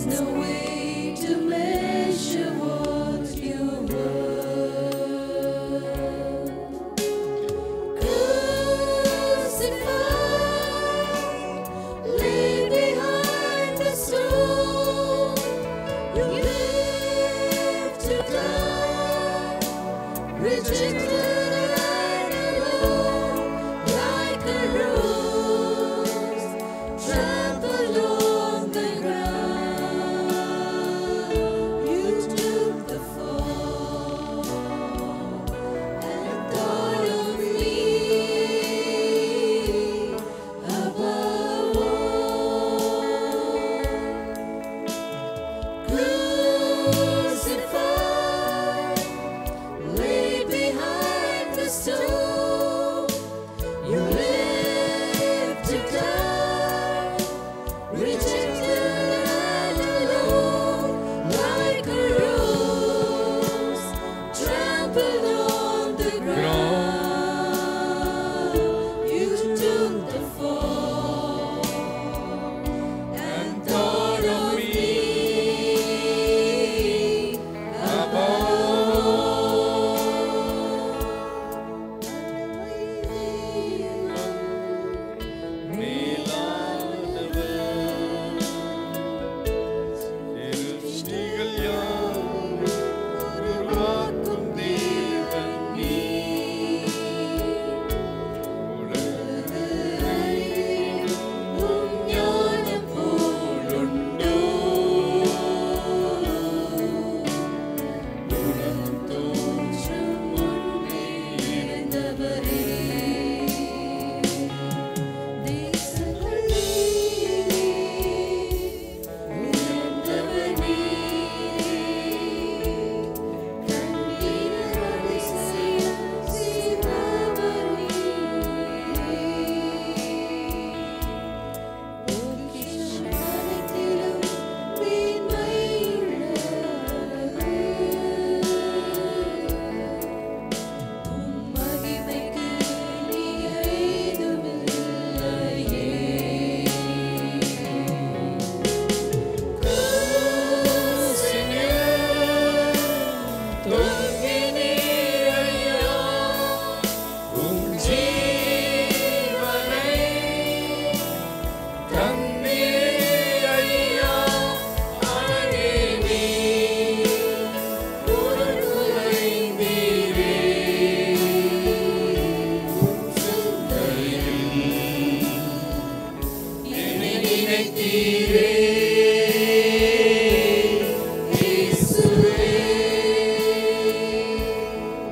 no way to measure what you were. Crucified, lay behind the stone. You live to die, rejected and alone, like a rose trampled on the ground. You took the fall and thought of me above all. Crucified, lay behind the stone. You live to die, rejected and alone, like a rose trampled on the ground. You took the fall and thought of me ஞானம் போலுண்டோ உலகம் தோன்றும் முன்பே இருந்தவரே தேசங்களிலே உயர்ந்தவனே கண்ணீர் அதிசயம் செய்பவனே பொக்கிஷத்திலும் மேன்மையுள்ளவரே. உம் மகிமைக்கு நிகரேதுமில்லையே. கிறிஸ்துவில் தொங்கினீர் ஐயா, உம் ஜீவனை தம்பி ஐயா அழகே நீ உருகுலைந்தீரே உம் சிந்தையில் என்னை நினைத்தீரே இயேசுவே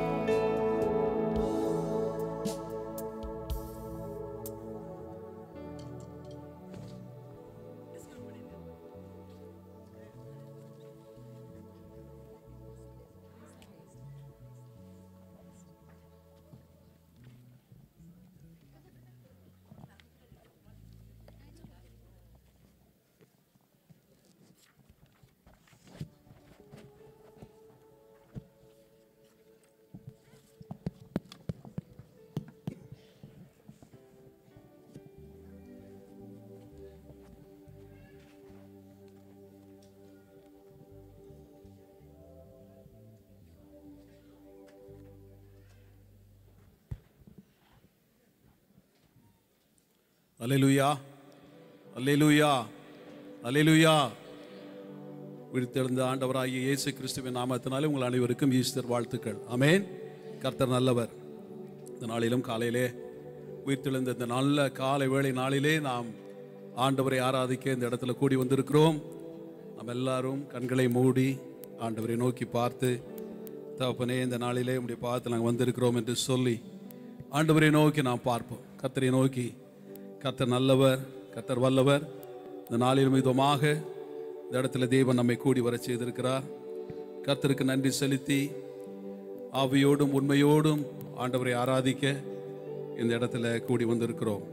அல்லேலூயா அல்லேலூயா அல்லேலூயா விழித்தெழுந்த ஆண்டவராகிய இயேசு கிறிஸ்துவின் நாமத்தினாலே உங்கள் அனைவருக்கும் ஈஸ்டர் வாழ்த்துக்கள் ஆமென் கர்த்தர் நல்லவர் இந்த நாளிலும் காலையிலே உயிர்த்தெழுந்த இந்த நல்ல காலை வேளை நாளிலே நாம் ஆண்டவரை ஆராதிக்க இந்த இடத்துல கூடி வந்திருக்கிறோம் நாம் எல்லாரும் கண்களை மூடி ஆண்டவரை நோக்கி பார்த்து தகப்பனே இந்த நாளிலே உடைய பார்த்து நாங்கள் வந்திருக்கிறோம் என்று சொல்லி ஆண்டவரை நோக்கி நாம் பார்ப்போம் கர்த்தரை நோக்கி கர்த்தர் நல்லவர் கர்த்தர் வல்லவர் இந்த நாளிலும் விதமாக இந்த இடத்துல தேவன் நம்மை கூடி வர செய்திருக்கிறார் கர்த்தருக்கு நன்றி செலுத்தி ஆவியோடும் உண்மையோடும் ஆண்டவரை ஆராதிக்க இந்த இடத்துல கூடி வந்திருக்கிறோம்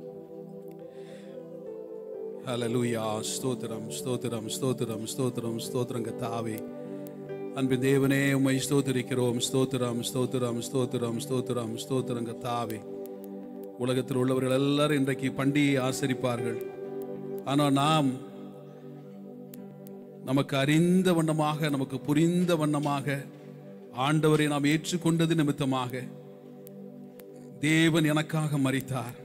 ஹalleluya ஸ்தோத்திரம் ஸ்தோத்திரம் ஸ்தோத்திரம் ஸ்தோத்திரம் ஸ்தோத்திரம் கத்தாவே அன்பின் தேவனே உம்மை ஸ்தோத்திரிக்கிறோம் ஸ்தோத்திரம் ஸ்தோத்திரம் ஸ்தோத்திரம் ஸ்தோத்திரம் ஸ்தோத்திரம் கத்தாவே உலகத்தில் உள்ளவர்கள் எல்லாரும் இன்றைக்கு பண்டிகையை ஆசரிப்பார்கள் ஆனால் நாம் நமக்கு அறிந்த வண்ணமாக நமக்கு புரிந்த வண்ணமாக ஆண்டவரை நாம் ஏற்றுக்கொண்டது நிமித்தமாக தேவன் எனக்காக மரித்தார்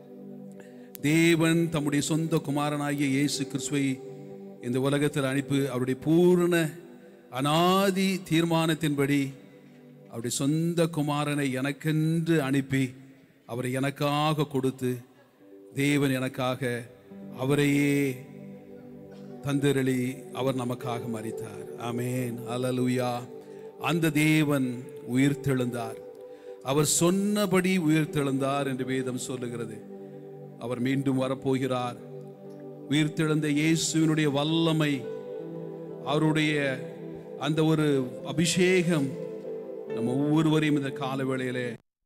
தேவன் தம்முடைய சொந்த குமாரனாகிய இயேசு கிறிஸ்துவை இந்த உலகத்தில் அனுப்பி அவருடைய பூரண அனாதி தீர்மானத்தின்படி அவருடைய சொந்த குமாரனை எனக்கென்று அனுப்பி அவரை எனக்காக கொடுத்து தேவன் எனக்காக அவரையே தந்திரளி அவர் நமக்காக மரித்தார் ஆமேன் அல்லேலூயா அந்த தேவன் உயிர்த்தெழுந்தார் அவர் சொன்னபடி உயிர்த்தெழுந்தார் என்று வேதம் சொல்லுகிறது அவர் மீண்டும் வரப்போகிறார் உயிர்த்தெழுந்த இயேசுவினுடைய வல்லமை அவருடைய அந்த ஒரு அபிஷேகம் நம்ம ஒவ்வொருவரையும் இந்த கால வேளையிலே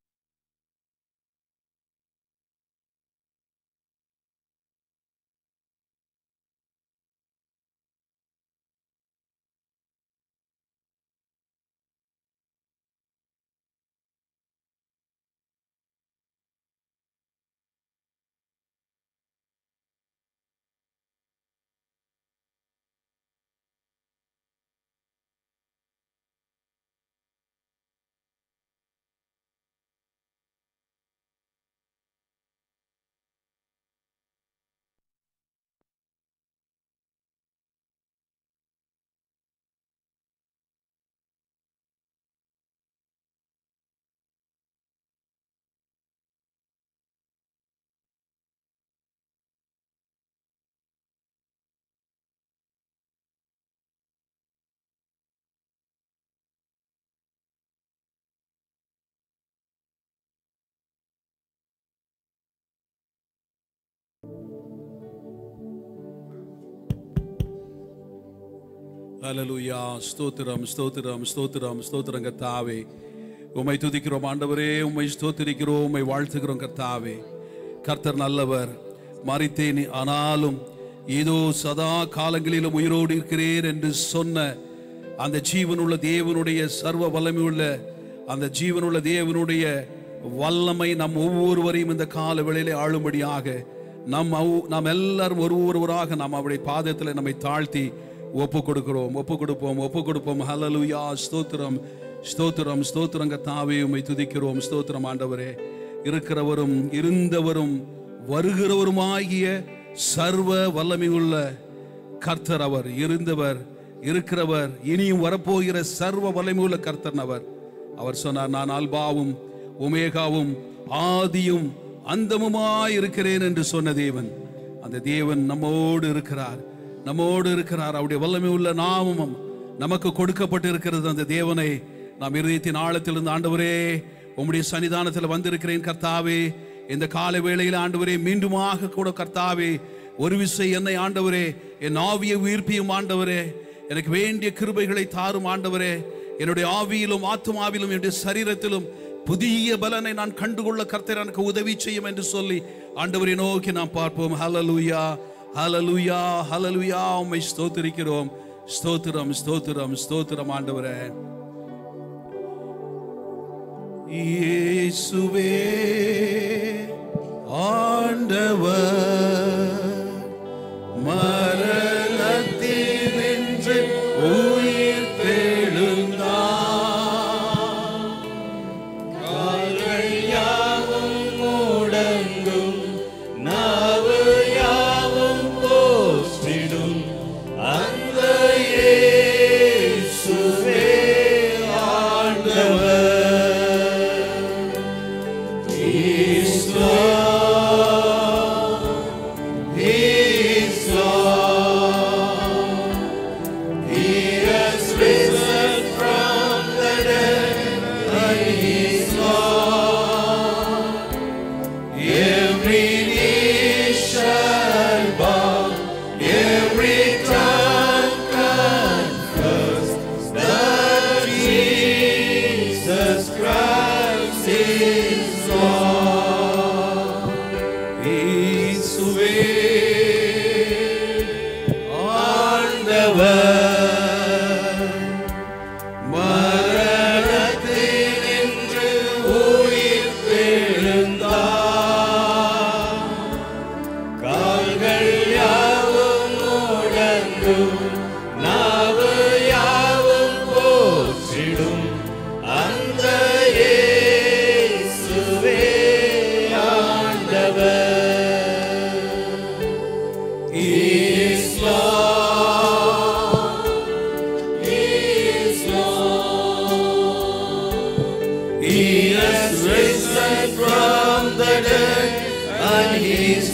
ஹalleluya ஸ்தோத்திரம் ஸ்தோத்திரம் ஸ்தோத்திரம் ஸ்தோத்திரம் கர்த்தாவே உம்மை துதிக்கிறோம் ஆண்டவரே உம்மை ஸ்தோத்திரிக்கிறோம் உம்மை வாழ்த்துகிறோம் கர்த்தாவே கர்த்தர் நல்லவர் மறித்தேன் ஆனாலும் ஏதோ சதா காலங்களிலும் உயிரோடு இருக்கிறேன் என்று சொன்ன அந்த ஜீவனுள்ள தேவனுடைய சர்வ வல்லமையுள்ள அந்த ஜீவனுள்ள தேவனுடைய வல்லமை நம் ஒவ்வொருவரையும் இந்த கால வேளையிலே ஆளும்படியாக நம் அவ்- நாம் எல்லாரும் ஒரு ஒருவராக நாம் அவருடைய பாதத்தில் நம்மை தாழ்த்தி ஒப்பு கொடுக்கிறோம் ஒப்பு கொடுப்போம் ஒப்பு கொடுப்போம் ஹalleluya ஸ்தோத்திரம் ஸ்தோத்திரம் ஸ்தோத்திரங்க தாவே உம்மை துதிக்கிறோம் ஸ்தோத்திரம் ஆண்டவரே இருக்கிறவரும் இருந்தவரும் வருகிறவருமாகிய சர்வ வல்லமையுள்ள கர்த்தர் அவர் இருந்தவர் இருக்கிறவர் இனியும் வரப்போகிற சர்வ வல்லமையுள்ள கர்த்தர் அவர் அவர் சொன்னார் நான் அல்பாவும் ஒமேகாவும் ஆதியும் அந்தமுமாய் இருக்கிறேன் என்று சொன்ன தேவன் அந்த தேவன் நம்மோடு இருக்கிறார் நம்மோடு இருக்கிறார் அவருடைய வல்லமை உள்ள நாமம் நமக்கு கொடுக்கப்பட்டு இருக்கிறது அந்த தேவனை நாம் இருதயத்தின் ஆழத்திலிருந்து ஆண்டவரே உம்முடைய சன்னிதானத்தில் வந்திருக்கிறேன் கர்த்தாவே இந்த கால வேளையில் ஆண்டவரே மீண்டுமாக கூட கர்த்தாவே ஒரு விசை என்னை ஆண்டவரே என் ஆவியை உயிர்ப்பியும் ஆண்டவரே எனக்கு வேண்டிய கிருபைகளை தாரும் ஆண்டவரே என்னுடைய ஆவியிலும் ஆத்துமாவிலும் என்னுடைய சரீரத்திலும் புதிய பலனை நான் கண்டுகொள்ள கர்த்தர் எனக்கு உதவி செய்யும் என்று சொல்லி ஆண்டவரை நோக்கி நாம் பார்ப்போம் ஹalleluya ஹalleluya ஹalleluya உம்மை ஸ்தோத்திரிக்கிறோம் ஸ்தோத்திரம் ஸ்தோத்திரம் ஸ்தோத்திரம் ஆண்டவரே இயேசுவே ஆண்டவர் மரணத்தில் நின்று உயிர் தெழுந்தார் கால்கள் யாவும் முடங்கும் நாவு யாவும் போற்றிடும் அந்த இயேசுவே ஆண்டவர் He's Lord. He's Lord. He has risen from the dead, and He's Lord. Every knee shall bow, every tongue confess that Jesus Christ is Lord. இயேசுவே ஆண்டவர் மரணத்தினின்று உயிர் தெழுந்தார் கால்கள் யாவும் முடங்கும் He is Lord. He is Lord. He has risen from the dead, and He is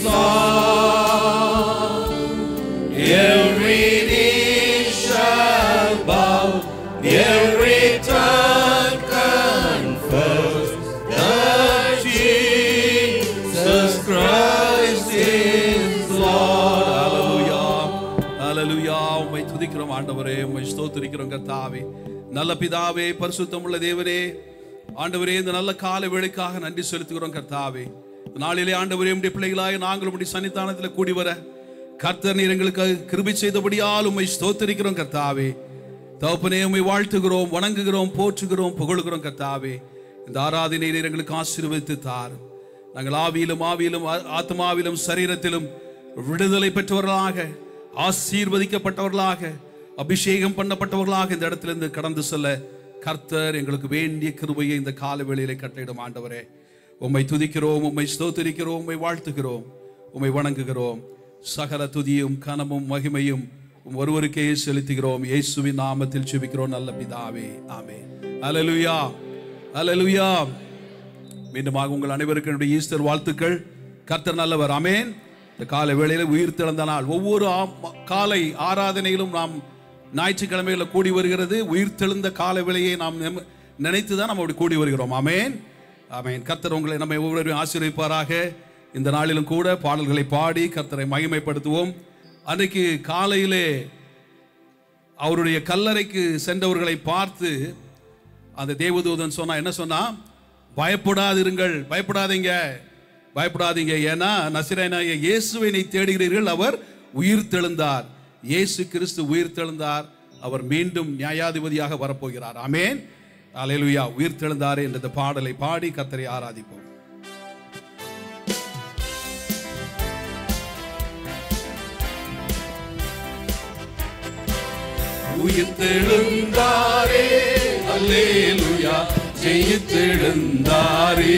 Lord. Every knee shall bow, every tongue confess that Jesus Christ is Lord. ஹalleluya ஹalleluya உம்மை துதிக்கிறோம் ஆண்டவரே உம்மை ஸ்தோத்திரிக்கிறோம் கர்த்தாவே நல்ல பிதாவே பரிசுத்தமுள்ள தேவனே ஆண்டவரே இந்த நல்ல கால வேளைக்காக நன்றி செலுத்துகிறோம் கர்த்தாவே இந்த நாளிலே ஆண்டவரே உம்முடைய பிள்ளைகளாய் நாங்கள் உம்முடைய சன்னிதானத்தில் கூடி வர கர்த்தர் நீர் எங்களுக்கு கிருபை செய்தபடியால் உம்மை ஸ்தோத்திரிக்கிறோம் கர்த்தாவே தகப்பனே உம்மை வாழ்த்துகிறோம் வணங்குகிறோம் போற்றுகிறோம் புகழுகிறோம் கர்த்தாவே இந்த ஆராதனை நீர் எங்களுக்கு ஆசீர்வதித்து தாரும் நாங்கள் ஆவியிலும் ஆவியிலும் ஆ- ஆத்மாவிலும் சரீரத்திலும் விடுதலை பெற்றவர்களாக ஆசீர்வதிக்கப்பட்டவர்களாக அபிஷேகம் பண்ணப்பட்டவர்களாக இந்த இடத்திலிருந்து கடந்து செல்ல கர்த்தர் எங்களுக்கு வேண்டிய கிருபையை இந்த கால வேளையிலே கட்டளையிடும் ஆண்டவரே உம்மை துதிக்கிறோம் உம்மை ஸ்தோத்திரிக்கிறோம் உம்மை வாழ்த்துகிறோம் உம்மை வணங்குகிறோம் சகல துதியும் கனமும் மகிமையும் உம் ஒருவருக்கே செலுத்துகிறோம் இயேசுவின் நாமத்தில் செபிக்கிறோம் நல்ல பிதாவே ஆமே அல்லேலூயா அல்லேலூயா மீண்டுமாக உங்கள் அனைவருக்கும் என்னுடைய ஈஸ்டர் வாழ்த்துக்கள் கர்த்தர் நல்லவர் ஆமென் இந்த காலை வேளையில உயிர் திறந்த நாள் ஒவ்வொரு ஆ- காலை ஆராதனையிலும் நாம் ஞாயிற்றுக்கிழமையில கூடி வருகிறது உயிர் தெழுந்த கால வேளையை நாம் நிம- நினைத்து தான் நம்ம அப்படி கூடி வருகிறோம் ஆமென் ஆமென் கர்த்தர் உங்களை நம்ம ஒவ்வொருவரையும் ஆசீர்வதிப்பாராக இந்த நாளிலும் கூட பாடல்களை பாடி கர்த்தரை மகிமைப்படுத்துவோம் அன்றைக்கு காலையிலே அவருடைய கல்லறைக்கு சென்றவர்களை பார்த்து அந்த தேவதூதன் சொன்னா என்ன சொன்னா பயப்படாதிருங்கள் பயப்படாதீங்க பயப்படாதீங்க ஏன்னா நசிரேனாய இயேசுவை நீ தேடுகிறீர்கள் அவர் உயிர் தெழுந்தார் இயேசு கிறிஸ்து உயிர் தெழுந்தார் அவர் மீண்டும் நியாயாதிபதியாக வரப்போகிறார் ஆமென் அல்லேலூயா உயிர் தெழுந்தாரே என்ற இந்த பாடலை பாடி கர்த்தரை ஆராதிப்போம் உயிர்த்தெழுந்தாரே அல்லேலுயா ஜெயித்தெழுந்தாரே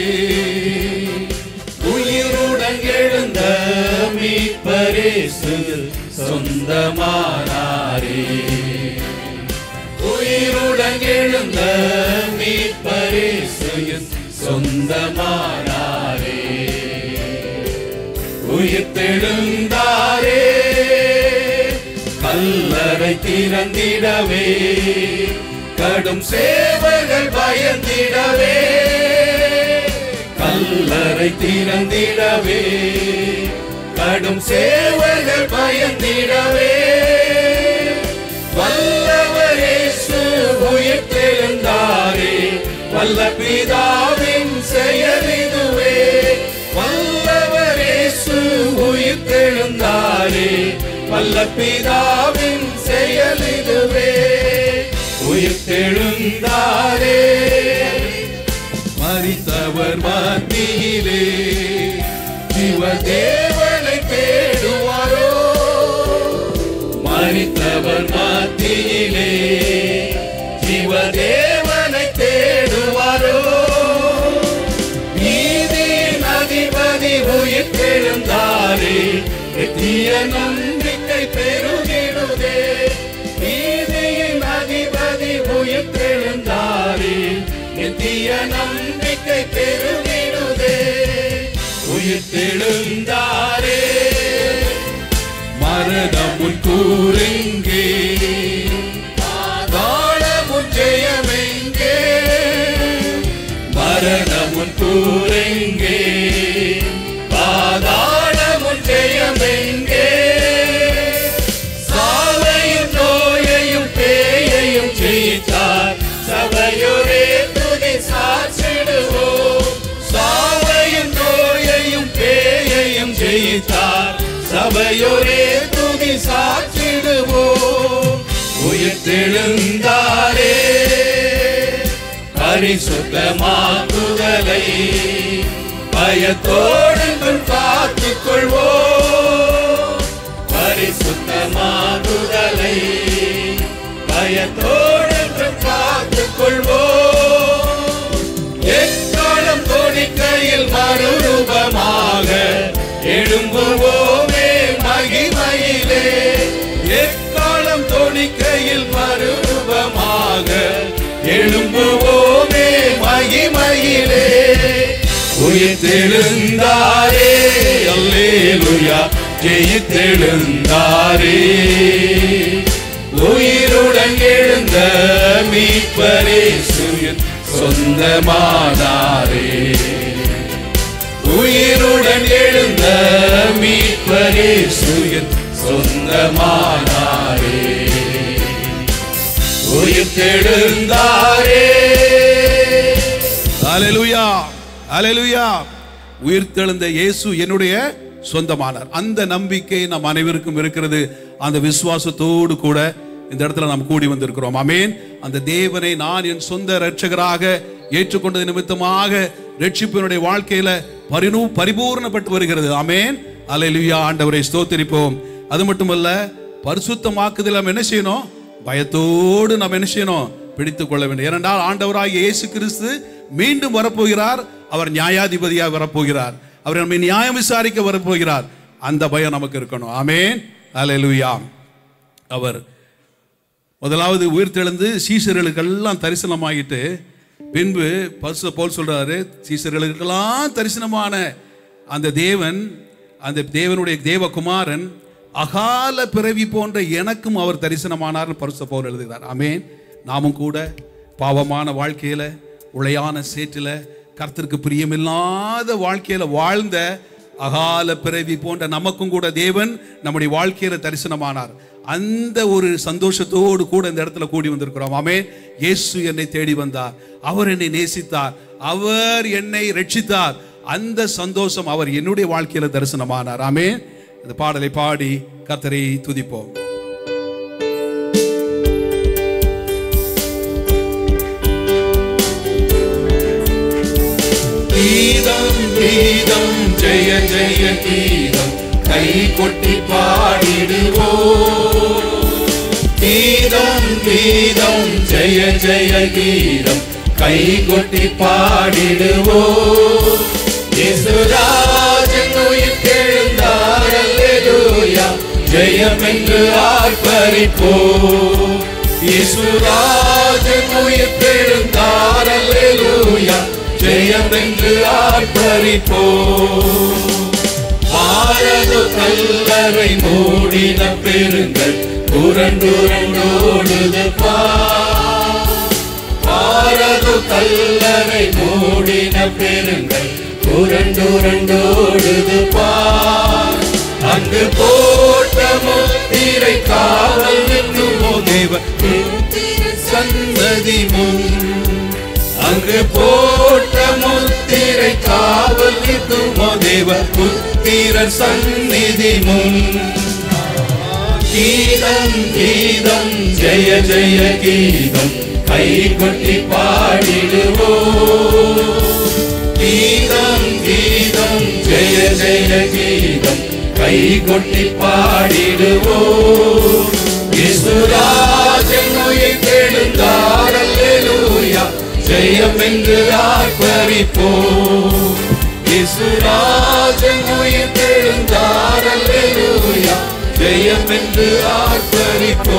உயிருடன் எழுந்த மீட்பரேசு சொந்தமானாரே உயிருடன் எழுந்த மீட்பரேசு சொந்தமானாரே உயிர்த்தெழுந்தாரே கல்லறை திறந்திடவே கடும் சேவர்கள் பயந்திடவே கல்லறை திறந்திடவே கடும் சேவர்கள் பயந்திடவே வல்லவரேசு உயிர்த்தெழுந்தாரே வல்ல பிதாவின் செயலிதுவே வல்லவரேசு உயிர்த்தெழுந்தாரே வல்ல பிதாவின் செயலிதுவே உயிர்த்தெழுந்தாரே மறித்தவர் மத்தியிலே சிவதேவனை தேடுவாரோ மறித்தவர் மத்தியிலே சிவதேவனை தேடுவாரோ நீதியின் அதிபதி உயிர்த்தெழுந்தாரே நித்திய நம்பிக்கை பெருகிடுதே நீதியின் அதிபதி உயிர்த்தெழுந்தாரே நித்திய நம்பிக்கை பெருகிடுதே உயிர்த்தெழுந்தாரே மரணமுன் கூறெங்கே பாதாளமுன் ஜெயமெங்கே மரணமுன் கூறெங்கே பாதாளமுன் ஜெயமெங்கே சாவையும் நோயையும் பேயையும் ஜெயித்தார் சபையோரே துதி சாட்சிடுவோம் சாவையும் நோயையும் பேயையும் ஜெயித்தார் சபையோரே துதி சாட்சிடுவோம் உயிர்த்தெழுந்தாரே பரிசுத்தமாக்குதலை பயத்தோடு காத்துக் கொள்வோம் பரிசுத்தமாகுதலை பயத்தோடு காத்துக் கொள்வோம் எக்காலம் தொடிக்கையில் மறுரூபமாக எழும்புவோமே மகிமைய உயிர்த்தெழுந்தாரே அல்லேலுயா ஜெயித்தெழுந்தாரே உயிருடன் எழுந்த மீட்பரே சுயன் சொந்தமானாரே உயிருடன் எழுந்த மீட்பரே சுயன் சொந்தமானாரே உயிர்த்தெழுந்தாரே அலலுயா அலலுயா உயிர்த்தெழுந்த இயேசு என்னுடைய சொந்தமானார் அந்த நம்பிக்கை நம் அனைவருக்கும் இருக்கிறது அந்த விசுவாசத்தோடு கூட இந்த இடத்துல நாம் கூடி வந்திருக்கிறோம் ஆமென் அந்த தேவனை நான் என் சொந்த இரட்சகராக ஏற்றுக்கொண்டது நிமித்தமாக ரட்சிப்பினுடைய வாழ்க்கையில பரிணு பரிபூர்ணப்பட்டு வருகிறது ஆமென் அலையிலுயா ஆண்டவரை ஸ்தோத்திரிப்போம் அது மட்டுமல்ல பரிசுத்தமாக்குதல் நாம் என்ன செய்யணும் பயத்தோடு நாம் என்ன செய்யணும் பிடித்துக் கொள்ள வேண்டும் ஏனென்றால் ஆண்டவராகிய இயேசு கிறிஸ்து மீண்டும் வரப்போகிறார் அவர் நியாயாதிபதியாக வரப்போகிறார் அவர் நம்மை நியாயம் விசாரிக்க வரப்போகிறார் அந்த பயம் நமக்கு இருக்கணும் ஆமென் அல்லேலூயா அவர் முதலாவது உயிர்த்தெழுந்து சீசர்களுக்கெல்லாம் தரிசனமாகிட்டு பின்பு பரிசு போல் சொல்றாரு சீசர்களுக்கெல்லாம் தரிசனமான அந்த தேவன் அந்த தேவனுடைய தேவகுமாரன் அகால பிறவி போன்ற எனக்கும் அவர் தரிசனமானார் பரிசு போல் எழுதுகிறார் ஆமென் நாமும் கூட பாவமான வாழ்க்கையில உளையான சேற்றில கர்த்தருக்கு பிரியமில்லாத வாழ்க்கையில வாழ்ந்த அகால பிறவி போன்ற நமக்கும் கூட தேவன் நம்முடைய வாழ்க்கையில தரிசனமானார் அந்த ஒரு சந்தோஷத்தோடு கூட இந்த இடத்துல கூடி வந்திருக்கிறோம் ஆமே இயேசு என்னை தேடி வந்தார் அவர் என்னை நேசித்தார் அவர் என்னை ரட்சித்தார் அந்த சந்தோஷம் அவர் என்னுடைய வாழ்க்கையில தரிசனமானார் ஆமே இந்த பாடலை பாடி கர்த்தரை துதிப்போம் கீதம் கீதம் ஜெய ஜெய கீதம் கை கொட்டி பாடிடுவோ கீதம் கீதம் ஜெய ஜெய கீதம் கை கொட்டி பாடிடுவோ இயேசுராஜன் உயிர்த்தெழுந்தார் அல்லேலூயா ஜெயம் என்று ஆர்ப்பரிப்போ இயேசுராஜன் உயிர்த்தெழுந்தார் அல்லேலூயா ஜெயம் என்று ஆர்ப்பரிப்போ பாரத கல்லறை மூடின பெருங்கள் புரண்டுரண்டோடுது பாரத கல்லறை மூடின பெருங்கள் புரண்டுரண்டோடுது பார் அங்கு போட்ட முத்திரை காவல் நிற்குமோ தேவ சந்ததி முன் அங்கு போட்ட முத்திரை காவல் நிற்குமோ தேவ புத்திரர் சந்நிதி முன் கீதம் கீதம் ஜெய ஜெய கீதம் கை கொட்டி பாடிடுவோ கீதம் கீதம் ஜெய ஜெய கீதம் கை கொட்டி பாடிடுவோ இசுராஜன் உயிர்த்தெழுந்தார் அல்லேலூயா ஜெயம் என்று ஆர்ப்பரிப்போ இசுராஜன் உயிர்த்தெழுந்தார் அல்லேலூயா ஜெயம் என்று ஆர்ப்பரிப்போ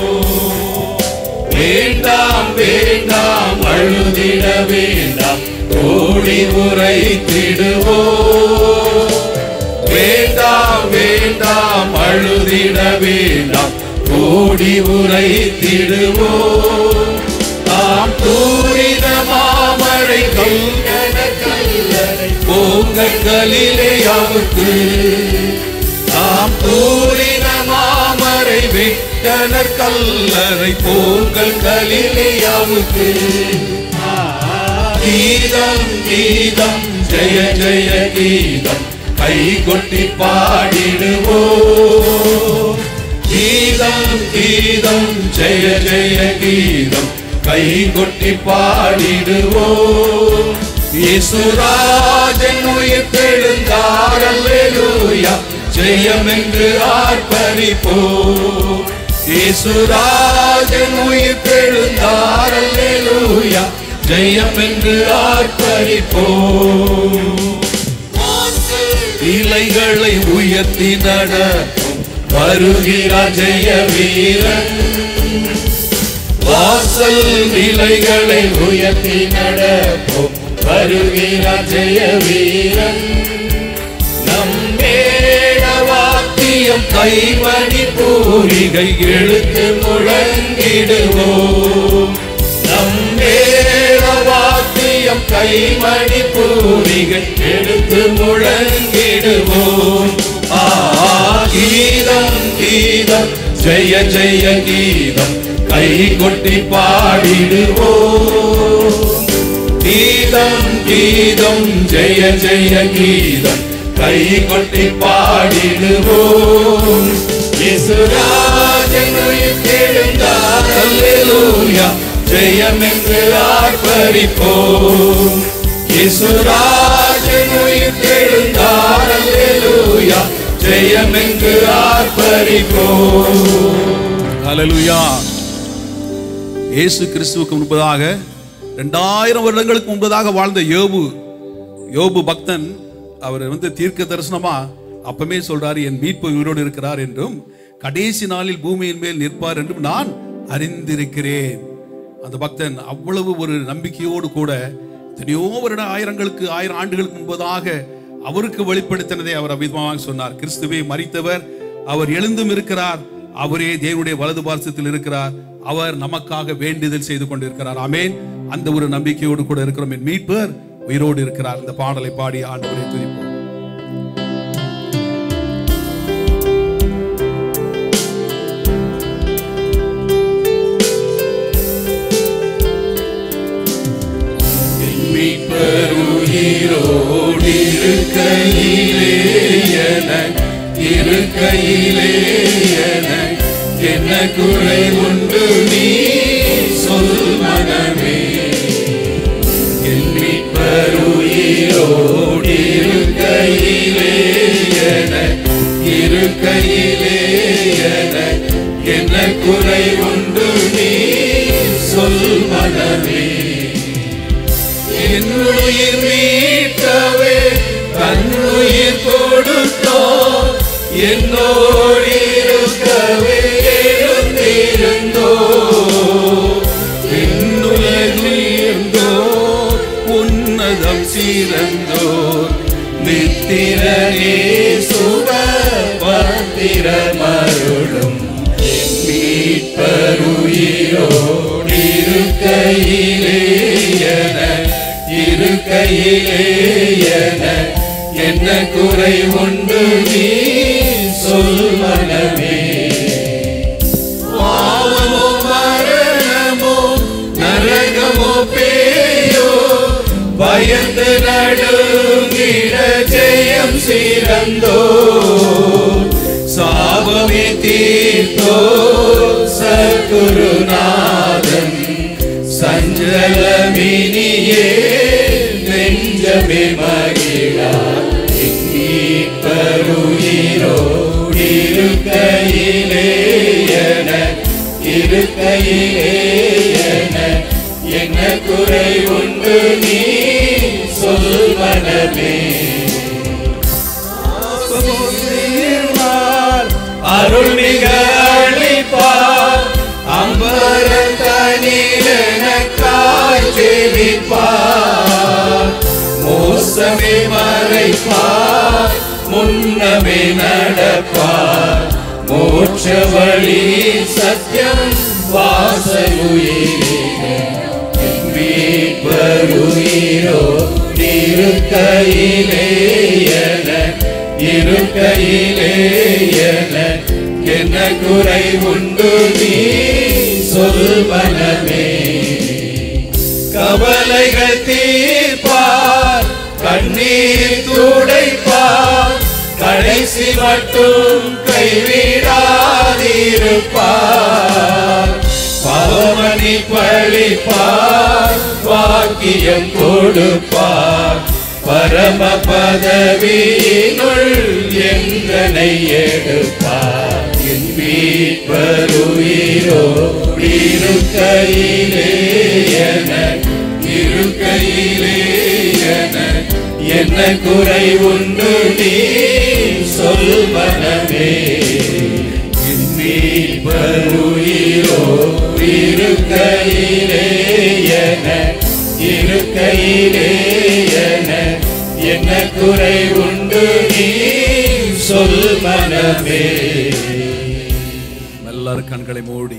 வேண்டாம் வேண்டாம் அழுதிட வேண்டாம் ஓடி உரைத்திடுவோ வேண்டாம் வேண்டாம் அழுதிட வேண்டாம் ஓடி உரைத்திடுவோ நாம் தூரின மாமரை கல்லண கல்லறை பொங்கல் கலிலேயாவுக்கு நாம் தூரின மாமரை விட்டனர் கல்லறை பொங்கல் கலிலேயாவுக்கு கீதம் கீதம் ஜெய ஜெய கீதம் கை கொட்டி பாடிடுவோ கீதம் கீதம் ஜெய ஜெய கீதம் கை கொட்டி பாடிடுவோ இயேசுராஜன் உயிர்த்தெழுந்தார் அல்லேலூயா ஜெயம் என்று ஆர்ப்பரிப்போ இயேசுராஜன் உயிர்த்தெழுந்தார் அல்லேலூயா ஜெயம் என்று ஆர்ப்பரிப்போ இலைகளை உயர்த்தி நடக்கும் வருகிறார் ஜெய வீரன் வாசல் நிலைகளை உயர்த்தி நடப்போம் வருகிறார் ஜெய வீரன் நம் வாக்கியம் கைமணி பூரிகை எழுத்து முழங்கிடுவோம் நம் வாக்கியம் கைமணி பூரிகை எடுத்து முழங்கிடுவோம் ஆ கீதம் கீதம் ஜெய ஜெய கீதம் கை கொட்டி பாடிடுவோம் கீதம் கீதம் ஜெய ஜெய கீதம் கை கொட்டி பாடிடுவோம் இசுராஜன் எழுந்தார் அல்லேலூயா ஜெயம் என்று ஆர்ப்பரிப்போம் இசுராஜன் எழுந்தார் அல்லேலூயா ஜெயம் என்று ஆர்ப்பரிப்போம் ஹalleluya இயேசு கிறிஸ்துவுக்கு முன்பதாக ரெண்டாயிரம் வருடங்களுக்கு முன்பதாக வாழ்ந்த யோபு யோபு பக்தன் அவர் வந்து தீர்க்க தரிசனமா அப்பமே சொல்றாரு என் மீட்பு உயிரோடு இருக்கிறார் என்றும் கடைசி நாளில் பூமியின் மேல் நிற்பார் என்றும் நான் அறிந்திருக்கிறேன் அந்த பக்தன் அவ்வளவு ஒரு நம்பிக்கையோடு கூட எத்தனையோ வருட ஆயிரங்களுக்கு ஆயிரம் ஆண்டுகளுக்கு முன்பதாக அவருக்கு வெளிப்படுத்தினதை அவர் அவ்விதமாக சொன்னார் கிறிஸ்துவே மறித்தவர் அவர் எழுந்தும் இருக்கிறார் அவரே தேவனுடைய வலது பார்சத்தில் இருக்கிறார் அவர் நமக்காக வேண்டுதல் செய்து கொண்டிருக்கிறார் ஆமென் அந்த ஒரு நம்பிக்கையோடு கூட இருக்கிறோம் என் மீட்பர் உயிரோடு இருக்கிறார் இந்த பாடலை பாடி ஆண்டவரை துதிப்போம் மீட்பர் உயிரோடு இருக்கையிலே என இருக்கையிலே என என்ன குறை உண்டு நீ சொல் மனமே என் மீட்பர் உயிரோடு இருக்கையிலே என இருக்கையிலே என என்ன குறை உண்டு நீ சொல் மனமே என்னுயிர் மீட்கவே தன்னுயிர் கொடுத்தோ என்னோடு இருக்கவே எழுந்திருந்தோ விண்ணுலகிருந்தோ உன்னதம் சிறந்தோ நித்திரனே சுக பத்திர மருளும் மீட்பருயிரோடு இருக்கையிலே என இருக்கையிலே என என்ன குறை உண்டு நீ சொல் மனமே பாவமோ மரணமோ நரகமோ பேயோ பயந்து நடுங்கிட ஜெயம் சிறந்தோ சாபமே தீர்த்தோ சத்குருநாதன் சஞ்சலமினியே நெஞ்சமே மகிழா பருயிரோ இருக்கையிலே என இருக்கையிலே என என்ன குறை உண்டு நீ சொல் மனமே அருள் மிக அளிப்பார் அம்பரத்தனிலனக்காய் ஜெபிப்பார் மோசமே மறைப்பார் முன்னமே நடப்பார் மோட்ச வழி சத்தியம் வாசலுயிரே மீட்பருயிரோ இருக்கையிலே என இருக்கையிலே என என்ன குறை உண்டு நீ சொல் மனமே கவலைகள் தீர்ப்பார் கண்ணீர் துடைப்பார் கடைசி மட்டும் கைவிடாதிருப்பார் பவமணி பழிப்பார் வாக்கியம் கொடுப்பார் பரம பதவியினுள் எங்கனை எடுப்பார் என் மீட்பருயிரோ இருக்கையிலே என இருக்கையிலே என என்ன குறை உண்டு நீ சொல் மனமே என் மீட்பருயிரோ இருக்கையிலே என இருக்க இருக்கையிலே என என்ன குறை உண்டு நீ சொல் மனமே எல்லாரும் கண்களை மூடி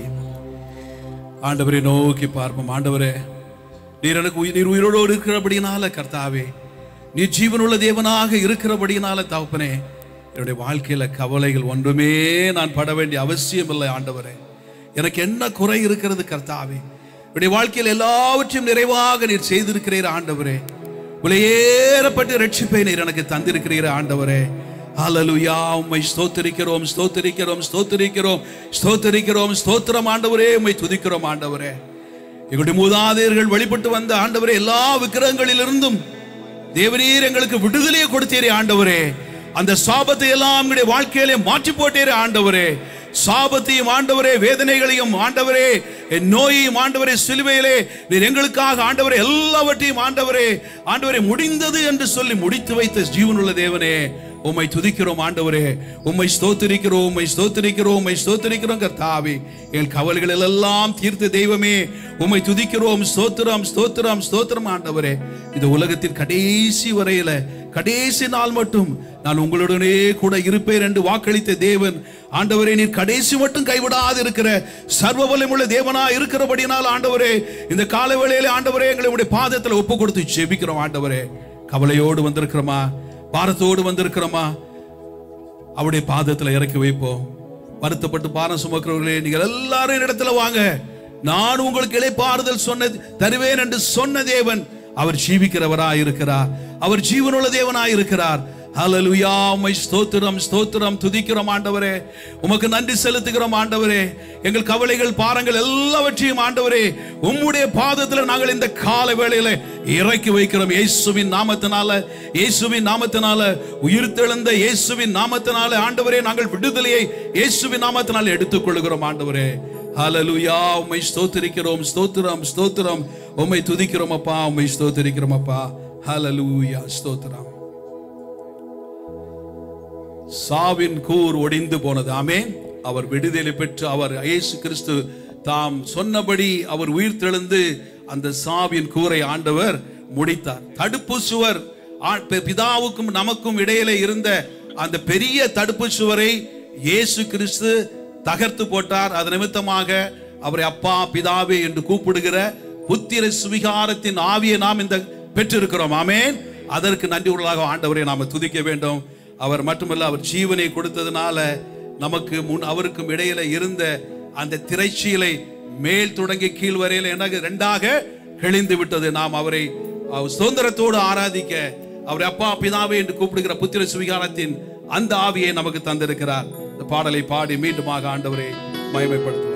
ஆண்டவரை நோக்கி பார்ப்போம் ஆண்டவரே நீர் எனக்கு உயிர் நீர் உயிரோடு இருக்கிறபடினால கர்த்தாவே நீ ஜீவனுள்ள தேவனாக இருக்கிறபடினால தகப்பனே என்னுடைய வாழ்க்கையில கவலைகள் ஒன்றுமே நான் பட வேண்டிய அவசியம் இல்லை ஆண்டவரே எனக்கு என்ன குறை இருக்கிறது கர்த்தாவே என்னுடைய வாழ்க்கையில் எல்லாவற்றையும் நிறைவாக நீர் செய்திருக்கிறீர் ஆண்டவரே விலையேறப்பட்டு ரட்சிப்பை நீர் எனக்கு தந்திருக்கிறீர் ஆண்டவரே ஹalleluya உம்மை ஸ்தோத்திரிக்கிறோம் ஸ்தோத்திரிக்கிறோம் ஸ்தோத்திரிக்கிறோம் ஸ்தோத்திரிக்கிறோம் ஸ்தோத்திரம் ஆண்டவரே உம்மை துதிக்கிறோம் ஆண்டவரே எங்களுடைய மூதாதையர்கள் வழிபட்டு வந்த ஆண்டவரே எல்லா விக்கிரகங்களிலிருந்தும் தேவரீர் எங்களுக்கு விடுதலையை கொடுத்தீரே ஆண்டவரே அந்த சாபத்தை எல்லாம் எங்களுடைய வாழ்க்கையிலே மாற்றி போட்டீரே ஆண்டவரே சாபத்தையும் ஆண்டவரே வேதனைகளையும் ஆண்டவரே என் நோயையும் ஆண்டவரே சிலுவையிலே நீர் எங்களுக்காக ஆண்டவரே எல்லாவற்றையும் ஆண்டவரே ஆண்டவரே முடிந்தது என்று சொல்லி முடித்து வைத்த ஜீவனுள்ள தேவனே உம்மை துதிக்கிறோம் ஆண்டவரே உம்மை ஸ்தோத்திரிக்கிறோம் உம்மை ஸ்தோத்திரிக்கிறோம் உம்மை ஸ்தோத்திரிக்கிறோம் கர்த்தாவே எங்கள் கவலைகள் எல்லாம் தீர்த்த தெய்வமே உம்மை துதிக்கிறோம் ஸ்தோத்திரம் ஸ்தோத்திரம் ஸ்தோத்திரம் ஆண்டவரே இந்த உலகத்தின் கடைசி வரையில கடைசி நாள் மட்டும் நான் உங்களுடனே கூட இருப்பேன் என்று வாக்களித்த தேவன் ஆண்டவரே நீர் கடைசி மட்டும் கைவிடாது இருக்கிற சர்வ வல்லமுள்ள தேவனா இருக்கிறபடினால் ஆண்டவரே இந்த கால வேளையிலே ஆண்டவரே எங்களுடைய பாதத்துல ஒப்பு கொடுத்து ஜெபிக்கிறோம் ஆண்டவரே கவலையோடு வந்திருக்கிறோமா பாரத்தோடு வந்திருக்கிறோமா அவருடைய பாதத்துல இறக்கி வைப்போம் வருத்தப்பட்டு பாரம் சுமக்கிறவர்களே நீங்கள் எல்லாரும் இடத்துல வாங்க நான் உங்களுக்கு இளைப்பாறுதல் சொன்ன தருவேன் என்று சொன்ன தேவன் அவர் ஜீவிக்கிறவரா இருக்கிறார் அவர் ஜீவனுள்ள தேவனாய் இருக்கிறார் ஹalleluya உம்மை ஸ்தோத்திரம் ஸ்தோத்திரம் துதிக்கிறோம் ஆண்டவரே உமக்கு நன்றி செலுத்துகிறோம் ஆண்டவரே எங்கள் கவலைகள் பாரங்கள் எல்லாவற்றையும் ஆண்டவரே உம்முடைய பாதத்தில் நாங்கள் இந்த கால வேளையில இறக்கி வைக்கிறோம் இயேசுவின் நாமத்தினால இயேசுவின் நாமத்தினால உயிர்த்தெழுந்த இயேசுவின் நாமத்தினால ஆண்டவரே நாங்கள் விடுதலையை இயேசுவின் நாமத்தினால எடுத்துக்கொள்கிறோம் ஆண்டவரே ஹalleluya உம்மை ஸ்தோத்திரிக்கிறோம் ஸ்தோத்திரம் ஸ்தோத்திரம் உம்மை துதிக்கிறோம் அப்பா உம்மை ஸ்தோத்திரிக்கிறோம் அப்பா ஹalleluya ஸ்தோத்திரம் சாவின் கூர் ஒடிந்து போனது ஆமே அவர் விடுதலை பெற்று அவர் இயேசு கிறிஸ்து தாம் சொன்னபடி அவர் உயிர்த்தெழுந்து அந்த சாவின் கூரை ஆண்டவர் முடித்தார் தடுப்பு சுவர் ஆ- பி- பிதாவுக்கும் நமக்கும் இடையில இருந்த அந்த பெரிய தடுப்பு சுவரை இயேசு கிறிஸ்து தகர்த்து போட்டார் அது நிமித்தமாக அவரை அப்பா பிதாவே என்று கூப்பிடுகிற புத்திர சுவிகாரத்தின் ஆவியை நாம் இந்த பெற்றிருக்கிறோம் ஆமென் அதற்கு நன்றி உள்ளதாக ஆண்டவரை நாம துதிக்க வேண்டும் அவர் மட்டுமல்ல அவர் ஜீவனை கொடுத்ததுனால நமக்கு முன் அவருக்கும் இடையில இருந்த அந்த திரைச்சீலை மேல் தொடங்கி கீழ் வரையில எனக்கு ரெண்டாக கிழிந்து விட்டது நாம் அவரை அவர் சுதந்திரத்தோடு ஆராதிக்க அவரை அப்பா பிதாவே என்று கூப்பிடுகிற புத்திர சுவிகாரத்தின் அந்த ஆவியை நமக்கு தந்திருக்கிறார் இந்த பாடலை பாடி மீண்டுமாக ஆண்டவரை மகிமைப்படுத்துவார்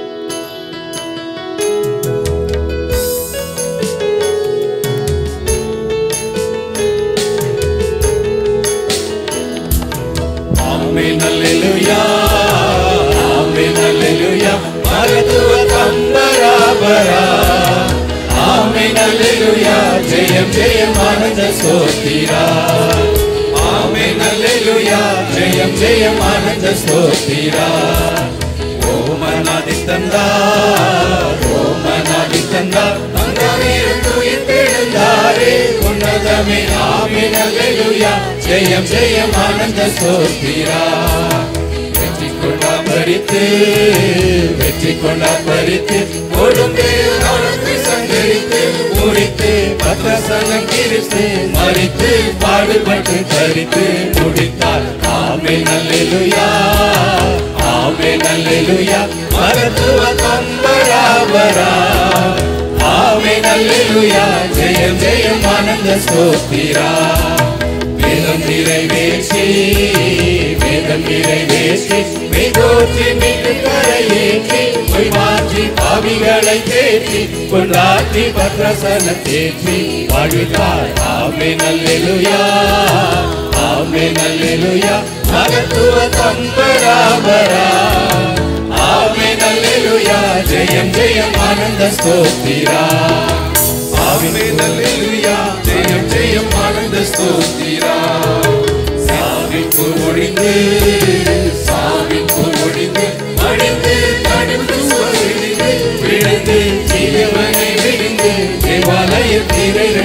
ஆமென் அல்லேலூயா ஆமென் அல்லேலூயா மகத்துவ கம்பராபரா ஆமென் அல்லேலூயா ஜெயம் ஜெயம் ஆனந்த ஸ்தோத்திரா ஆமென் அல்லேலூயா ஜெயம் ஜெயம் ஆனந்த ஸ்தோத்திரா ஓமனாதி தந்தா ஓமனாதி தந்தா அங்காரிருந்து உயிர்த்தெழுந்தாரே உன்னதமே ஆமென் அல்லேலூயா ஜெயம் ஜெயம் ஆனந்த ஸ்தோத்திரா வெற்றி கொண்டா பறித்து வெற்றி கொண்டா பறித்து கொடும்பே அவனுக்கு சங்கரித்து முறித்து பத்ரசனம் கிரித்து மறித்து பாடுபட்டு தரித்து முடித்தார் ஆமே நல்லேலுயா ஆமே நல்லேலுயா மருத்துவ கம்பராபரா ஆமே நல்லேலுயா ஜெயம் ஜெயம் ஆனந்த ஸ்தோத்திரா வேதம் நிறைவேற்றி வேதம் நிறைவேற்றி மெய்தோற்றி மீட்டு கரையேற்றி பொய் மாற்றி பாவிகளை தேற்றி கொண்டாற்றி பத்ரசன தேற்றி வாழ்வித்தார் ஆமே நல்லெலுயா ஆமே நல்லெலுயா மகத்துவ கம்பராபரா ஆமே நல்லெலுயா ஜெயம் ஜெயம் ஆனந்த ஸ்தோத்திரா ஆமே நல்லேலூயா ஜெயம் ஜெயம் ஆனந்த ஸ்தோத்திரா சாவிக்கு ஒழிந்து சாவிக்கு ஒழிந்து அழிந்து தடுத்து விழுந்து விழுந்து ஜீவனை விழுந்து தேவாலய திரை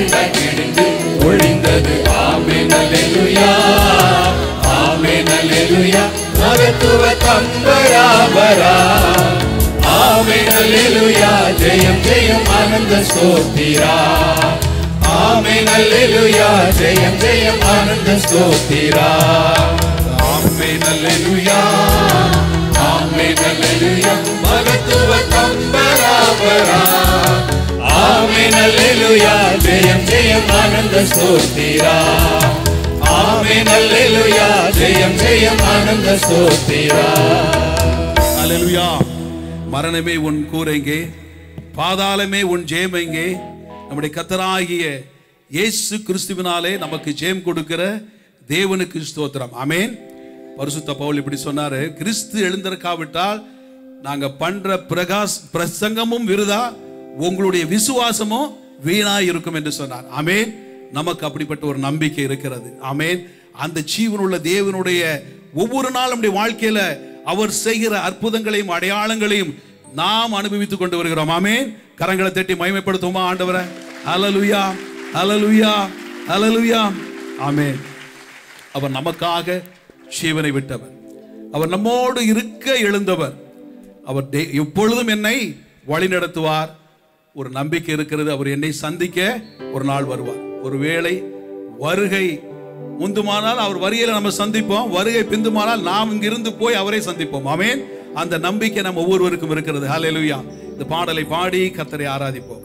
மகத்துவ தம்பராபரா ஆமென் அல்லேலூயா ஜெயம் ஜெயம் ஆனந்த ஸ்தோத்திரா ஆமென் அல்லேலூயா ஜெயம் ஜெயம் ஆனந்த ஸ்தோத்திரா ஆமென் அல்லேலூயா ஆமென் அல்லேலூயா மகத்துவ தம்பராபரா ஆமென் அல்லேலூயா ஜெயம் ஜெயம் ஆனந்த ஸ்தோத்திரா ஆமென் அல்லேலூயா ஜெயம் ஜெயம் ஆனந்த ஸ்தோத்திரா அல்லேலூயா மரணமே உன் கூரைங்கே பாதாளமே உன் ஜெயமெங்கே நம்முடைய கத்தராகிய இயேசு கிறிஸ்துவினாலே நமக்கு ஜெயம் கொடுக்கிற தேவனுக்கு ஸ்தோத்திரம் ஆமென் பரிசுத்த பவுல் இப்படி சொன்னாரு கிறிஸ்து எழுந்திருக்காவிட்டால் நாங்க பண்ற பிரகாஷ் பிரசங்கமும் விருதா உங்களுடைய விசுவாசமும் வீணாய் இருக்கும் என்று சொன்னார் ஆமென் நமக்கு அப்படிப்பட்ட ஒரு நம்பிக்கை இருக்கிறது ஆமென் அந்த ஜீவனுள்ள தேவனுடைய ஒவ்வொரு நாள் நம்முடைய வாழ்க்கையில அவர் செய்கிற அற்புதங்களையும் அடையாளங்களையும் நாம் அனுபவித்துக் கொண்டு வருகிறோம் ஆமென் கரங்களை தட்டி மகிமைப்படுத்துவோமா ஆண்டவரை ஹalleluya ஹalleluya ஹalleluya ஆமென் அவர் நமக்காக ஜீவனை விட்டவர் அவர் நம்மோடு இருக்க எழுந்தவர் அவர் டே- எப்பொழுதும் என்னை வழி நடத்துவார் ஒரு நம்பிக்கை இருக்கிறது அவர் என்னை சந்திக்க ஒரு நாள் வருவார் ஒருவேளை வருகை முந்துமானால் அவர் வருகையில நம்ம சந்திப்போம் வருகை பிந்துமானால் நாம் இங்கிருந்து போய் அவரை சந்திப்போம் ஆமென் அந்த நம்பிக்கை நம்ம ஒவ்வொருவருக்கும் இருக்கிறது ஹalleluya இந்த பாடலை பாடி கர்த்தரை ஆராதிப்போம்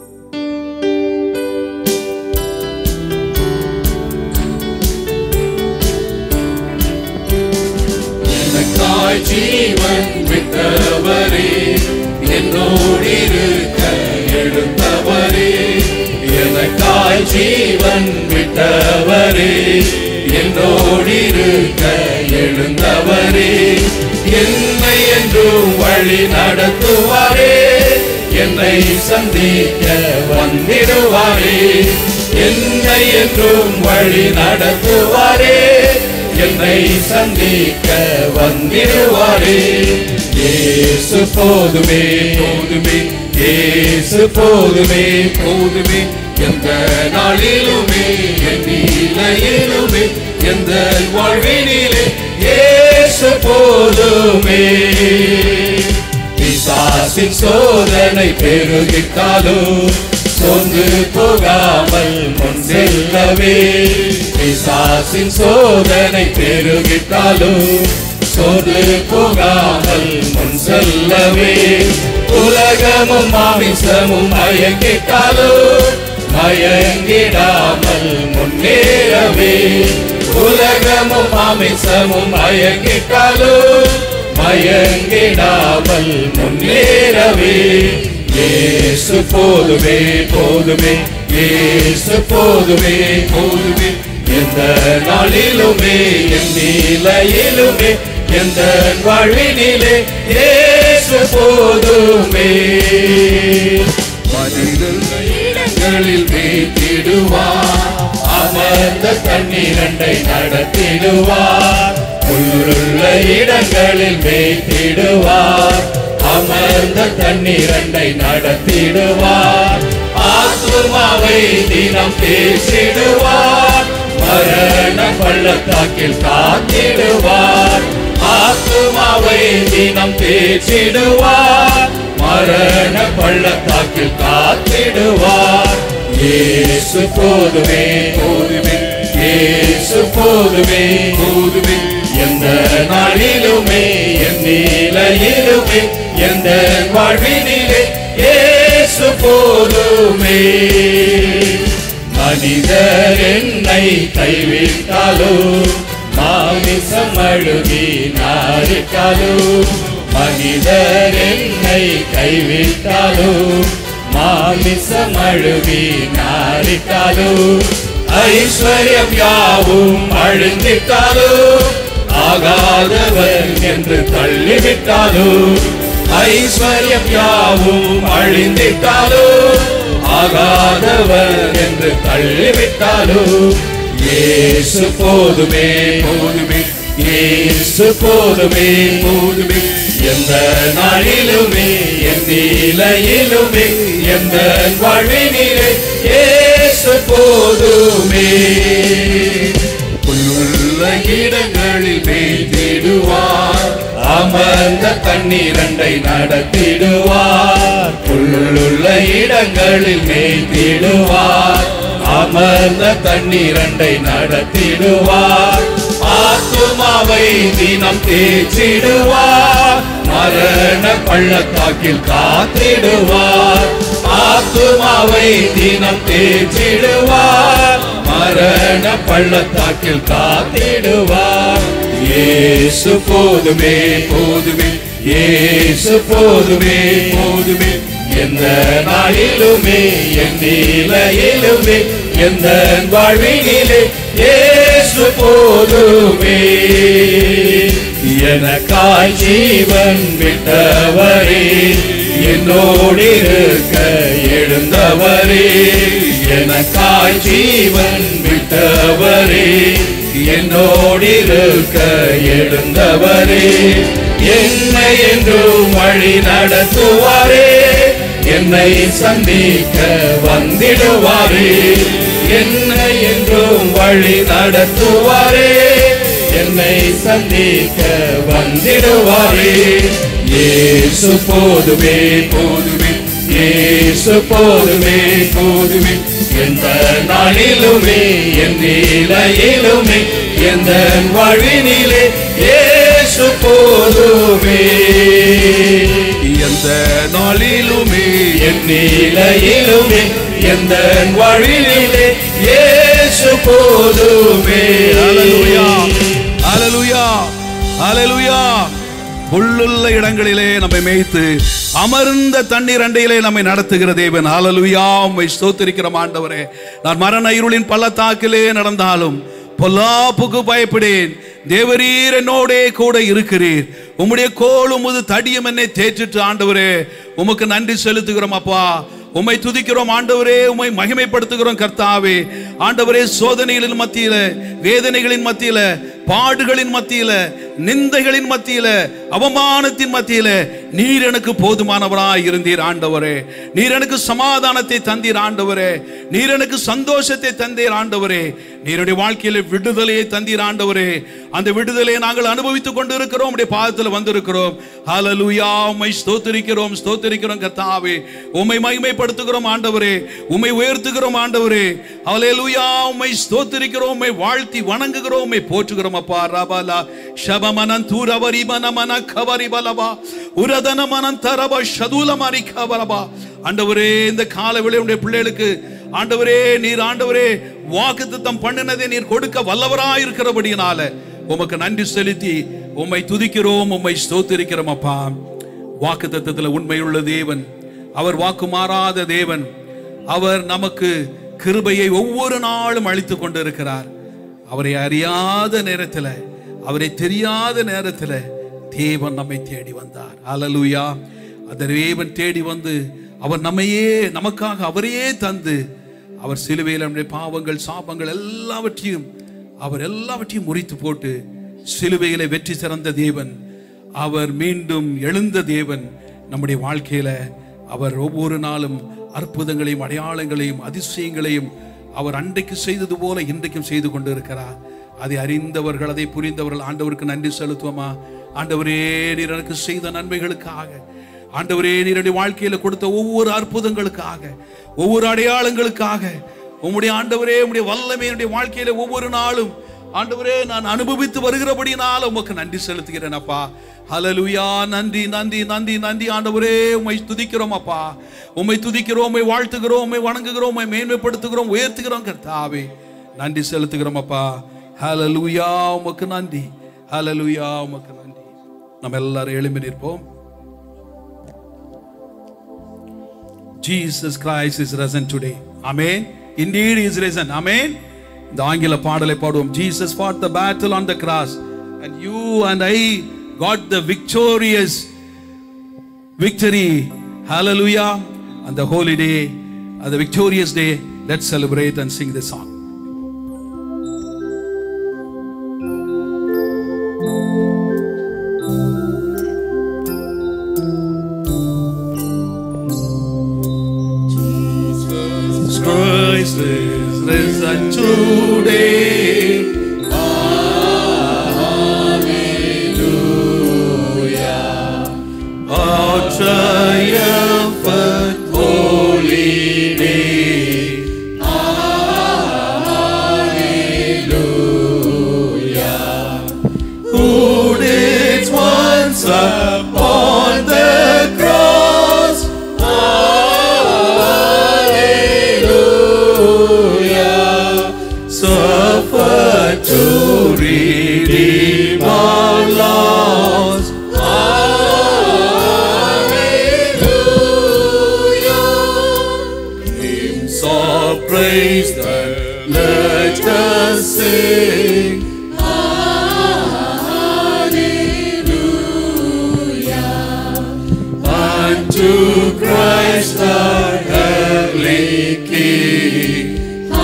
எனக்காய் ஜீவன் விட்டவரே என்னோடிருக்க எழுந்தவரே எனக்காய் ஜீவன் விட்டவரே என்னோடிருக்க எழுந்தவரே என்னை என்றும் வழி நடத்துவாரே என்னை சந்திக்க வந்திடுவாரே என்னை என்றும் வழி நடத்துவாரே என்னை சந்திக்க வந்திடுவாரே இயேசு போதுமே போதுமே இயேசு போதுமே போதுமே எந்த நாளிலுமே என் நிலையிலுமே எந்த வாழ்வினிலே இயேசு போதுமே பிசாசின் சோதனை பெருகிட்டாலும் சோர்ந்து போகாமல் முன் செல்லவே பிசாசின் சோதனை பெருகிட்டாலும் சோர்ந்து போகாமல் முன் செல்லவே உலகமும் மாமிசமும் மயங்கிட்டாலும் மயங்கிடாமல் முன்னேறவே உலகமும் மாமிசமும் மயங்கிட்டாலும் மயங்கிடாமல் முன்னேறவே இயேசு போதுமே போதுமே இயேசு போதுமே போதுமே எந்த நாளிலுமே என் நிலையிலுமே எந்த வாழ்வினிலே இயேசு போதுமே மனிதர்கள் இடங்களில் மேய்த்திடுவார் அமர்ந்த தண்ணீரண்டை நடத்திடுவார் புல்லுள்ள இடங்களில் மேய்த்திடுவார் அமர்ந்த தண்ணீரண்டை நடத்திடுவார் ஆத்துமாவை தினம் பேசிடுவார் மரண பள்ளத்தாக்கில் காத்திடுவார் ஆத்துமாவை தினம் பேசிடுவார் மரண பள்ளத்தாக்கில் காத்திடுவார் இயேசு போதுமே போதுமே இயேசு போதுமே போதுமே எந்த நாளிலுமே என் நிலையிலுமே எந்த வாழ்வினிலே இயேசு போதுமே மனிதர் என்னை கைவிட்டாலும் மாமிசம் அழுகி நாரிட்டாலும் மனிதர் என்னை கைவிட்டாலும் மாமிசம் அழுகி நாரிட்டாலும் ஐஸ்வர்யம் யாவும் அழிந்திட்டாலும் ஆகாதவர் என்று தள்ளிவிட்டாலும் ஐஸ்வர்யம் யாவும் அழிந்திட்டாலும் ஆகாதவர் என்று தள்ளிவிட்டாலும் இயேசு போதுமே போதுமே இயேசு போதுமே போதுமே எந்த நாளிலுமே என் நிலையிலுமே எந்த வாழ்வினிலே இயேசு போதுமே புல்லுள்ள இடங்களில் மேய்த்திடுவார் அமர்ந்த தண்ணீரண்டை நடத்திடுவார் புல்லுள்ள இடங்களில் மேய்த்திடுவார் அமர்ந்த தண்ணீரண்டை நடத்திடுவார் ஆத்துமாவை தினம் தேய்ச்சிடுவார் மரண பள்ளத்தாக்கில் காத்திடுவார் ஆத்துமாவை தினம் தேய்ச்சிடுவார் மரண பள்ளத்தாக்கில் காத்திடுவார் இயேசு போதுமே போதுமே இயேசு போதுமே போதுமே எந்த நாளிலுமே என் நிலையிலுமே எந்த வாழ்வினிலே இயேசு போதுமே எனக்காய் ஜீவன் விட்டவரே என்னோடு இருக்க எழுந்தவரே எனக்காய் ஜீவன் விட்டவரே என்னோடு இருக்க எழுந்தவரே என்னை என்றும் வழி நடத்துவாரே என்னை சந்திக்க வந்திடுவாரே என்னை என்றும் வழி நடத்துவாரே என்னை சந்திக்க வந்திடுவாரே இயேசு போதுமே போதுமே இயேசு போதுமே போதுமே எந்த நாளிலுமே என் நிலையிலுமே எந்த வாழ்வினிலே இயேசு போதுமே எந்த நாளிலுமே என் நிலையிலுமே எந்த வாழ்வினிலே இயேசு போதுமே ஹalleluya ஹalleluya ஹalleluya புல்லுள்ள இடங்களிலே நம்மை மேய்த்து அமர்ந்த தண்ணீர் அண்டையிலே நம்மை நடத்துகிற தேவன் ஹalleluya உம்மை ஸ்தோத்திரிக்கிறோம் ஆண்டவரே நான் மரண இருளின் பள்ளத்தாக்கிலே நடந்தாலும் பொல்லாப்புக்கு பயப்படேன் தேவரீர் என்னோடே கூட இருக்கிறீர் உம்முடைய கோலும் உமது தடியும் என்னை தேற்றிட்டு ஆண்டவரே உமக்கு நன்றி செலுத்துகிறோம் அப்பா உம்மை துதிக்கிறோம் ஆண்டவரே உம்மை மகிமைப்படுத்துகிறோம் கர்த்தாவே ஆண்டவரே சோதனைகளின் மத்தியில வேதனைகளின் மத்தியில பாடுகளின் மத்தியில நிந்தைகளின் மத்தியில அவமானத்தின் மத்தியில நீர் எனக்கு போதுமானவராய் இருந்தீர் ஆண்டவரே நீர் எனக்கு சமாதானத்தை தந்தீர் ஆண்டவரே நீர் எனக்கு சந்தோஷத்தை தந்தீர் ஆண்டவரே நீருடைய வாழ்க்கையில விடுதலையை தந்தீர் ஆண்டவரே அந்த விடுதலையை நாங்கள் அனுபவித்துக் கொண்டு இருக்கிறோம் உடைய பாதத்தில் வந்திருக்கிறோம் ஹalleluya உம்மை ஸ்தோத்திரிக்கிறோம் ஸ்தோத்திரிக்கிறோம் கர்த்தாவே உம்மை மகிமைப்படுத்துகிறோம் ஆண்டவரே உம்மை உயர்த்துகிறோம் ஆண்டவரே ஹalleluya உம்மை ஸ்தோத்திரிக்கிறோம் உம்மை வாழ்த்தி வணங்குகிறோம் உம்மை போற்றுகிறோம் அப்பா ரபலா ஷபமனன் தூரவரி மனமன கவரி பலபா உரதன மனன் தரப ஷதுலமரி கவரபா ஆண்டவரே இந்த கால உடைய பிள்ளைகளுக்கு ஆண்டவரே நீர் ஆண்டவரே வாக்குத்தத்தம் பண்ணினதை நீர் கொடுக்க வல்லவராய் இருக்கிறபடியினால உமக்கு நன்றி செலுத்தி உம்மை துதிக்கிறோம் உம்மை ஸ்தோத்திரிக்கிறோம் அப்பா வாக்கு தத்தத்தில் உண்மையுள்ள தேவன் அவர் வாக்கு மாறாத தேவன் அவர் நமக்கு கிருபையை ஒவ்வொரு நாளும் அளித்து கொண்டிருக்கிறார் அவரை அறியாத நேரத்தில் அவரை தெரியாத நேரத்தில் தேவன் நம்மை தேடி வந்தார் அல்லேலூயா அந்த தேவன் தேடி வந்து அவர் நம்மையே நமக்காக அவரையே தந்து அவர் சிலுவையில் நம்முடைய பாவங்கள் சாபங்கள் எல்லாவற்றையும் அவர் எல்லாவற்றையும் முறித்து போட்டு சிலுவையில வெற்றி சிறந்த தேவன் அவர் மீண்டும் எழுந்த தேவன் நம்முடைய வாழ்க்கையில அவர் ஒவ்வொரு நாளும் அற்புதங்களையும் அடையாளங்களையும் அதிசயங்களையும் அவர் அன்றைக்கு செய்தது போல இன்றைக்கும் செய்து கொண்டு இருக்கிறார் அதை அறிந்தவர்கள் அதை புரிந்தவர்கள் ஆண்டவருக்கு நன்றி செலுத்துவோமா ஆண்டவரே நீர் எனக்கு செய்த நன்மைகளுக்காக ஆண்டவரே நீருடைய வாழ்க்கையில கொடுத்த ஒவ்வொரு அற்புதங்களுக்காக ஒவ்வொரு அடையாளங்களுக்காக உம்முடைய ஆண்டவரே உம்முடைய வல்லமை என்னுடைய வாழ்க்கையில ஒவ்வொரு நாளும் ஆண்டவரே நான் அனுபவித்து வருகிறபடினால உமக்கு நன்றி செலுத்துகிறேன் அப்பா ஹalleluya நன்றி நன்றி நன்றி நன்றி ஆண்டவரே உம்மை துதிக்கிறோம் அப்பா உம்மை துதிக்கிறோம் உம்மை வாழ்த்துகிறோம் உம்மை வணங்குகிறோம் உம்மை மேன்மைப்படுத்துகிறோம் உயர்த்துகிறோம் கர்த்தாவே நன்றி செலுத்துகிறோம் அப்பா ஹalleluya உமக்கு நன்றி ஹalleluya உமக்கு நன்றி நம்ம எல்லாரும் எழும்பி நிற்போம் Jesus Christ is risen today. Amen. Indeed, he is risen. Amen. இந்த ஆங்கில பாடலை பாடுவோம் Jesus fought the battle on the cross and you and I got the victorious victory. Hallelujah. On the holy day, on the victorious day, let's celebrate and sing the song. Jesus Christ is risen Today. Hallelujah. our triumphant holy name. Who did once upon the cross? Hallelujah. Suffer to redeem our loss. Hallelujah. Hymns of praise that let us sing. Unto Christ our heavenly King.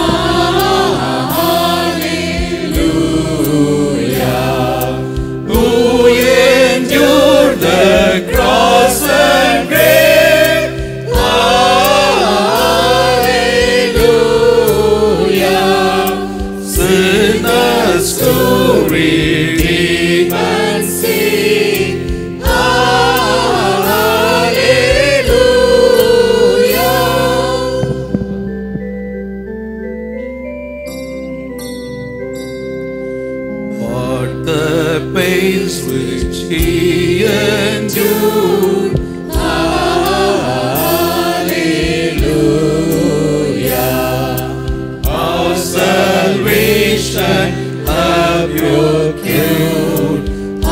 Hallelujah. Who endured the cross and grave. Hallelujah. Sinners to redeem and sing. Hallelujah. But the pains which he endured. Hallelujah. Our salvation have you cured.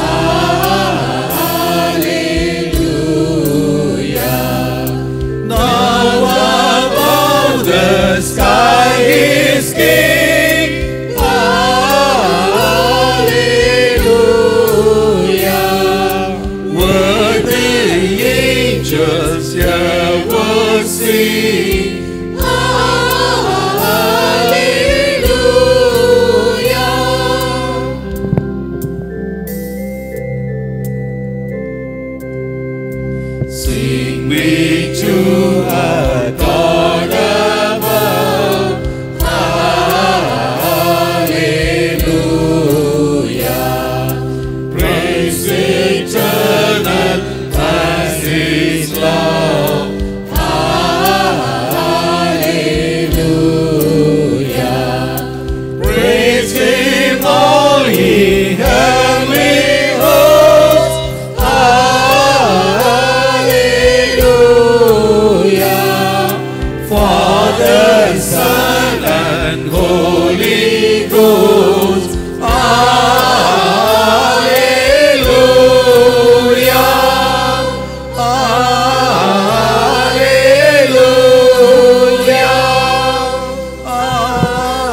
Hallelujah. Now above the sky is King. Hallelujah. Were the angels ever sing? Hallelujah. Sing we to our God above. Hallelujah. Praise eternal as His love. Hallelujah. Praise Him, all ye heavenly hosts. Hallelujah. Father, Son, and Holy Ghost. Hallelujah. Hallelujah.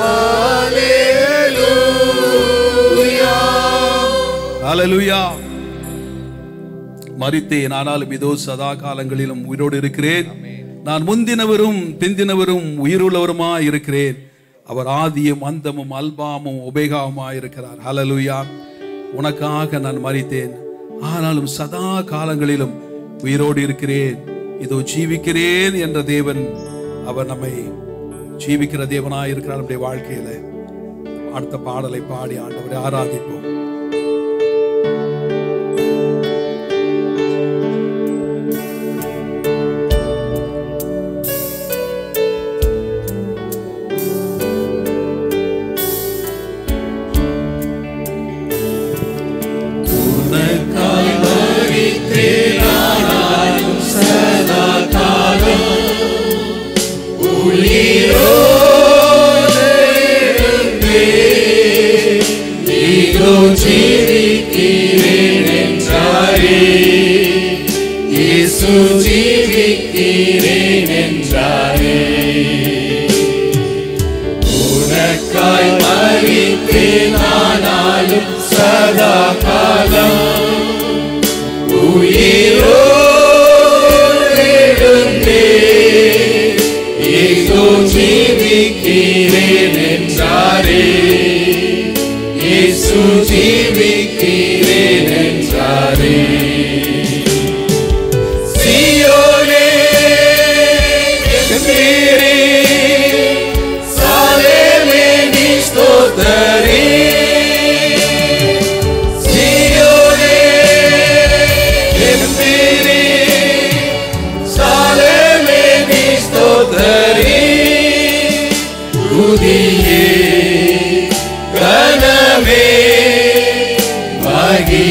Hallelujah. ஹalleluya மரித்தேன் ஆனாலும் இதோ சதா காலங்களிலும் உயிரோடு இருக்கிறேன் நான் முந்தினவரும் பிந்தினவரும் உயிருள்ளவருமா இருக்கிறேன் அவர் ஆதியும் அந்தமும் அல்பாமும் உபேகாவுமா இருக்கிறார் ஹalleluya உனக்காக நான் மரித்தேன் ஆனாலும் சதா காலங்களிலும் உயிரோடு இருக்கிறேன் இதோ ஜீவிக்கிறேன் என்ற தேவன் அவர் நம்மை ஜீவிக்கிற தேவனாய் இருக்கிறார் நம்முடைய வாழ்க்கையில அடுத்த பாடலை பாடி ஆண்டவரை ஆராதிப்போம் உனக்காய் மரித்தேன் ஆனாலும் சதா காலம் உயிரோடு இருந்தேன். இதோ ஜீவிக்கிறேன் என்றாரே இயேசு ஜீவிக்கிறேன் என்றாரே உனக்காய் மறித்தேன் ஆனாலும் சதா காலம் உயிரோடு இருந்தேன். இயேசு ஜீவிக்கிறேன் என்றாரே இயேசு ஜீவிக்கிறேன் என்றாரே சீயோனே எம்பீரே சாலேமே நீ ஸ்தோத்தரே சீயோனே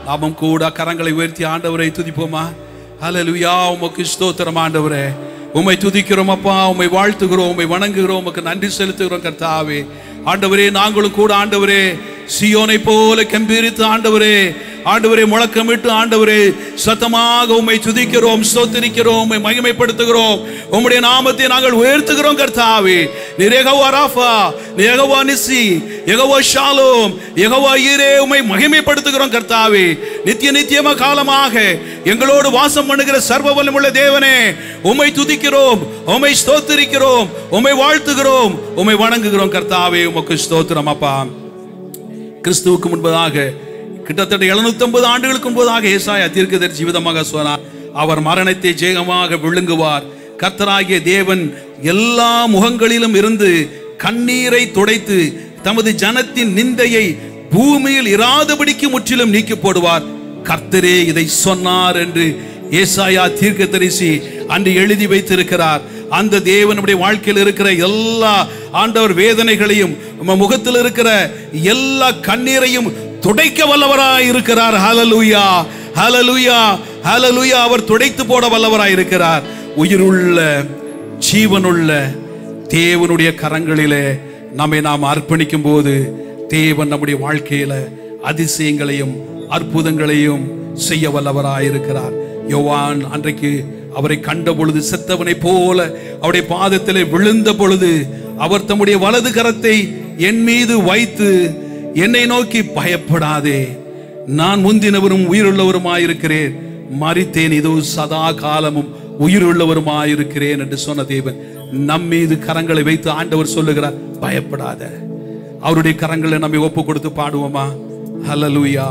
நாமும் கூட கரங்களை உயர்த்தி ஆண்டவரை துதிப்போமா ஹalleluya உமக்கு ஸ்தோத்திரம் ஆண்டவரே உம்மை துதிக்கிறோம் அப்பா உம்மை வாழ்த்துகிறோம் உம்மை வணங்குகிறோம் உமக்கு நன்றி செலுத்துகிறோம் கர்த்தாவே ஆண்டவரே நாங்களும் கூட ஆண்டவரே சியோனை போல கம்பீரித்து ஆண்டவரே ஆண்டவரே முழக்கமிட்டு ஆண்டவரே சத்தமாக உம்மை துதிக்கிறோம் ஸ்தோத்திரிக்கிறோம் உம்மை மகிமைப்படுத்துகிறோம் உம்முடைய நாமத்தை நாங்கள் உயர்த்துகிறோம் கர்த்தாவே நீர் யெகோவா ராஃபா நீர் Jehovah Nissi Jehovah Shalom Jehovah Jireh உம்மை மகிமைப்படுத்துகிறோம் கர்த்தாவே நித்திய நித்தியமா காலமாக எங்களோடு வாசம் பண்ணுகிற சர்வ வல்லமுள்ள தேவனே உம்மை துதிக்கிறோம் உம்மை ஸ்தோத்திரிக்கிறோம் உம்மை வாழ்த்துகிறோம் உம்மை வணங்குகிறோம் கர்த்தாவே உமக்கு ஸ்தோத்திரம் அப்பா கிறிஸ்துவுக்கு முன்பதாக கிட்டத்தட்ட 750 ஆண்டுகளுக்கு முன்பதாக ஏசாயா தீர்க்கதரிசி ஜீவிதமாக சொன்னார் அவர் மரணத்தை ஜெயமாக விழுங்குவார் கர்த்தராகிய தேவன் எல்லா முகங்களிலும் இருந்து கண்ணீரை துடைத்து தமது ஜனத்தின் நிந்தையை பூமியில் இராதபடிக்கு முற்றிலும் நீக்கி போடுவார் கர்த்தரே இதை சொன்னார் என்று ஏசாயா தீர்க்கதரிசி அன்று எழுதி வைத்திருக்கிறார் அந்த தேவனுடைய வாழ்க்கையில் இருக்கிற எல்லா ஆண்டவர் வேதனைகளையும் நம்ம முகத்தில் இருக்கிற எல்லா கண்ணீரையும் துடைக்க வல்லவராய் இருக்கிறார் ஹalleluya ஹalleluya ஹalleluya அவர் துடைத்து போட வல்லவராய் இருக்கிறார் உயிருள்ள ஜீவனுள்ள தேவனுடைய கரங்களிலே நம்மை நாம் அர்ப்பணிக்கும் போது தேவன் நம்முடைய வாழ்க்கையில அதிசயங்களையும் அற்புதங்களையும் செய்ய வல்லவராயிருக்கிறார் யோவான் அன்றைக்கு அவரை கண்ட பொழுது செத்தவனை போல அவருடைய பாதத்திலே விழுந்த பொழுது அவர் தம்முடைய வலது கரத்தை என் மீது வைத்து என்னை நோக்கி பயப்படாதே நான் முந்தினவரும் உயிருள்ளவருமாயிருக்கிறேன் மறித்தேன் இதோ சதா காலமும் உயிருள்ளவருமாயிருக்கிறேன் என்று சொன்ன தேவன் நம் மீது கரங்களை வைத்து ஆண்டவர் சொல்லுகிறார் பயப்படாத அவருடைய கரங்களை நம்மை ஒப்பு கொடுத்து பாடுவோமா ஹalleluya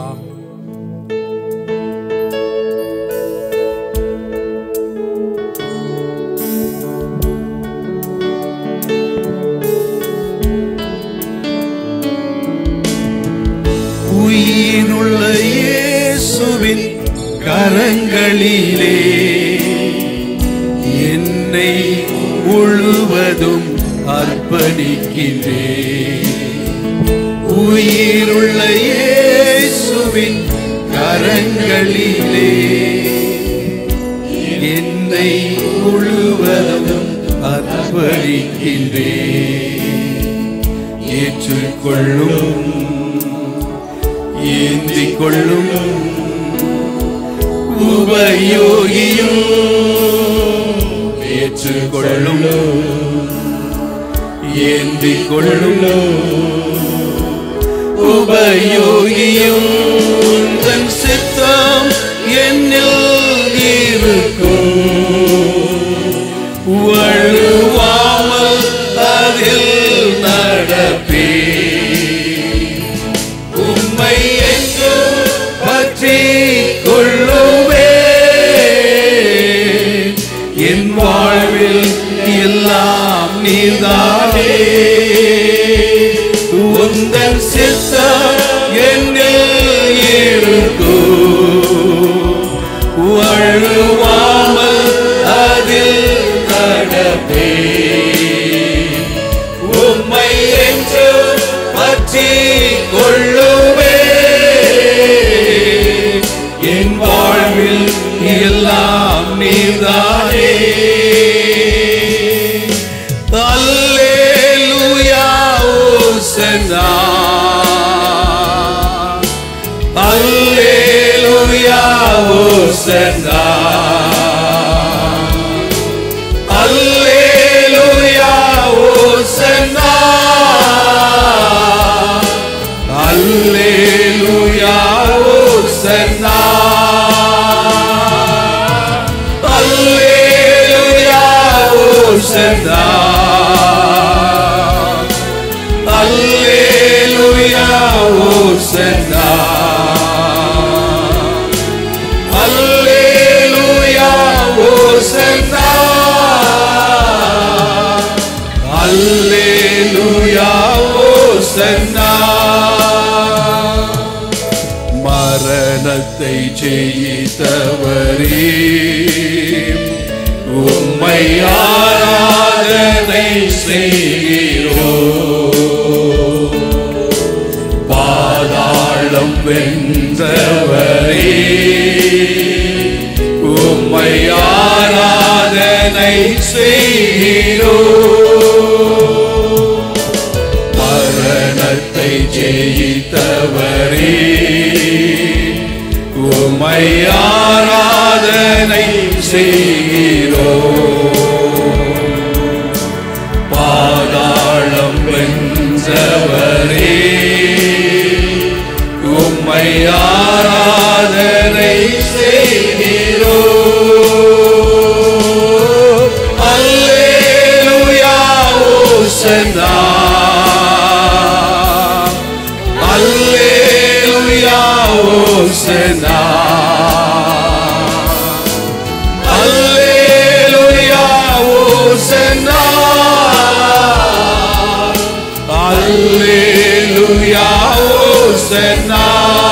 உயிருள்ள இயேசுவின் கரங்களிலே என்னை முழுவதும் அர்ப்பணிக்கின்றேன் உயிருள்ள இயேசுவின் கரங்களிலே என்னை முழுவதும் அர்ப்பணிக்கின்றேன் ஏற்றுக்கொள்ளும் ஏந்திக் கொள்ளும் உபயோகியும் ஏற்றுக்கொள்ளும் ஏந்திக் கொள்ளும் உபயோகியும் உந்தன் சித்தம் என்னில் இருக்கும் வழுவாமல் அதில் நடப்பேன் உம்மை என்று பற்றி கொள்ளுவேன் என் வாழ்வில் எல்லாம் நீதானே உந்தன் சித்தம் என்னில் இருக்கும் வழுவாமல் அதில் நடப்பேன் உம்மை என்று பற்றி கொள்ளுவே என் வாழ்வில் எல்லாம் நீதானே அல்லேலூயா ஓசனா அல்லேலூயா ஓசனா அல்லேலூயா ஓசன்னா அல்லேலூயா ஓசன்னா அல்லேலூயா ஓசன்னா அல்லேலூயா ஓசன்னா அல்லேலூயா ஓசன்னா அல்லேலூயா ஓசன்னா மரணத்தை ஜெயித்தவரே உம்மை ஆராதனை செய்கிறோ பாதாளம் வென்றவரே உம்மை ஆராதனை செய்கிறோ மரணத்தை ஜெயித்தவரே உம்மை ஆராதனை செய்கிறோ பாதாளம் வென்றவரே உம்மை ஆராதனை செய்கிறோ அல்லேலூயா ஓசன்னா அல்லேலூயா ஓசன்னா அல்லேலூயா ஓசன்னா அல்லேலூயா ஓசன்னா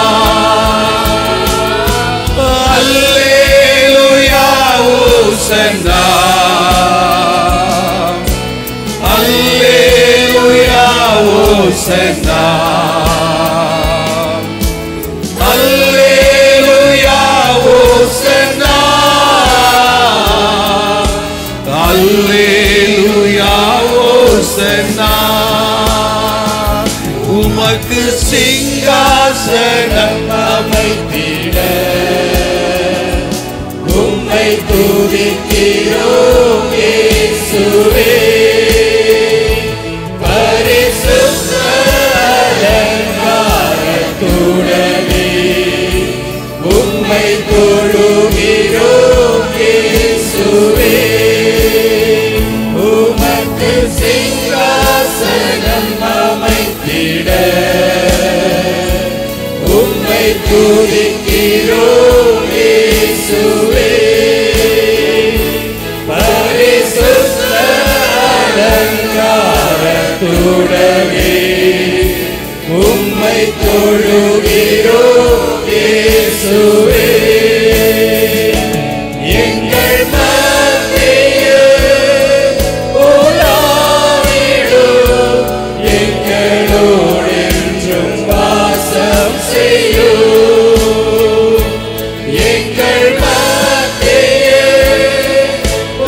அல்லேலூயா ஓசன்னா அல்லேலூயா ஓசன்னா அல்லேலூயா ஓசன்னா அல்லேலூயா ஓசன்னா உமக்கு சிங்காசனம் அமைத்திட உம்மை துதிக்கிறோம் இயேசுவே பரிசுத்த அலங்காரத்துடனே உம்மை தொழுகிறோம் இயேசுவே உமக்கு சிங்காசனம் அமைத்திட உம்மை துதிக்கிறோம் இயேசுவே பரிசுத்த அலங்காரத்துடனே உம்மை தொழுகிறோம் இயேசுவே எங்கள் மத்தியில் உலாவிடும் எங்களோடு என்றும் வாசம் செய்யும் எங்கள் மத்தியில்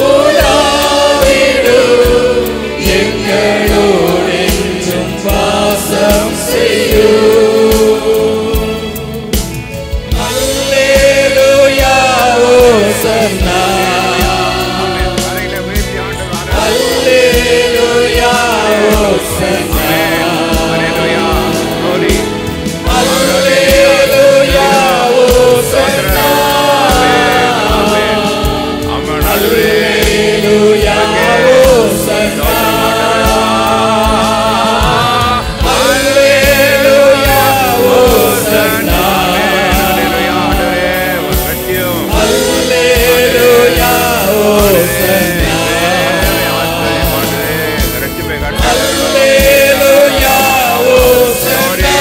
உலாவிடும் எங்களோடு என்றும் வாசம் செய்யும் அல்லேலூயா ஓசன்னா அல்லேலூயா ஓசன்னா அல்லேலூயா ஓசன்னா அல்லேலூயா ஓசன்னா அல்லேலூயா ஓசன்னா அல்லேலூயா ஓசன்னா அல்லேலூயா ஓசன்னா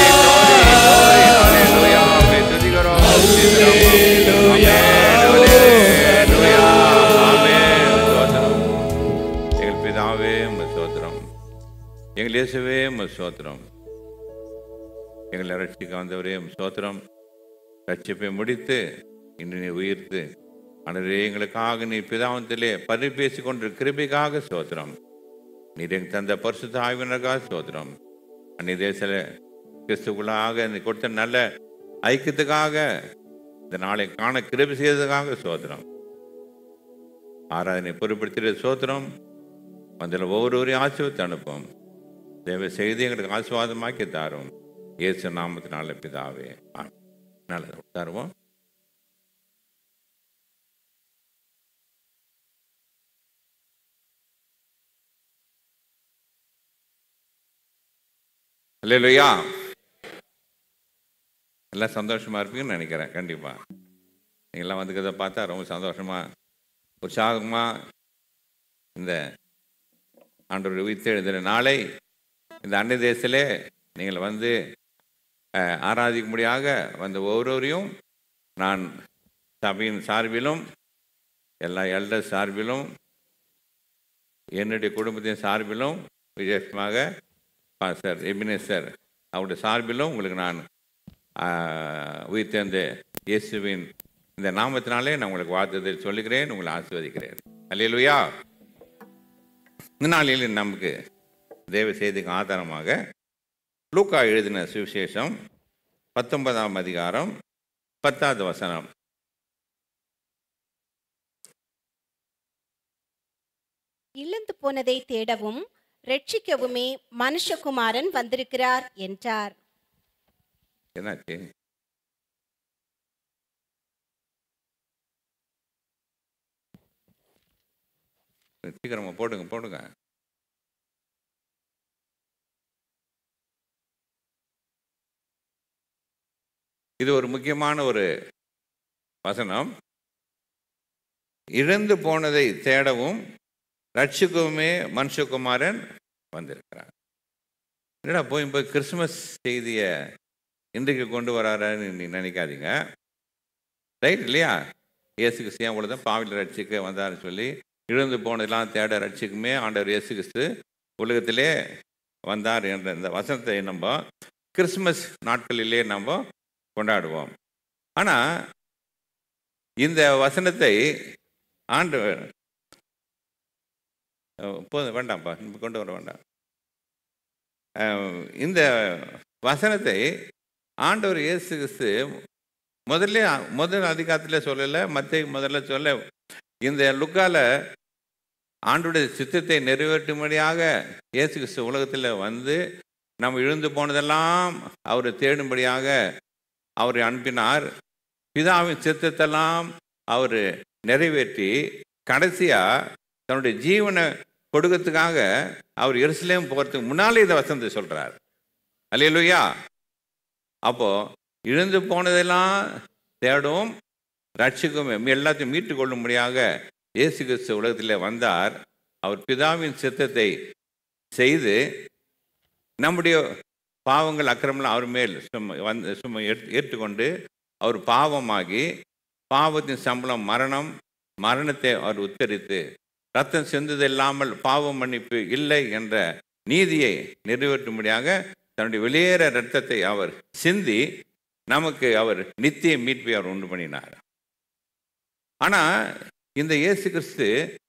எங்கள் பிதாவே உம சோத்திரம் எங்கள் இயேசுவே உம சோத்திரம் எங்களை ரட்சிக்க வந்தவரே உம் சோத்திரம் ரட்சிப்பை முடித்து இன்று நீ உயிர்த்து அன்றே எங்களுக்காக நீ பிதாவத்திலே பரி பேசிக் கொண்ட கிருபைக்காக சோத்திரம் நீர் எங்க தந்த பரிசுத்த ஆய்வினருக்காக சோத்திரம் அன்னை தேசல கிறிஸ்துக்குள்ளாக நீ கொடுத்த நல்ல ஐக்கியத்துக்காக இந்த நாளை காண கிருபை செய்ததுக்காக சோத்திரம் ஆராதனை பொறுப்படுத்திய சோத்திரம் அதில் ஒவ்வொருவரையும் ஆசிர்வத்தை அனுப்பும் தேவ செய்தி எங்களுக்கு ஆசிர்வாதமாக்கி தாரும் இயேசு நாமத்தினால பிதாவே ஆமென். நல்லது தருவோம் அல்லேலூயா எல்லாம் சந்தோஷமா இருப்பீங்கன்னு நினைக்கிறேன் கண்டிப்பா நீங்கள்லாம் வந்துக்கிறத பார்த்தா ரொம்ப சந்தோஷமா உற்சாகமா இந்த ஆண்டவர் உயிர்த்து எழுதின நாளை இந்த அன்னை தேசத்திலே நீங்கள் வந்து அஹ், ஆராதிக்கும்படியாக வந்த ஒவ்வொருவரையும் நான் சபையின் சார்பிலும் எல்லா எல்டர் சார்பிலும் என்னுடைய குடும்பத்தின் சார்பிலும் விசேஷமாக பாஸ்டர் எபினேசர் அவருடைய சார்பிலும் உங்களுக்கு நான் ஆஹ், உயிர்த்தெழுந்த இயேசுவின் இந்த நாமத்தினாலே நான் உங்களுக்கு வாழ்த்துதல் சொல்லுகிறேன் உங்களை ஆசீர்வதிக்கிறேன் அல்லேலூயா இந்த நாளில் நமக்கு தேவ செய்திக்கு ஆதாரமாக லூக்கா எழுதின சுவிசேஷம் பத்தொன்பதாம் அதிகாரம் பத்தாவது வசனம் இழந்து போனதை தேடவும் ரட்சிக்கவுமே மனுஷகுமாரன் வந்திருக்கிறார் என்றார் என்னாச்சு சீக்கிரமா போடுங்க போடுங்க இது ஒரு முக்கியமான ஒரு வசனம் இழந்து போனதை தேடவும் ரட்சிக்கவுமே மனுஷகுமாரன் வந்திருக்கிறார் என்னடா போய் போய் கிறிஸ்துமஸ் செய்தியை இன்றைக்கு கொண்டு வராருன்னு நீ நினைக்காதீங்க ரைட் இல்லையா இயேசு கிறிஸ்து ஏன் தான் பாவியில் ரட்சிக்க வந்தாருன்னு சொல்லி இழந்து போனதெல்லாம் தேட ரட்சிக்குமே ஆண்டவர் இயேசு கிறிஸ்து உலகத்திலே வந்தார் என்ற இந்த வசனத்தை நம்ம கிறிஸ்துமஸ் நாட்களிலே நம்ம கொண்டாடுவோம் ஆனால் இந்த வசனத்தை ஆண்டவர் அஹ், போதும் வேண்டாம்ப்பா இப்போ கொண்டு வர வேண்டாம் அஹ், இந்த வசனத்தை ஆண்டவர் இயேசு கிறிஸ்து முதல்ல முதல் அதிகாரத்தில் சொல்லலை மற்ற முதல்ல சொல்ல இந்த லுக்கால ஆண்டுடைய சித்தத்தை நிறைவேற்றும்படியாக இயேசு கிறிஸ்து உலகத்தில் வந்து நம்ம இழந்து போனதெல்லாம் அவர் தேடும்படியாக அவரை அனுப்பினார் பிதாவின் சித்தத்தெல்லாம் அவர் நிறைவேற்றி கடைசியாக தன்னுடைய ஜீவனை கொடுக்கறதுக்காக அவர் எருசலேம் போகிறதுக்கு முன்னாலே இந்த வசனத்தை சொல்கிறார் அல்லையா அப்போ இழந்து போனதெல்லாம் தேடும் ரட்சிக்கும் எல்லாத்தையும் மீட்டு கொள்ளும்படியாக இயேசு கிறிஸ்து உலகத்தில் வந்தார் அவர் பிதாவின் சித்தத்தை செய்து நம்முடைய பாவங்கள் அக்கிரமங்கள் அவர் மேல் சும்மா வந்து சும்மா ஏற்று- ஏற்றுக்கொண்டு அவர் பாவமாகி பாவத்தின் சம்பளம் மரணம் மரணத்தை அவர் உத்தரித்து ரத்தம் சிந்தது இல்லாமல் பாவ மன்னிப்பு இல்லை என்ற நீதியை நிறைவேற்றும்படியாக தன்னுடைய வெளியேற ரத்தத்தை அவர் சிந்தி நமக்கு அவர் நித்திய மீட்பை அவர் உண்டு பண்ணினார் ஆனால் இந்த இயேசு கிறிஸ்து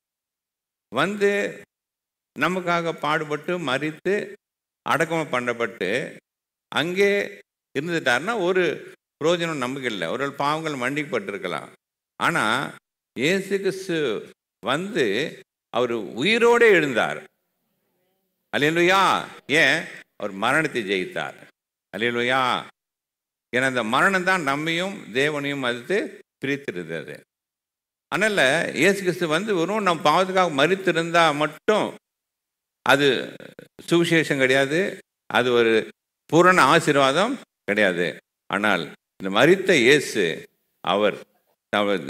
வந்து நமக்காக பாடுபட்டு மறித்து அடக்கம் பண்ணப்பட்டு அங்கே இருந்துட்டாருன்னா ஒரு பிரயோஜனம் நமக்கு இல்லை ஒரு பாவங்கள் மன்னிக்கப்பட்டிருக்கலாம் ஆனால் இயேசு கிறிஸ்து வந்து அவர் உயிரோடு எழுந்தார் அல்லேலூயா ஏன் அவர் மரணத்தை ஜெயித்தார் அல்லேலூயா ஏன்னா அந்த மரணம் தான் நம்மையும் தேவனையும் மதித்து பிரித்திருந்தது அதனால் இயேசு கிறிஸ்து வந்து வெறும் நம்ம பாவத்துக்காக மறித்திருந்தா மட்டும் அது சுவிசேஷம் கிடையாது அது ஒரு பூரண ஆசீர்வாதம் கிடையாது ஆனால் இந்த மரித்த இயேசு அவர் அவர்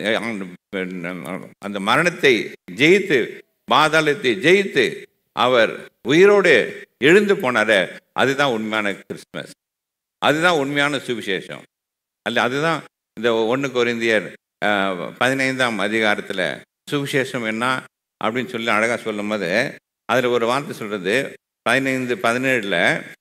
அந்த மரணத்தை ஜெயித்து பாதாளத்தை ஜெயித்து அவர் உயிரோடு எழுந்து போனார அதுதான் உண்மையான கிறிஸ்மஸ் அதுதான் உண்மையான சுவிசேஷம் அல்ல அதுதான் இந்த ஒன்று கொரிந்தியர் அஹ், பதினைந்தாம் அதிகாரத்தில் சுவிசேஷம் என்ன அப்படின்னு சொல்லி அழகாக சொல்லும் போது அதில் ஒரு வார்த்தை சொல்கிறது பதினைந்து பதினேழில்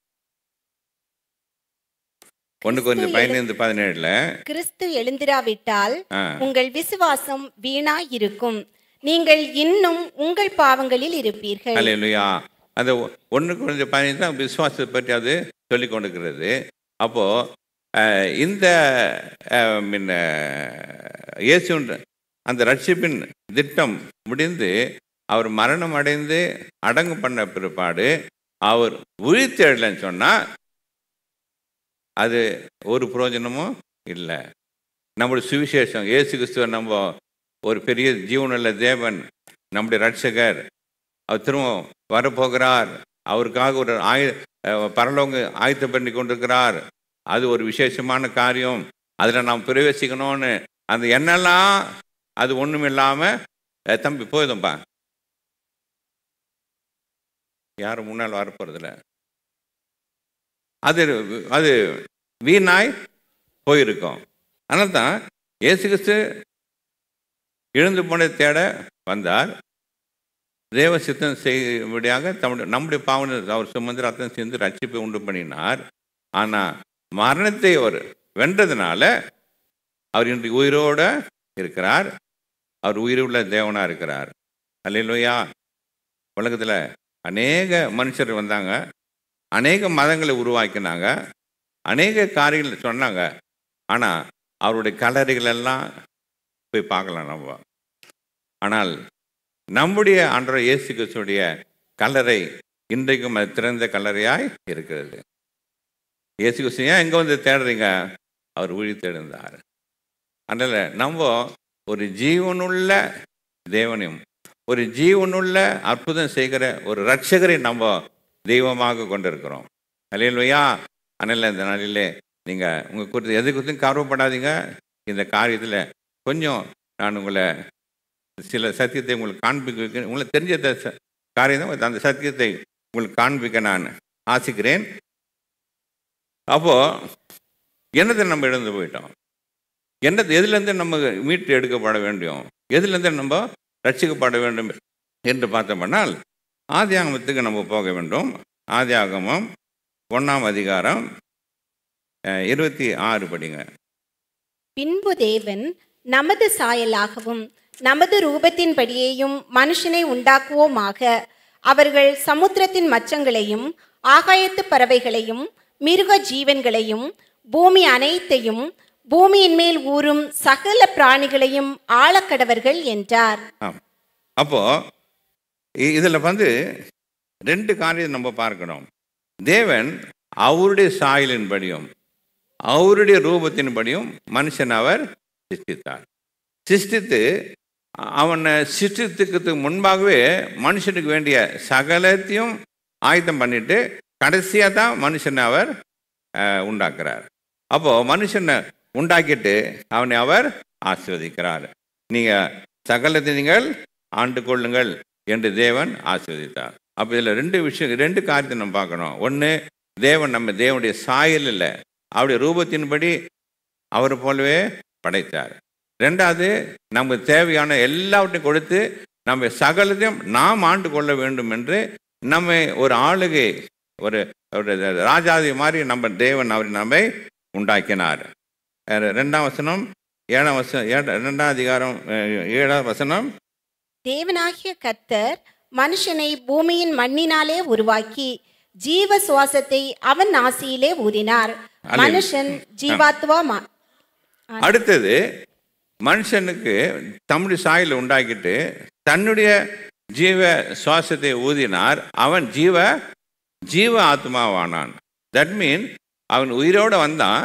ஒன்று கொரிந்தியர் பதினைந்து பதினேழில் கிறிஸ்து எழுந்திராவிட்டால் ஆ உங்கள் விசுவாசம் வீணாயிருக்கும் நீங்கள் இன்னும் உங்கள் பாவங்களில் இருப்பீர்கள் அல்லேலூயா அந்த ஒன்று குறைஞ்ச பதினைந்து தான் விசுவாசத்தை பற்றி அது சொல்லி கொண்டிருக்கிறது அப்போது இந்த அஹ், முன்ன இயேசுன்ற அந்த ரட்சிப்பின் திட்டம் முடிந்து அவர் மரணம் அடைந்து அடங்கு பண்ண பிற்பாடு அவர் உயிர்த்தெழலைன்னு சொன்னால் அது ஒரு பிரயோஜனமும் இல்லை நம்முடைய சுவிசேஷம் இயேசு கிறிஸ்துவ நம்ம ஒரு பெரிய ஜீவனுள்ள தேவன் நம்முடைய ரட்சகர் அவர் திரும்ப வரப்போகிறார் அவருக்காக ஒரு ஆய அஹ் பரலோக ஆயத்தம் பண்ணி கொண்டிருக்கிறார் அது ஒரு விசேஷமான காரியம் அதில் நாம் பிரவேசிக்கணும்னு அந்த எண்ணெல்லாம் அது ஒன்றும் இல்லாமல் தம்பி போதும்பா யாரும் முன்னால் வரப்போறதில்ல அது அது வீணாய் போயிருக்கும் அதனால தான் இயேசு கிறிஸ்து எழுந்து போனதை தேட வந்தார் தேவ சித்தம் செய்யும்படியாக தம்முடைய நம்முடைய பாவனை அவர் சுமந்து ரத்தம் சேர்ந்து ரட்சிப்பை உண்டு பண்ணினார் ஆனால் மரணத்தை அவர் வென்றதுனால அவர் இன்று உயிரோட இருக்கிறார் அவர் உயிருள்ள தேவனா இருக்கிறார் அல்லையா உலகத்தில் அநேக மனுஷர் வந்தாங்க அநேக மதங்களை உருவாக்கினாங்க அநேக காரியங்கள் சொன்னாங்க ஆனால் அவருடைய கலரிகள் எல்லாம் போய் பார்க்கலாம் நம்ம ஆனால் நம்முடைய ஆண்டவர் இயேசு கிறிஸ்துடைய கல்லறை இன்றைக்கும் அது திறந்த கல்லறையாய் இருக்கிறது இயேசு கிறிஸ்து ஏன் எங்கே வந்து தேடுறீங்க அவர் உழி தேடுந்தார் அதனால் நம்ம ஒரு ஜீவனுள்ள தேவனையும் ஒரு ஜீவனுள்ள அற்புதம் செய்கிற ஒரு ரட்சகரை நம்ம தெய்வமாக கொண்டிருக்கிறோம் அல்லையா அதனால் இந்த நாளிலே நீங்கள் உங்கள் குறித்து எது குறித்தும் கவலைப்படாதீங்க இந்த காரியத்தில் கொஞ்சம் நான் உங்களை சில சத்தியத்தை உங்களுக்கு காண்பிக்க உங்களுக்கு தெரிஞ்ச த- ச- காரியம் தான் அந்த சத்தியத்தை உங்களுக்கு காண்பிக்க நான் ஆசிக்கிறேன் அப்போ என்னத்தை நம்ம இழந்து போயிட்டோம் என்னத்தை எதுலேருந்து நம்ம மீட்டு எடுக்கப்பட வேண்டும் எதுலேருந்து நம்ம ரட்சிக்கப்பட வேண்டும் என்று பார்த்தோம்னால் ஆதி ஆகமத்துக்கு நம்ம போக வேண்டும் ஆதி ஆகமம் ஒன்றாம் அதிகாரம் அஹ், இருபத்தி ஆறு படிங்க பின்பு தேவன் நமது சாயலாகவும் நமது ரூபத்தின்படியேயும் மனுஷனை உண்டாக்குவோமாக அவர்கள் சமுத்திரத்தின் மச்சங்களையும் ஆகாயத்து பறவைகளையும் மிருக ஜீவன்களையும் பூமி அனைத்தையும் பூமியின் மேல் ஊறும் சகல பிராணிகளையும் ஆளக்கடவர்கள் என்றார் ஆம் அப்போ இ- இதுல வந்து ரெண்டு காரியம் நம்ம பார்க்கணும் தேவன் அவருடைய சாயலின்படியும் அவருடைய ரூபத்தின்படியும் மனுஷன் அவர் சிருஷ்டித்தார் சிருஷ்டித்து அவனை சிருஷ்டித்துக்கு முன்பாகவே மனுஷனுக்கு வேண்டிய சகலத்தையும் ஆயத்தம் பண்ணிட்டு கடைசியாக தான் மனுஷனை அவர் அஹ், உண்டாக்குறார் அப்போ மனுஷனை உண்டாக்கிட்டு அவனை அவர் ஆசீர்வதிக்கிறார் நீங்க சகலத்தை நீங்கள் ஆண்டு கொள்ளுங்கள் என்று தேவன் ஆசீர்வதித்தார் அப்போ இதில் ரெண்டு விஷயம் ரெண்டு காரியத்தை நம்ம பார்க்கணும் ஒன்று தேவன் நம்ம தேவனுடைய சாயல் இல்லை அவருடைய ரூபத்தின்படி அவர் போலவே படைத்தார் ரெண்டாவது நமக்கு தேவையான எல்லாவற்றையும் கொடுத்து நம்ம சகலத்தையும் நாம் ஆண்டு கொள்ள வேண்டும் என்று நம்மை ஒரு ஆளுகை ஒரு ஒரு ராஜாதி மாதிரி நம்ம தேவன் அவர் நம்மை உண்டாக்கினார் அஹ் ரெண்டாம் வசனம் ஏழாம் வசனம் ஏழ- ரெண்டாம் அதிகாரம் அஹ், ஏழாம் வசனம் தேவனாகிய கர்த்தர் மனுஷனை பூமியின் மண்ணினாலே உருவாக்கி ஜீவ சுவாசத்தை அவன் நாசியிலே ஊதினார் அல்லேலூயா. மனுஷன் ஜீவாத்வா மா- அடுத்தது மனுஷனுக்கு தம்முடைய சாயலை உண்டாக்கிட்டு தன்னுடைய ஜீவ சுவாசத்தை ஊதினார் அவன் ஜீவ ஜீவ ஆத்மாவானான் தட் மீன் அவன் உயிரோட வந்தான்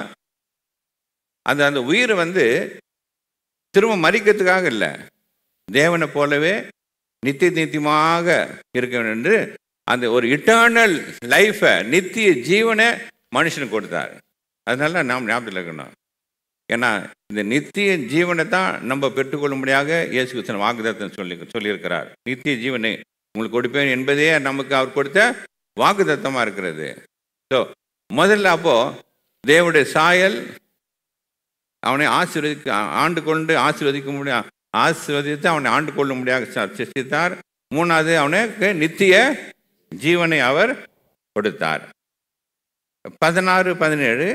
அந்த அந்த உயிர் வந்து திரும்ப மறிக்கிறதுக்காக இல்லை தேவனை போலவே நித்திய நித்தியமாக இருக்க வேண்டும் என்று அந்த ஒரு இட்டர்னல் லைஃபை நித்திய ஜீவனை மனுஷனுக்கு கொடுத்தார் அதனால நாம் ஞாபகத்தில் இருக்கணும் ஏன்னா இந்த நித்திய ஜீவனை தான் நம்ம பெற்றுக்கொள்ளும்படியாக இயேசு கிருஷ்ணன் வாக்குதத்தம் சொல்லி சொல்லியிருக்கிறார் நித்திய ஜீவனை உங்களுக்கு கொடுப்பேன் என்பதே நமக்கு அவர் கொடுத்த வாக்குதத்தமாக இருக்கிறது ஸோ முதல்ல அப்போ தேவனுடைய சாயல் அவனை ஆசீர்வதிக்க ஆண்டு கொண்டு ஆசீர்வதிக்க முடியும் ஆசீர்வதித்து அவனை ஆண்டு கொள்ள முடியாக சிருஷ்டித்தார் மூணாவது அவனுக்கு நித்திய ஜீவனை அவர் கொடுத்தார் பதினாறு பதினேழு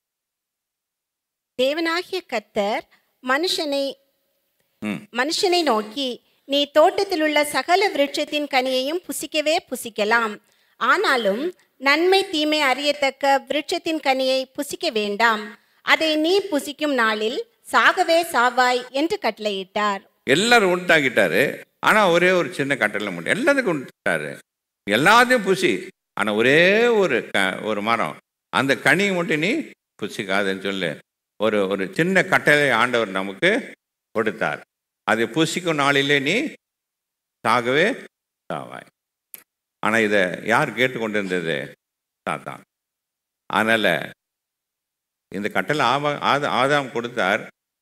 தேவனாகிய கர்த்தர் மனுஷனை ம். மனுஷனை நோக்கி நீ தோட்டத்தில் உள்ள சகல விருட்சத்தின் கனியையும் புசிக்கவே புசிக்கலாம் ஆனாலும் நன்மை தீமை அறியத்தக்க விருட்சத்தின் கனியை புசிக்க வேண்டாம் அதை நீ புசிக்கும் நாளில் சாகவே சாவாய் என்று கட்டளையிட்டார் எல்லாரும் உண்டாக்கிட்டாரு ஆனால் ஒரே ஒரு சின்ன கட்டளை மட்டும் எல்லாத்துக்கும் உண்டாரு எல்லாத்தையும் புசி ஆனால் ஒரே ஒரு க ஒரு மரம் அந்த கனியை மட்டும் நீ புசிக்காதுன்னு சொல்லு ஒரு ஒரு சின்ன கட்டளை ஆண்டவர் நமக்கு கொடுத்தார் அதை புசிக்கும் நாளிலே நீ சாகவே சாவாய் ஆனால் இதை யார் கேட்டுக்கொண்டிருந்தது சாத்தான் அதனால் இந்த கட்டளை ஆபா ஆதா ஆதாம் கொடுத்தார்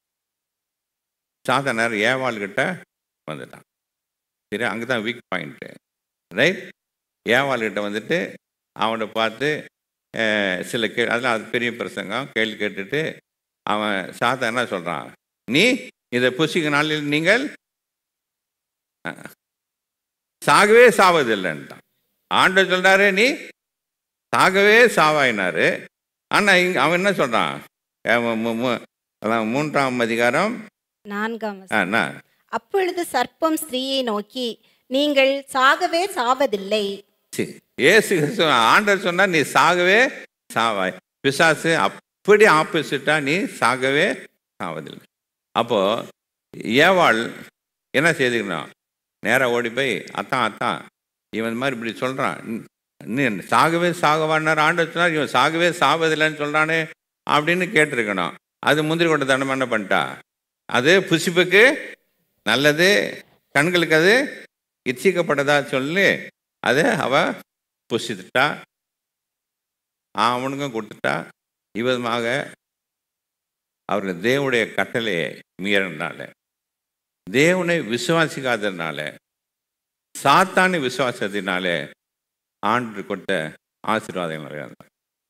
சாதனர் ஏவாள்கிட்ட வந்துட்டான் சரி அங்கே தான் வீக் பாயிண்ட்டு ரைட் ஏவாள்கிட்ட வந்துட்டு அவனை பார்த்து அஹ், சில கே அதெல்லாம் அது பெரிய பிரசங்கம் கேள்வி கேட்டுட்டு அவன் சாத்தா என்ன சொல்கிறான் நீ இதை புசிக்க நாளில் நீங்கள் அஹ், சாகவே சாவதில்லைன்ட்டான் ஆண்டவர் சொல்கிறாரு நீ சாகவே சாவாயினாரு ஆனால் இங்க அவன் என்ன சொல்கிறான் அதான் மூன்றாம் அதிகாரம் நான்காம் வசனம். ஆ, நான் அப்பொழுது சர்ப்பம் ஸ்திரீயை நோக்கி நீங்கள் சாகவே சாவதில்லை சரி. இயேசு கிறிஸ்து ஆண்டவர் சொன்னா நீ சாகவே சாவாய் பிசாசு அப்படி ஆப்போசிட்டா நீ சாகவே சாவதில்லை அப்போ ஏவாள் என்ன செய்துக்கணும் நேரா ஓடி போய் அத்தான் அத்தான் இவன் இந்த மாதிரி இப்படி சொல்றான் நீ சாகவே சாகவான்னார் ஆண்டவர் சொன்னார் இவன் சாகவே சாவதில்லைன்னு சொல்றானே அப்படின்னு கேட்டிருக்கணும் அது முந்திரி கொண்ட தண்டனை என்ன பண்ணிட்டா அது புசிப்புக்கு நல்லது கண்களுக்கு அது இச்சிக்கப்பட்டதா சொல்லி அதை அவ புசித்துட்டா அவனுக்கும் கொடுத்துட்டா இவ்விதமாக அவர்கள் தேவனுடைய கட்டளையை மீறினால தேவனை விசுவாசிக்காததுனால சாத்தானை விசுவாசத்தினால ஆண்டு கொடுத்த ஆசீர்வாதங்கள் நிறையா இருந்தான்.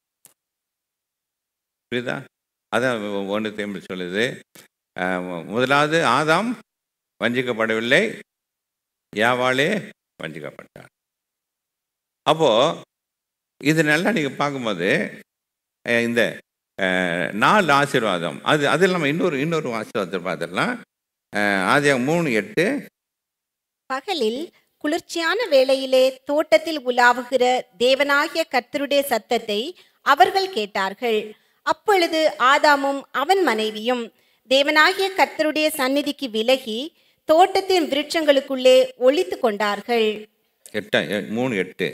புரியுதா அதான் ஒன்று தேம்பி சொல்லுது அஹ், முதலாவது ஆதாம் வஞ்சிக்கப்படவில்லை யாவாளே வஞ்சிக்கப்பட்டார் அப்போ இது நல்லா நீங்க பார்க்கும்போது அஹ், இந்த அஹ், நாலு ஆசீர்வாதம் அது அது இல்லாமல் இன்னொரு இன்னொரு ஆசீர்வாதத்தை பார்த்துடலாம் அஹ், ஆதியாகமம் மூணு எட்டு பகலில் குளிர்ச்சியான வேளையிலே தோட்டத்தில் உலாவுகிற தேவனாகிய கர்த்தருடைய சத்தத்தை அவர்கள் கேட்டார்கள் அப்பொழுது ஆதாமும் அவன் மனைவியும் தேவனாகிய கர்த்தருடைய சந்நிதிக்கு விலகி தோட்டத்தின் விருட்சங்களுக்குள்ளே ஒளித்து கொண்டார்கள் எட்ட எ- மூணு எட்டு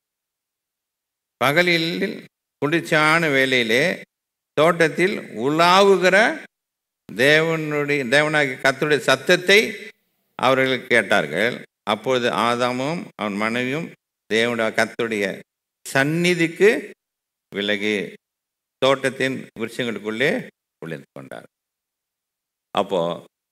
பகலில் குளிர்ச்சியான வேளையிலே தோட்டத்தில் உலாவுகிற தேவனுடைய தேவனாகிய கர்த்தருடைய சத்தத்தை அவர்கள் கேட்டார்கள் அப்பொழுது ஆதாமும் அவன் மனைவியும் தேவனுடைய கர்த்தருடைய சந்நிதிக்கு விலகி தோட்டத்தின் விருட்சங்களுக்குள்ளே ஒளிந்து கொண்டார் அப்போ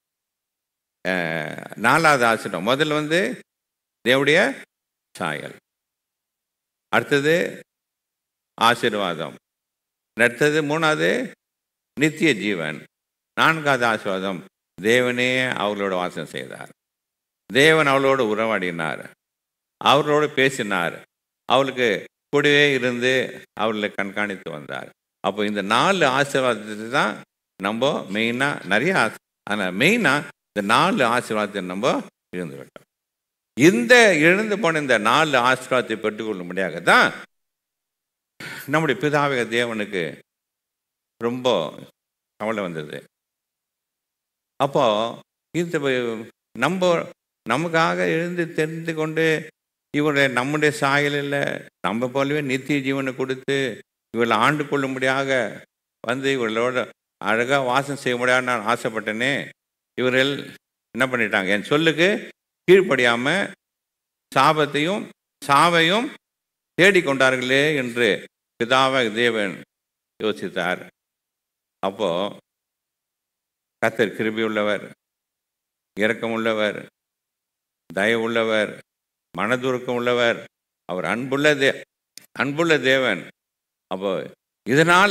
அஹ், நாலாவது ஆசிரம் முதல்ல வந்து தேவனுடைய சாயல் அடுத்தது ஆசீர்வாதம் அடுத்தது மூணாவது நித்திய ஜீவன் நான்காவது ஆசீர்வாதம் தேவனே அவர்களோட வாசம் செய்தார் தேவன் அவளோடு உறவாடினார் அவர்களோடு பேசினார் அவளுக்கு கூடவே இருந்து அவர்களை கண்காணித்து வந்தார் அப்போ இந்த நாலு ஆசீர்வாதத்தை தான் நம்ம மெயினாக நிறைய ஆசை ஆனால் மெயினாக இந்த நாலு ஆசீர்வாதத்தை நம்ம இழந்து விட்டோம் இந்த இழந்து போன இந்த நாலு ஆசீர்வாதத்தை பெற்றுக்கொள்ளும்படியாக தான் நம்முடைய பிதாவிக தேவனுக்கு ரொம்ப கவலை வந்தது அப்போ இந்த வ- நம்ம நமக்காக எழுந்து தெரிந்து கொண்டு இவரை நம்முடைய சாயலில் நம்ம போலவே நித்திய ஜீவனை கொடுத்து இவர்களை ஆண்டு கொள்ளும்படியாக வந்து இவர்களோட அழகாக வாசம் செய்ய முடியாது நான் ஆசைப்பட்டேனே இவர்கள் என்ன பண்ணிட்டாங்க என் சொல்லுக்கு கீழ்ப்படியாம சாபத்தையும் சாவையும் தேடிக்கொண்டார்களே என்று பிதாவ தேவன் யோசித்தார் அப்போ கத்தர் கிருபியுள்ளவர் இரக்கமுள்ளவர் தயவுள்ளவர் மனதுருக்கம் உள்ளவர் அவர் அன்புள்ள தே அன்புள்ள தேவன் அப்போ இதனால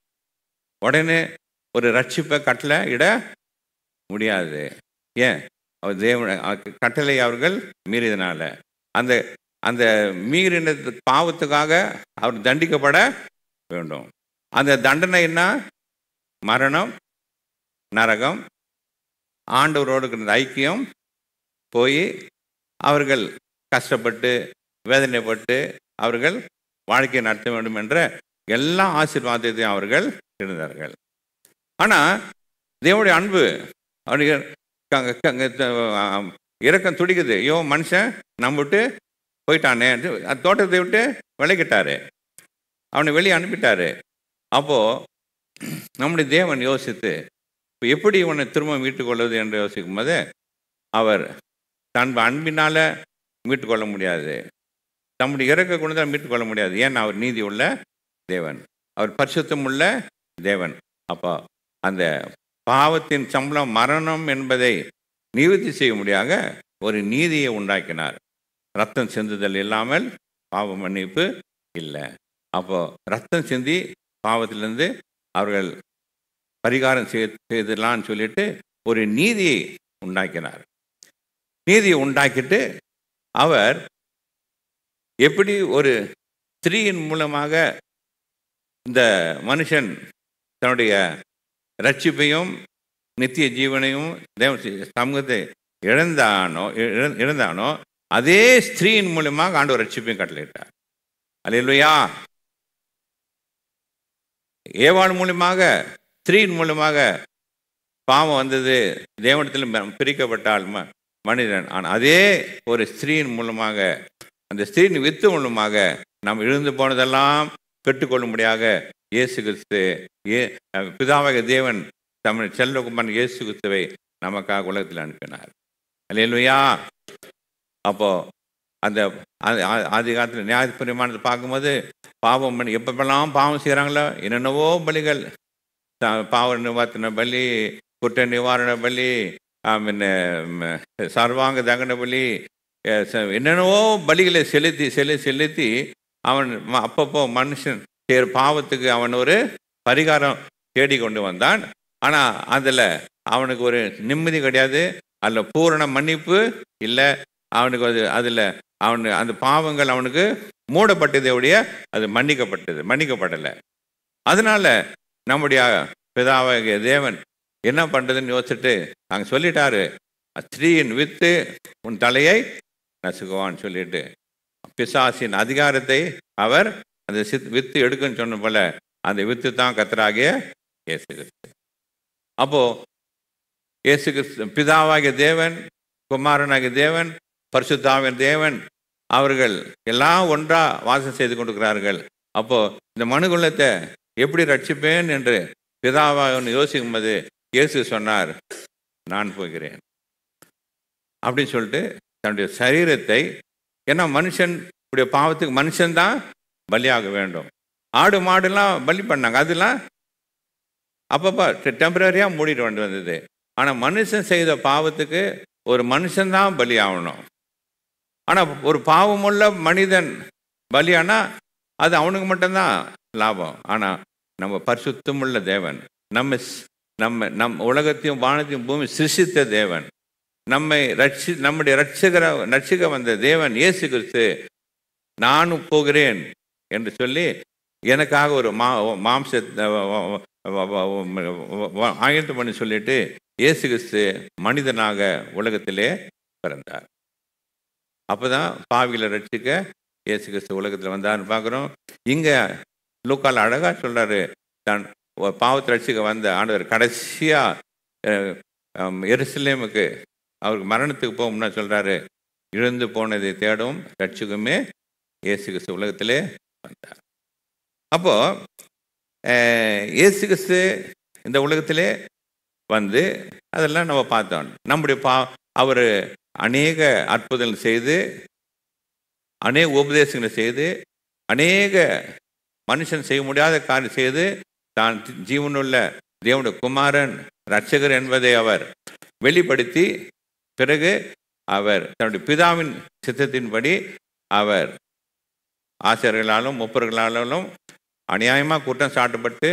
உடனே ஒரு ரட்சிப்பை கட்டளை இட முடியாது ஏன் அவர் தேவன் அ- கட்டளை அவர்கள் மீறியதுனால அந்த அந்த மீறின பாவத்துக்காக அவர் தண்டிக்கப்பட வேண்டும் அந்த தண்டனை என்ன மரணம் நரகம் ஆண்டவரோடு இருக்கிற ஐக்கியம் போய் அவர்கள் கஷ்டப்பட்டு வேதனைப்பட்டு அவர்கள் வாழ்க்கையை நடத்த வேண்டும் என்ற எல்லா ஆசீர்வாதத்தையும் அவர்கள் இருந்தார்கள் ஆனால் தேவனுடைய அன்பு அவருடைய க- க- க- ஆம், இரக்கம் துடிக்குது ஐயோ மனுஷன் நம்ம விட்டு போயிட்டானே அது தோட்டத்தை விட்டு விலகிட்டாரு அவனை வெளியே அனுப்பிட்டாரு அப்போ நம்முடைய தேவன் யோசித்து இப்ப எப்படி இவனை திரும்ப மீட்டுக் கொள்வது என்று யோசிக்கும் போது அவர் தன் அன்பினால மீட்டுக் கொள்ள முடியாது தம்முடைய இறக்க குணத்தால் மீட்டுக் கொள்ள முடியாது ஏன் அவர் நீதி உள்ள தேவன் அவர் பரிசுத்தம் உள்ள தேவன் அப்போ அந்த பாவத்தின் சம்பளம் மரணம் என்பதை நிவர்த்தி செய்ய முடியாத ஒரு நீதியை உண்டாக்கினார் ரத்தம் சிந்துதல் இல்லாமல் பாவ மன்னிப்பு இல்லை அப்போ ரத்தம் சிந்தி பாவத்திலிருந்து அவர்கள் பரிகாரம் செய் செய்திடலான்னு சொல்லிட்டு ஒரு நீதியை உண்டாக்கினார் நீதியை உண்டாக்கிட்டு அவர் எப்படி ஒரு ஸ்திரீயின் மூலமாக இந்த மனுஷன் தன்னுடைய ரட்சிப்பையும் நித்திய ஜீவனையும் தேவ சமூகத்தை இழந்தானோ இழ- இழந்தானோ அதே ஸ்திரீயின் மூலமாக ஆண்டவர் ரட்சிப்பையும் கட்டளையிட்டார் அல்லேலூயா ஏவாள் மூலமாக ஸ்திரீயின் மூலமாக பாவம் வந்தது தேவனத்தில் ம- பிரிக்கப்பட்டால் ம- மனிதன் ஆனால் அதே ஒரு ஸ்திரீயின் மூலமாக அந்த ஸ்திரீயின் வித்து மூலமாக நாம் இழந்து போனதெல்லாம் பெற்றுக்கொள்ளும்படியாக இயேசு கிறிஸ்து ஏ அஹ் பிதாவாகிய தேவன் தமிழ் செல்வகுமாரன் இயேசு கிறிஸ்துவை நமக்காக உலகத்தில் அனுப்பினார் அல்லேலூயா அப்போ அந்த ஆ- ஆ- ஆதி காலத்தில் நியாய பரிமாணத்தை பார்க்கும்போது பாவம் பண்ணி எப்பப்பெல்லாம் பாவம் செய்கிறாங்களோ என்னென்னவோ பலிகள் த- பாவ நிவாரண பலி குற்ற நிவாரண பலி ஆ, பின்ன ம, சர்வாங்க தகன பலி எ, ச- என்னென்னவோ பலிகளை செலுத்தி செலு செலுத்தி அவன் ம- அப்பப்போ மனுஷன் செய்கிற பாவத்துக்கு அவன் ஒரு பரிகாரம் தேடி கொண்டு வந்தான் ஆனால் அதில் அவனுக்கு ஒரு நிம்மதி கிடையாது அதில் பூரண மன்னிப்பு இல்லை அவனுக்கு அது அதில் அவனு அந்த பாவங்கள் அவனுக்கு மூடப்பட்டதை ஒழிய அது மன்னிக்கப்பட்டது மன்னிக்கப்படலை அதனால நம்முடைய பிதாவாகிய தேவன் என்ன பண்ணுறதுன்னு யோசிச்சுட்டு அங்கே சொல்லிட்டாரு ஸ்திரீயின் வித்து உன் தலையை நசுக்குவான்னு சொல்லிட்டு பிசாசின் அதிகாரத்தை அவர் அந்த சித் வித்து எடுக்குன்னு சொன்ன போல அந்த வித்து தான் கத்தராகிய இயேசு கிறிஸ்து அப்போ இயேசு கிறிஸ்து பிதாவாகிய தேவன் குமாரனாகிய தேவன் பரிசுத்தாவின் தேவன் அவர்கள் எல்லாம் ஒன்றா வாசம் செய்து கொண்டிருக்கிறார்கள் அப்போ இந்த மனுகுலத்தை எப்படி ரட்சிப்பேன் என்று பிதாவாக யோசிக்கும் போது இயேசு சொன்னார் நான் போகிறேன் அப்படின்னு சொல்லிட்டு தன்னுடைய சரீரத்தை ஏன்னா மனுஷன் உடைய பாவத்துக்கு மனுஷன்தான் பலியாக வேண்டும் ஆடு மாடுலாம் பலி பண்ணாங்க அதெல்லாம் அப்பப்போ டெம்பரரியாக மூடிட்டு கொண்டு வந்தது ஆனால் மனுஷன் செய்த பாவத்துக்கு ஒரு மனுஷன்தான் பலி ஆகணும் ஆனால் ஒரு பாவமுள்ள மனிதன் பலியானா அது அவனுக்கு மட்டும்தான் லாபம் ஆனால் நம்ம பரிசுத்தமுள்ள தேவன் நம்ம ஸ்- நம்ம நம் உலகத்தையும் வானத்தையும் பூமி சிருஷித்த தேவன் நம்மை ரட்சி நம்முடைய ரட்சகர ரட்சிக்க வந்த தேவன் இயேசு கிறிஸ்து நானும் போகிறேன் என்று சொல்லி எனக்காக ஒரு மா மாம்ச ஆயத்தம் பண்ணி சொல்லிட்டு இயேசு கிறிஸ்து மனிதனாக உலகத்திலே பிறந்தார் அப்பதான் பாவிகளை ரட்சிக்க இயேசு கிறிஸ்து உலகத்தில் வந்தார்னு பார்க்குறோம் இங்கே லூக்கால் அழகா சொல்றாரு தான் ஒ- பாவத்தை ரட்சிக்க வந்த ஆண்டவர் கடைசியாக எருசலேமுக்கு அவருக்கு மரணத்துக்கு போகும்னா சொல்றாரு இழந்து போனதை தேடும் ரட்சிக்குமே இயேசு கிறிஸ்து உலகத்திலே வந்தார் அப்போ அஹ், இயேசு கிறிஸ்து இந்த உலகத்திலே வந்து அதெல்லாம் நம்ம பார்த்தோம் நம்முடைய பா அவர் அநேக அற்புதங்கள் செய்து அநேக உபதேசங்களை செய்து அநேக மனுஷன் செய்ய முடியாத காரியம் செய்து தான் ஜீவனுள்ள தேவனுடைய குமாரன் ரட்சகர் என்பதை அவர் வெளிப்படுத்தி பிறகு அவர் தன்னுடைய பிதாவின் சித்தத்தின்படி அவர் ஆசிரியர்களாலும் முப்பர்களாலும் அநியாயமாக குற்றம் சாட்டப்பட்டு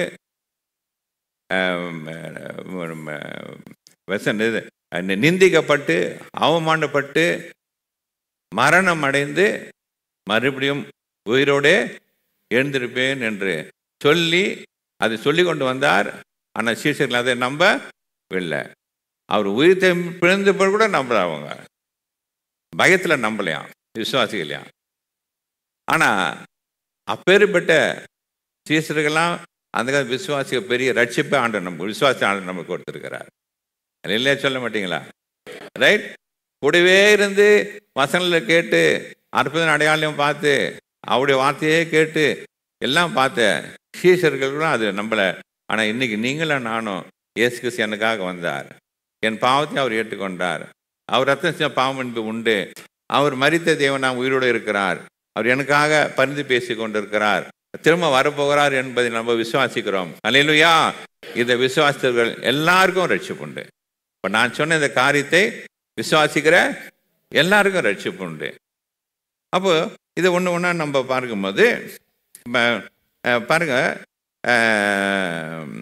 ஆம், ஆம், வசன் இது, நிந்திக்கப்பட்டு அவமானப்பட்டு மரணம் அடைந்து மறுபடியும் உயிரோடே எழுந்திருப்பேன் என்று சொல்லி அதை சொல்லி கொண்டு வந்தார் ஆனால் சீசர்கள் அதை நம்பவில்லை அவர் உயிர் பிறந்த பிறகு கூட நம்பல அவங்க பயத்தில் நம்பலையாம் விசுவாசிகளையாம் ஆனால் அப்பேற்பட்ட சீசர்கள்லாம் அந்த கால விசுவாசிக பெரிய ரட்சிப்பை ஆண்டு நம்ம விசுவாசி ஆண்டு நமக்கு கொடுத்துருக்கிறார் அது இல்லையா சொல்ல மாட்டீங்களா ரைட் கூடவே இருந்து வசனங்களை கேட்டு அற்புத அடையாளம் பார்த்து அவருடைய வார்த்தையே கேட்டு எல்லாம் பார்த்த சீசர்களும் அது நம்பலை ஆனால் இன்னைக்கு நீங்களும் நானும் இயேசு கிறிஸ்து எனக்காக வந்தார் என் பாவத்தை அவர் ஏற்றுக்கொண்டார் அவர் ரத்தம் செஞ்ச பாவம் என்பது உண்டு அவர் மரித்த தேவன் நாம் உயிரோடு இருக்கிறார் அவர் எனக்காக பரிந்து பேசி கொண்டிருக்கிறார் திரும்ப வரப்போகிறார் என்பதை நம்ம விசுவாசிக்கிறோம் அல்லேலூயா இந்த விசுவாசித்தவர்கள் எல்லாருக்கும் ரட்சிப்பு உண்டு இப்போ நான் சொன்ன இந்த காரியத்தை விசுவாசிக்கிற எல்லாருக்கும் ரட்சிப்பு உண்டு அப்போ இதை ஒன்று ஒன்றா நம்ம பார்க்கும்போது இப்ப, அஹ், பாருங்க அஹ்,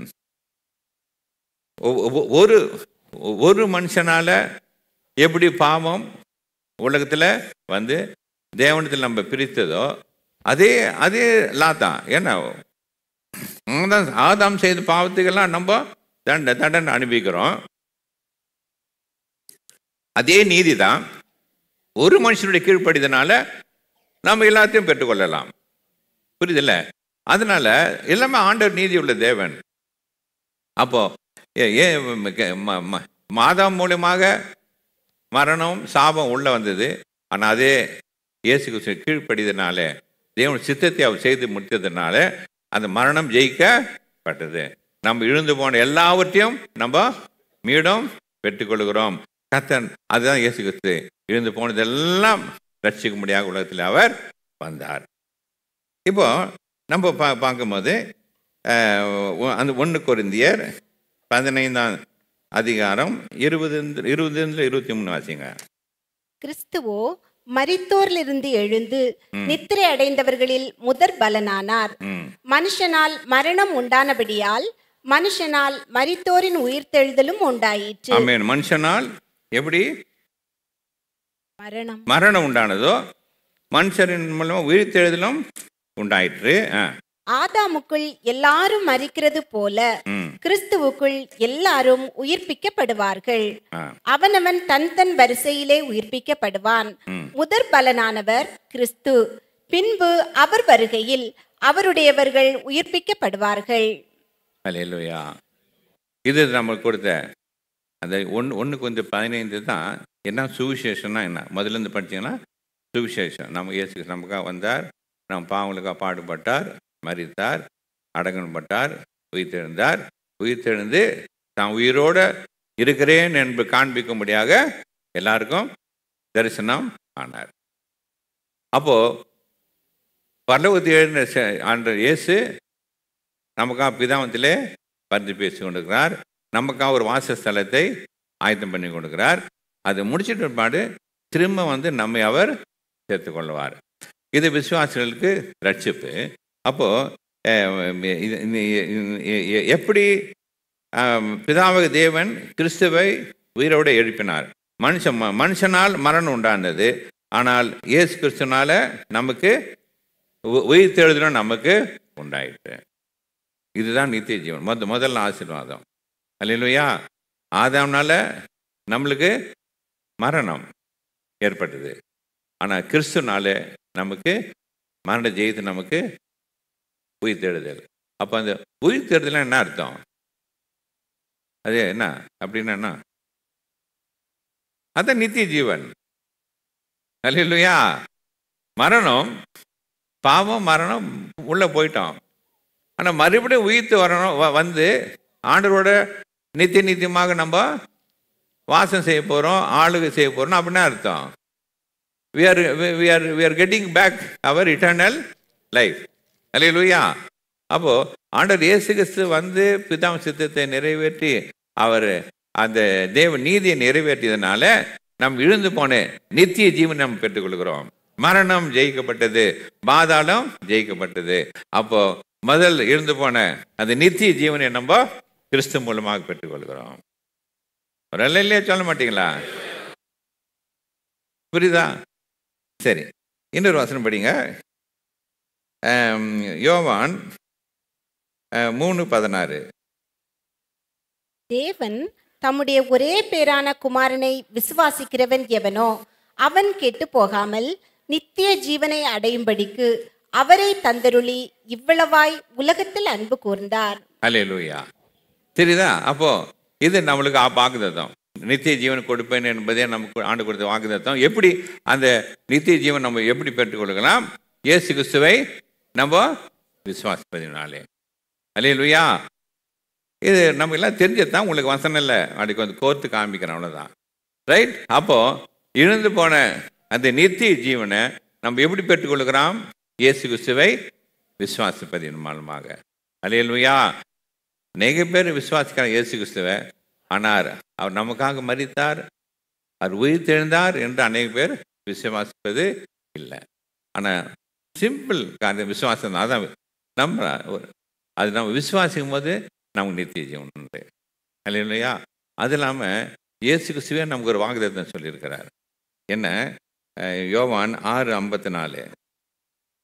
ஒ- ஒ- ஒரு ஒரு மனுஷனால எப்படி பாவம் உலகத்தில் வந்து தேவனத்தில் நம்ம பிரித்ததோ அதே அதே லா தான் ஏன்னா ஆதாம் ஆதாம் செய்த பாவத்துக்கெல்லாம் நம்ம தண்ட தண்டனை அனுபவிக்கிறோம் அதே நீதி தான் ஒரு மனுஷனுடைய கீழ்ப்படிதனால நம்ம எல்லாத்தையும் பெற்றுக்கொள்ளலாம் புரியுதுல்ல அதனால எல்லாமே ஆண்டவர் நீதி உள்ள தேவன் அப்போ ஏ- ஏன் ம- ம- ம- மாதம் மூலியமாக மரணம் சாபம் உள்ள வந்தது ஆனால் அதே இயேசு கிறிஸ்து கீழ்ப்படிதனால தேவன் சித்தத்தை அவர் செய்து முடித்ததுனால அந்த மரணம் ஜெயிக்கப்பட்டது நம்ம இழந்து போன எல்லாவற்றையும் நம்ம மீண்டும் பெற்றுக்கொள்கிறோம் கத்தன் அதுதான் இயேசு கிறிஸ்து இழந்து போனதெல்லாம் ரட்சிக்க முடியாத உலகத்தில் அவர் வந்தார் இப்போ நம்ம பா பார்க்கும்போது அஹ், ஒ- அந்த ஒன்று கொரிந்தியர் பதினைந்தாம் அதிகாரம் இருபது இருபதுல இருபத்தி மூணு வாசிங்க கிறிஸ்துவோ மரித்தோரிலிருந்து எழுந்து நித்திரை அடைந்தவர்களில் முதற் பலனானார் ம் மனுஷனால் மரணம் உண்டானபடியால் மனுஷனால் மரித்தோரின் உயிர்த்தெழுதலும் உண்டாயிற்று ஆமென் மனுஷனால் எப்படி மரணம் மரணம் உண்டானதோ மனுஷரின் மூலமாக உயிர்த்தெழுதலும் உண்டாயிற்று ஆ ஆதாமுக்குள் எல்லாரும் மரிக்கிறது போல ம் கிறிஸ்துவுக்குள் எல்லாரும் உயிர்ப்பிக்கப்படுவார்கள் ஆ அவனவன் தன் தன் வரிசையிலே உயிர்ப்பிக்கப்படுவான் ம். முதற் பலனானவர் கிறிஸ்து பின்பு அவர் வருகையில் அவருடையவர்கள் உயிர்ப்பிக்கப்படுவார்கள் அல்லேலூயா இது நமக்கு கொடுத்த அந்த ஒன்று ஒன்று கொஞ்சம் பதினைந்து தான் என்ன சுவிசேஷம்னா என்ன முதல்ல இருந்து படிச்சீங்கன்னா சுவிசேஷம் நம்ம இயேசு கிறிஸ்து நமக்காக வந்தார் நம்ம பாவங்களுக்காக பாடுபட்டார் மரித்தார் அடங்கன்பட்டார் உயிர்த்தெழுந்தார் உயிர்த்தெழுந்து தான் உயிரோட இருக்கிறேன் என்று காண்பிக்கும்படியாக எல்லாருக்கும் தரிசனம் ஆனார் அப்போ பரலோகத்தில் எழுந்த ச- ஆண்ட இயேசு நமக்காக பிதாவத்திலே பரிந்து பேசி கொண்டிருக்கிறார் நமக்காக ஒரு வாசஸ்தலத்தை ஆயத்தம் பண்ணி கொடுக்கிறார் அது முடிச்சிட்டு பிற்பாடு திரும்ப வந்து நம்மை அவர் சேர்த்துக்கொள்வார் இது விசுவாசிகளுக்கு ரட்சிப்பு அப்போ அஹ், இது- இது- இது- எப்படி ஆம், பிதாவக தேவன் கிறிஸ்துவை உயிரோடு எழுப்பினார் மனுஷன் ம- மனுஷனால் மரணம் உண்டானது ஆனால் இயேசு கிறிஸ்துனால நமக்கு உ- உயிர் தெழுதலும் நமக்கு உண்டாயிற்று இதுதான் நித்திய ஜீவன் முத முதல்ல ஆசீர்வாதம் அல்லையா ஆதாம்னால நம்மளுக்கு மரணம் ஏற்பட்டது ஆனால் கிறிஸ்துனால நமக்கு மரண ஜெயித்து நமக்கு உயிர் தேடுதல் அப்போ அந்த உயிர் தேடுதல் என்ன அர்த்தம் அது என்ன அப்படின்னா என்ன அதான் நித்திய ஜீவன் அல்லையா மரணம் பாவம் மரணம் உள்ள போயிட்டோம் ஆனால் மறுபடியும் உயிர்த்து வரணும் வ- வந்து ஆண்டவரோட நித்திய நித்தியமாக நம்ம வாசம் செய்ய போகிறோம் ஆளுகை செய்ய போகிறோம் அப்படின்னா அர்த்தம் we are we are we are getting back our eternal life அல்லேலூயா அப்போ ஆண்டவர் இயேசு கிறிஸ்து வந்து பிதாம் சித்தத்தை நிறைவேற்றி அவர் அந்த தேவ நீதியை நிறைவேற்றியதுனால நம் இழந்து போன நித்திய ஜீவன் நம்ம பெற்றுக்கொள்கிறோம் மரணம் ஜெயிக்கப்பட்டது பாதாளம் ஜெயிக்கப்பட்டது அப்போ முதல் இழந்து போன அந்த நித்திய ஜீவனை நம்ம கிறிஸ்து மூலமாக பெற்றுக்கொள்கிறோம் ஒரு இல்லையா சொல்ல மாட்டீங்களா புரியுதா சரி இன்னொரு வசனம் படிங்க ஆம், யோவான் அஹ், மூணு பதினாறு தேவன் தம்முடைய ஒரே பேரான குமாரனை விசுவாசிக்கிறவன் எவனோ அவன் கெட்டு போகாமல் நித்திய ஜீவனை அடையும்படிக்கு அவரை தந்தருளி இவ்வளவாய் உலகத்தில் அன்பு கூர்ந்தார் அல்லேலூயா தெரியுதா அப்போ இது நம்மளுக்கு ஆ- வாக்குத்தத்தம் நித்திய ஜீவன் கொடுப்பேன் என்பதே நமக்கு ஆண்டு கொடுத்த வாக்குத்தத்தம் எப்படி அந்த நித்திய ஜீவன் நம்ம எப்படி பெற்றுக்கொள்ளலாம் இயேசு கிறிஸ்துவை நம்ம விசுவாசிப்பதினாலே அல்லேலூயா இது நம்ம எல்லாம் தெரிஞ்சது உங்களுக்கு வசனம் இல்லை அதுக்கு வந்து கோர்த்து காமிக்கிறேன் அவ்வளோதான் ரைட் அப்போ இழந்து போன அந்த நித்திய ஜீவனை நம்ம எப்படி பெற்றுக்கொள்கிறோம் இயேசு கிறிஸ்துவை விசுவாசிப்பதின் மூலமாக அல்லேலூயா அநேக பேர் விசுவாசிக்கிறார் இயேசு கிறிஸ்துவை ஆனால் அவர் நமக்காக மரித்தார் அவர் உயிர் தெழுந்தார் என்று அநேக பேர் விசுவாசிப்பது இல்லை ஆனால் சிம்பிள் காரியம் விசுவாசம் தான் அதான் நம்ம ஒரு அது நம்ம விசுவாசிக்கும் போது நமக்கு நித்திய ஜீவன் உண்டு இல்லையா அது இல்லாமல் இயேசு கிறிஸ்துவே நமக்கு ஒரு வாக்குதத்தம் சொல்லியிருக்கிறார் என்ன அஹ், யோவான் ஆறு ஐம்பத்தி நாலு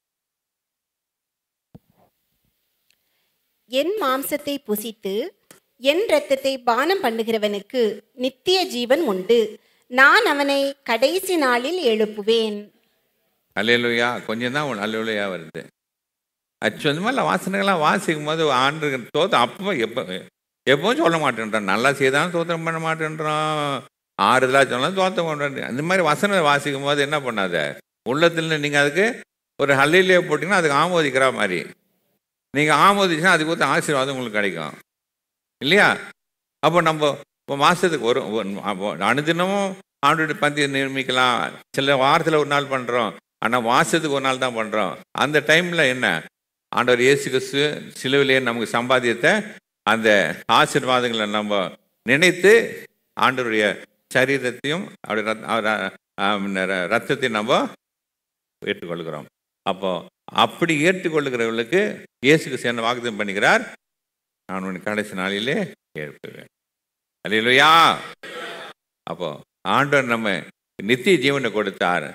என் மாம்சத்தை புசித்து என் இரத்தத்தை பானம் பண்ணுகிறவனுக்கு நித்திய ஜீவன் உண்டு நான் அவனை கடைசி நாளில் எழுப்புவேன் அல்லேலூயா கொஞ்சம் தான் உன் அல்லேலூயா வருது அச்சு அந்த மாதிரிலாம் வாசனைகள்லாம் வாசிக்கும் போது ஆண்டு தோத்து அப்போ எப்போ எப்பவும் சொல்ல மாட்டேன்றான் நல்லா செய்தாலும் தோத்திரம் பண்ண மாட்டேன்றான் ஆறுதலாக சொன்னாலும் தோத்திரம் பண்ணுறேன் அந்த மாதிரி வசனம் வாசிக்கும் போது என்ன பண்ணாத உள்ளத்தில் நீங்கள் அதுக்கு ஒரு ஹல்லிலே போட்டிங்கன்னா அதுக்கு ஆமோதிக்கிற மாதிரி நீங்கள் ஆமோதிச்சுன்னா அதுக்கு ஒருத்த ஆசீர்வாதம் உங்களுக்கு கிடைக்கும் இல்லையா அப்போ நம்ம இப்போ மாதத்துக்கு ஒரு ஒரு- அப்போ அனுதினமும் ஆண்டு பந்தி நிர்மிக்கலாம் சில வாரத்தில் ஒரு நாள் பண்ணுறோம் ஆனால் மாதத்துக்கு ஒரு நாள் தான் பண்ணுறோம் அந்த டைமில் என்ன ஆண்டவர் இயேசு கிறிஸ்து சிலுவிலேயே நமக்கு சம்பாதித்த அந்த ஆசீர்வாதங்களை நம்ம நினைத்து ஆண்டவருடைய சரீரத்தையும் அவருடைய ரத்- அவர் ஆம், ர- ரத்தத்தையும் நம்ம ஏற்றுக்கொள்கிறோம் அப்போ அப்படி ஏற்றுக்கொள்ளுகிறவர்களுக்கு இயேசுக்கு சேர்ந்த வாக்குத்தம் பண்ணுகிறார் நான் உன் கடைசி நாளிலே எழுப்புவேன் அல்லேலூயா அப்போ ஆண்டவர் நம்ம நித்திய ஜீவனை கொடுத்தார்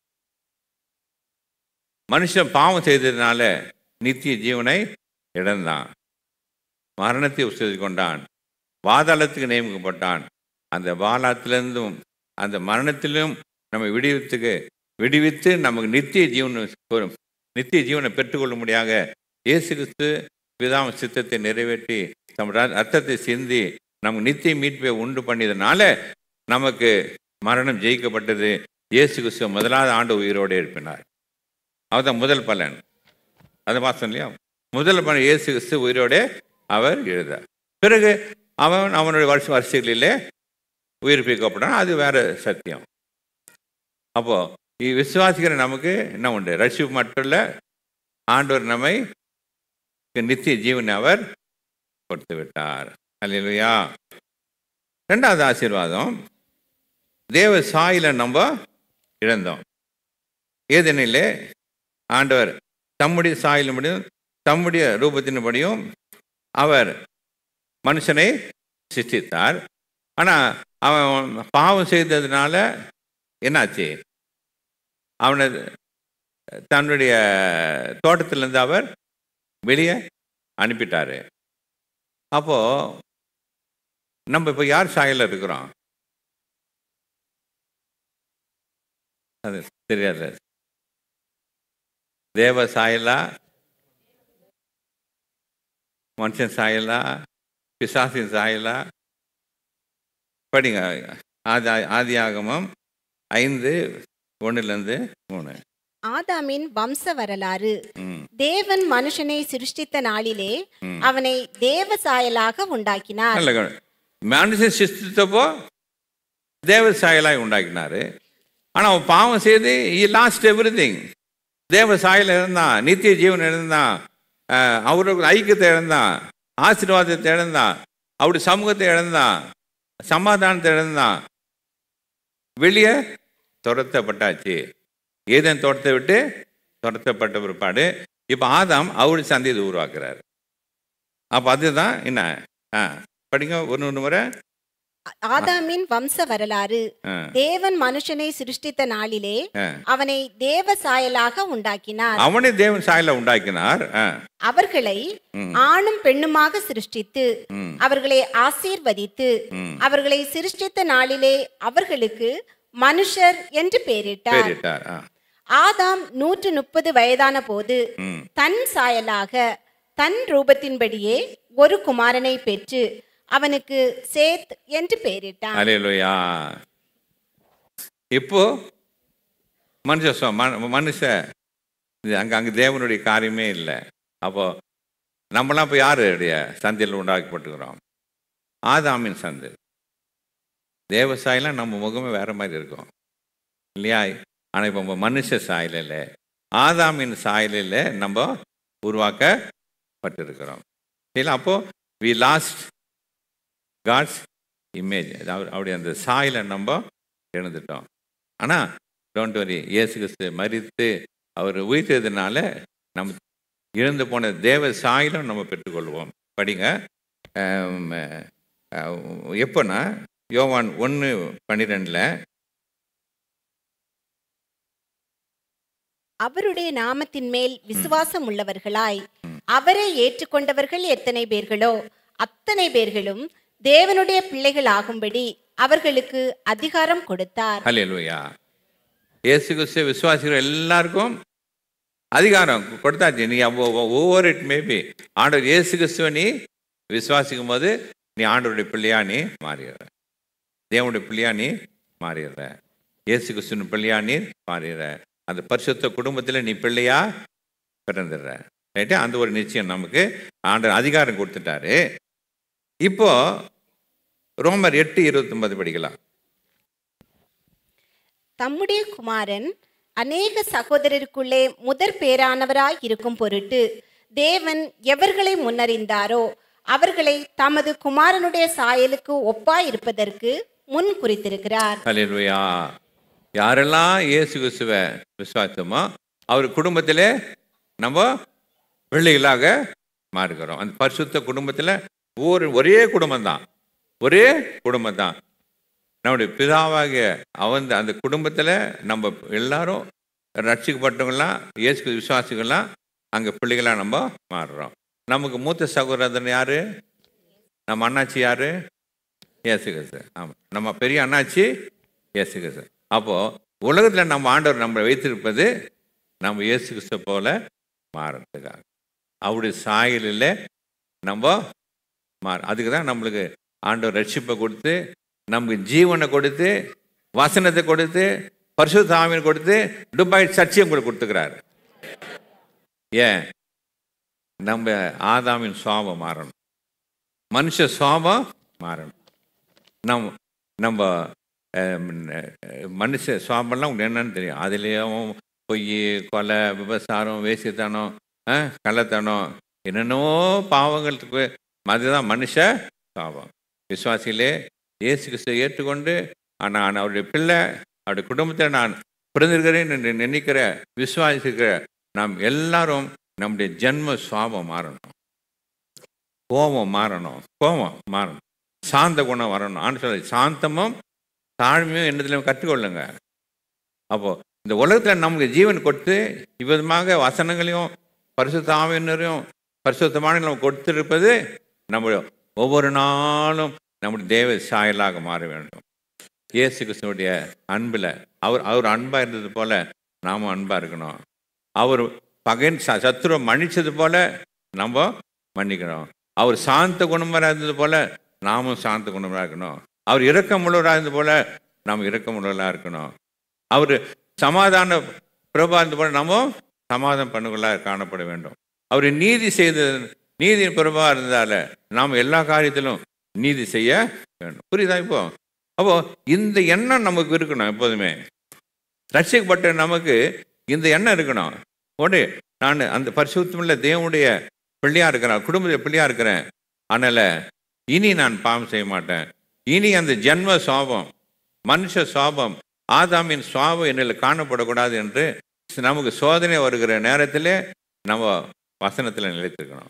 மனுஷன் பாவம் செய்ததுனால நித்திய ஜீவனை இழந்தான் மரணத்தை உசதி கொண்டான் பாதாளத்துக்கு நியமிக்கப்பட்டான் அந்த பாலாத்திலிருந்தும் அந்த மரணத்திலும் நம்ம விடுவித்துக்கு விடுவித்து நமக்கு நித்திய ஜீவனை ஒரு நித்திய ஜீவனை பெற்றுக்கொள்ளும்படியாக இயேசு கிறிஸ்து பிதாம சித்தத்தை நிறைவேற்றி தம் ர- ரத்தத்தை சிந்தி நமக்கு நித்திய மீட்பை உண்டு பண்ணியதுனால நமக்கு மரணம் ஜெயிக்கப்பட்டது இயேசு கிறிஸ்து முதலாவது ஆண்டு உயிரோடு எழுப்பினார் அவர்தான் முதல் பலன் அது மாசம் இல்லையா முதல் பலன் இயேசு கிறிஸ்து உயிரோடு அவர் எழுதார் பிறகு அவன் அவனுடைய வருஷ வரிசைகளிலே உயிர்ப்பிக்கப்பட்டான் அது வேற சத்தியம் அப்போ இ- விசுவாசிக்கிற நமக்கு என்ன உண்டு ரட்சிப்பு மட்டும் இல்லை ஆண்டவர் நம்மை நித்திய ஜீவனை அவர் கொடுத்து விட்டார் அல்லையா ரெண்டாவது ஆசீர்வாதம் தேவ சாயில நம்ம இழந்தோம் ஏதெனிலே ஆண்டவர் தம்முடைய சாயலின்படியும் தம்முடைய ரூபத்தின்படியும் அவர் மனுஷனை சிருஷ்டித்தார் ஆனால் அவன் பாவம் செய்ததுனால என்னாச்சு அவனை தன்னுடைய தோட்டத்திலிருந்து அவர் வெளியே அனுப்பிட்டாரு அப்போ நம்ம இப்போ யார் சாயலில் இருக்கிறோம் அது தெரியாது தேவ சாயலா மனுஷன் சாயலா பிசாசின் சாயலா படிங்க ஆதி ஆதியாகமம் ஐந்து ஒன்றுலேருந்து மூணு ஆதாமின் வம்ச வரலாறு ம் தேவன் மனுஷனை சிருஷ்டித்த நாளிலே ம். அவனை தேவ சாயலாக உண்டாக்கினார் நல்ல கவனி. மனுஷன் சிருஷ்டித்தப்போ தேவ சாயலாய் உண்டாக்கினாரு ஆனால் அவன் பாவம் செய்து ஈ லாஸ்ட் எவ்ரி திங் தேவ சாயல் இருந்தான் நித்திய ஜீவன் இருந்தான் அஹ், அவருக்கு ஐக்கியத்தை இழந்தான் ஆசீர்வாதத்தை இழந்தான் அவருடைய சமூகத்தை இழந்தான் சமாதானத்தை இழந்தான் வெளியே துரத்தப்பட்டாச்சு ஏதேன் தோட்டத்தை விட்டு துரத்தப்பட்ட பிற்பாடு இப்போ ஆதாம் அவருடைய சந்தையை உருவாக்குறாரு அப்போ அதுதான் என்ன ஆ படிங்க ஒன்று ஒன்று முறை ஆதாமின் வம்ச வரலாறு ஆ தேவன் மனுஷனை சிருஷ்டித்த நாளிலே ஆ. அவனை தேவ சாயலாக உண்டாக்கினார் அவனே தேவன் சாயல உண்டாக்கினார் ஆ அவர்களை ம். ஆணும் பெண்ணுமாக சிருஷ்டித்து ம். அவர்களை ஆசீர்வதித்து ம். அவர்களை சிருஷ்டித்த நாளிலே அவர்களுக்கு மனுஷர் என்று பெயரிட்டார் பேரிட்டார் ஆ ஆதாம் நூற்று முப்பது வயதான போது ம் தன் சாயலாக தன் ரூபத்தின்படியே ஒரு குமாரனை பெற்று அவனுக்கு சேத் என்று பெயரிட்டான் அலையலுயா இப்போ மனுஷ சொ- மனு- மனுஷ இது அங்கே அங்கே தேவனுடைய காரியமே இல்லை அப்போ நம்மளாம் இப்போ யாருடைய சந்தையில் உண்டாக்கப்பட்டுக்கிறோம் ஆதாமின் சந்தை தேவசாயெல்லாம் நம்ம முகமே வேற மாதிரி இருக்கும் இல்லையா ஆனால் இப்போ மனுஷ சாயலில் ஆதாமின் சாயலில் நம்ம உருவாக்கப்பட்டிருக்கிறோம் இல்லை அப்போ வி லாஸ்ட் காட்ஸ் இமேஜ் அவர் அவருடைய அந்த சாயலை நம்ம இழந்துட்டோம் ஆனால் டோன்ட் வரி இயேசு கிறிஸ்து மரித்து அவர் உயிர்த்ததுனால நம்ம இழந்து போன தேவ சாயலும் நம்ம பெற்றுக்கொள்வோம் படிங்க ஆம், அஹ், எப்போன்னா யோவான் ஒன்று பன்னிரெண்டில் அவருடைய நாமத்தின் மேல் விசுவாசம் உள்ளவர்களாய் அவரை ஏற்றுக்கொண்டவர்கள் எத்தனை பேர்களோ அத்தனை பேர்களும் தேவனுடைய பிள்ளைகள் ஆகும்படி அவர்களுக்கு அதிகாரம் கொடுத்தார் ஹalleluya இயேசு கிறிஸ்து விசுவாசிகள் எல்லாருக்கும் அதிகாரம் கொடுத்தாச்சு நீ ஒவ்வொரு இட் மேபி ஆண்டவர் இயேசு கிறிஸ்துவ நீ விசுவாசிக்கும் போது நீ ஆண்டவருடைய பிள்ளையா நீ மாறிடுற தேவனுடைய பிள்ளையா நீ மாறிடுற இயேசு கிறிஸ்துவின் பிள்ளையா நீ மாறிடுற அந்த பரிசுத்த குடும்பத்தில் நீ பிள்ளையா பிறந்துடுற ரைட்டா அந்த ஒரு நிச்சயம் நமக்கு ஆண்டவர் அதிகாரம் கொடுத்துட்டாரு இப்போ ரோமர் எட்டு இருபத்தொன்பது படிக்கலாம் தம்முடைய குமாரன் அநேக சகோதரருக்குள்ளே முதற் பேரானவராய் இருக்கும் பொருட்டு தேவன் எவர்களை முன்னறிந்தாரோ அவர்களை தமது குமாரனுடைய சாயலுக்கு ஒப்பாய் இருப்பதற்கு முன் குறித்திருக்கிறார் ஹalleluya யாரெல்லாம் இயேசு கிறிஸ்துவை விசுவாசமோ அவர் குடும்பத்திலே நம்ம பிள்ளைகளாக மாறுகிறோம் அந்த பரிசுத்த குடும்பத்தில் ஒரு ஒரே குடும்பம் தான் ஒரே குடும்பம் தான் நம்முடைய பிதாவாகிய அவன் அந்த குடும்பத்தில் நம்ம எல்லாரும் ரட்சிக்கப்பட்டவங்களாம் இயேசு கிறிஸ்து விசுவாசிகள்லாம் அங்கே பிள்ளைகளாக நம்ம மாறுறோம் நமக்கு மூத்த சகோதரன் யாரு நம்ம அண்ணாச்சி யாரு இயேசு கிறிஸ்து ஆமாம் நம்ம பெரிய அண்ணாச்சி இயேசு கிறிஸ்து அப்போது உலகத்தில் நம்ம ஆண்டவர் நம்மளை வைத்திருப்பது நம்ம இயேசு கிறிஸ்து போல மாறதுக்காக அவருடைய சாயலில் நம்ம மாற அதுக்கு தான் நம்மளுக்கு ஆண்டவர் ரட்சிப்பை கொடுத்து நமக்கு ஜீவனை கொடுத்து வசனத்தை கொடுத்து பரிசுத்த ஆவியனை கொடுத்து துபாய் சர்ச்சையும் கூட கொடுத்துக்கிறாரு ஏன் நம்ம ஆதாமின் சுவாபம் மாறணும் மனுஷ சுவாபம் மாறணும் நம் நம்ம அஹ், அஹ், மனுஷ சுவாபம்லாம் உங்களுக்கு என்னன்னு தெரியும் அதுலேயும் பொய் கொலை விபசாரம் வேசித்தனம் அஹ், கள்ளத்தனம் என்னென்னவோ பாவங்களுக்கு அதுதான் மனுஷ சுவாபம் விசுவாசியிலே இயேசு கிறிஸ்துவை ஏற்றுக்கொண்டு நான் அவருடைய பிள்ளை அவருடைய குடும்பத்தில் நான் பிறந்திருக்கிறேன் என்று நினைக்கிற விசுவாசிக்கிற நாம் எல்லாரும் நம்முடைய ஜென்ம சுவாபம் மாறணும் கோபம் மாறணும் கோபம் மாறணும் சாந்த குணம் வரணும் ஆண்டு சொல்ல சாந்தமும் தாழ்மையும் என்னதுலையும் கற்றுக்கொள்ளுங்க அப்போ இந்த உலகத்தில் நமக்கு ஜீவன் கொடுத்து இவ்விதமாக வசனங்களையும் பரிசுத்த ஆவியினரையும் பரிசுத்தமான நம்ம கொடுத்திருப்பது நம்ம ஒவ்வொரு நாளும் நம்முடைய தேவ சாயலாக மாற வேண்டும் இயேசு கிறிஸ்துவுடைய அன்பில் அவர் அவர் அன்பாக இருந்தது போல நாமும் அன்பாக இருக்கணும் அவர் பகைன் ச சத்துருவை மன்னிச்சது போல நம்ம மன்னிக்கணும் அவர் சாந்த குணமராக இருந்தது போல நாமும் சாந்த குணமராக இருக்கணும் அவர் இரக்கமுள்ளவராக இருந்தது போல நாம் இரக்கமுள்ளவராக இருக்கணும் அவர் சமாதான பிரபா இருந்தது போல நாமும் சமாதானம் பண்ணுகளாக காணப்பட வேண்டும் அவர் நீதி செய்த நீதியின் பிரபா இருந்ததால நாம் எல்லா காரியத்திலும் நீதி செய்ய வேண்டும் புரியுதா இப்போ அப்போ இந்த எண்ணம் நமக்கு இருக்கணும் எப்போதுமே ரட்சிக்கப்பட்ட நமக்கு இந்த எண்ணம் இருக்கணும் உடனே நான் அந்த பரிசுத்தமுள்ள தேவனுடைய பிள்ளையா இருக்கிறேன் குடும்பத்தில் பிள்ளையா இருக்கிறேன் அதனால இனி நான் பாவம் செய்ய மாட்டேன் இனி அந்த ஜென்ம சுவாபம் மனுஷ சுவாபம் ஆதாமின் சுவாபம் என்னில் காணப்படக்கூடாது என்று நமக்கு சோதனை வருகிற நேரத்திலே நம்ம வசனத்தில் நிலைத்திருக்கணும்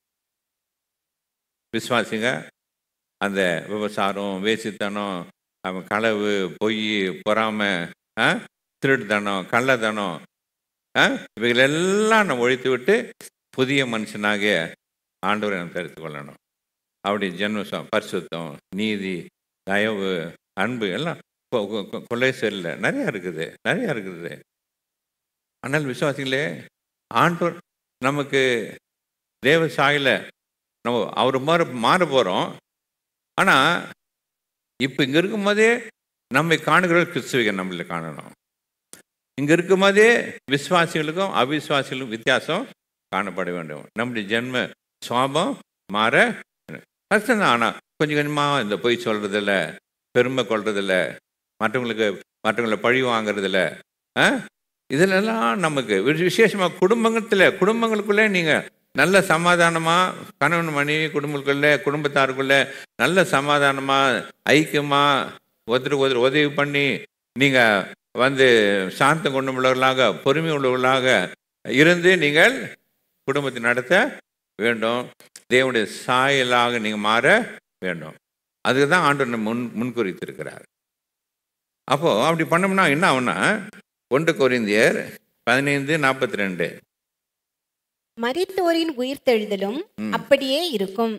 விசுவாசிங்க அந்த விபசாரம் வேசித்தனம் அவன் களவு பொய் பொறாமை ஆ, திருட்டுத்தனம் கள்ளத்தனம் ஆ, இவைகளெல்லாம் நம்ம ஒழித்து விட்டு புதிய மனுஷனாக ஆண்டவரை நம்ம தெரிந்து கொள்ளணும் அப்படி ஜென்மசம் பரிசுத்தம் நீதி தயவு அன்பு எல்லாம் கொ- கொ- கொ- கொள்ளை செல்ல நிறையா இருக்குது நிறையா இருக்குது ஆனால் விசுவாசிகளே ஆண்டவர் நமக்கு தேவ சாயில நம்ம அவர் மாற மாற போகிறோம் ஆனால் இப்போ இங்கே இருக்கும்போதே நம்மை காணுகிற கிறிஸ்துவிக நம்மள காணணும் இங்கே இருக்கும்போதே விசுவாசிகளுக்கும் அவிசுவாசிகளுக்கும் வித்தியாசம் காணப்பட வேண்டும் நம்முடைய ஜென்ம சுவாபம் மாற கஷ்டம் தான் ஆனால் கொஞ்சம் கொஞ்சமாக இந்த பொய் சொல்கிறதில்ல பெருமை கொள்றதில்ல மற்றவங்களுக்கு மற்றவங்களை பழி வாங்குறதில்ல ஆ இதிலெல்லாம் நமக்கு விசேஷமாக குடும்பத்தில் குடும்பங்களுக்குள்ளே நீங்கள் நல்ல சமாதானமாக கணவன் மனைவி குடும்பங்களுக்குள்ள குடும்பத்தாருக்குள்ள நல்ல சமாதானமாக ஐக்கியமாக ஒருத்தருக்கு ஒருத்தர் உதவி பண்ணி நீங்கள் வந்து சாந்த குணமுள்ளவர்களாக பொறுமை உள்ளவர்களாக இருந்து நீங்கள் குடும்பத்தை நடத்த வேண்டும் தேவனுடைய சாயலாக நீங்கள் மாற வேண்டும் அதுக்கு தான் ஆண்டு முன் முன்குறித்திருக்கிறார் அப்போது அப்படி பண்ணோம்னா என்ன ஆகும்னா ஒன்று கொரிந்தியர் பதினைந்து நாற்பத்தி ரெண்டு மரித்தோரின் உயிர்த்தெழுதலும் அப்படியே இருக்கும்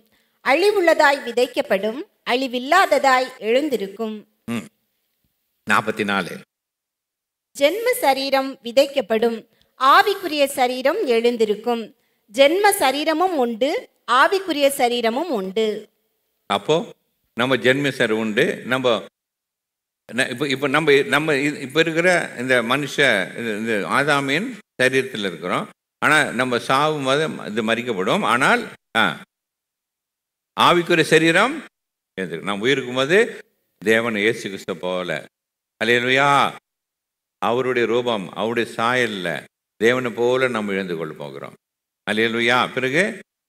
அழிவுள்ளதாய் விதைக்கப்படும் அழிவில்லாததாய் எழுந்திருக்கும் நாற்பத்தி நாலு ஜென்ம சரீரம் விதைக்கப்படும் ஆவிக்குரிய சரீரம் எழுந்திருக்கும் ஜென்ம சரீரமும் உண்டு ஆவிக்குரிய சரீரமும் உண்டு அப்போ நம்ம ஜென்மசர் உண்டு நம்ம ந- இப்போ இப்போ நம்ம நம்ம இ- இப்போ இருக்கிற இந்த மனுஷ இது- இந்த ஆதாமியின் சரீரத்தில் இருக்கிறோம் ஆனால் நம்ம சாவும் போது இது மறிக்கப்படும் ஆனால் ஆ ஆவிக்குரிய சரீரம் எது நம்ம உயிருக்கும் போது தேவன் இயேசு கிறிஸ்து போல அல்லேலூயா அவருடைய ரூபம் அவருடைய சாயல்ல தேவனை போல நம்ம எழுந்து கொள்ள போகிறோம் அல்லேலூயா பிறகு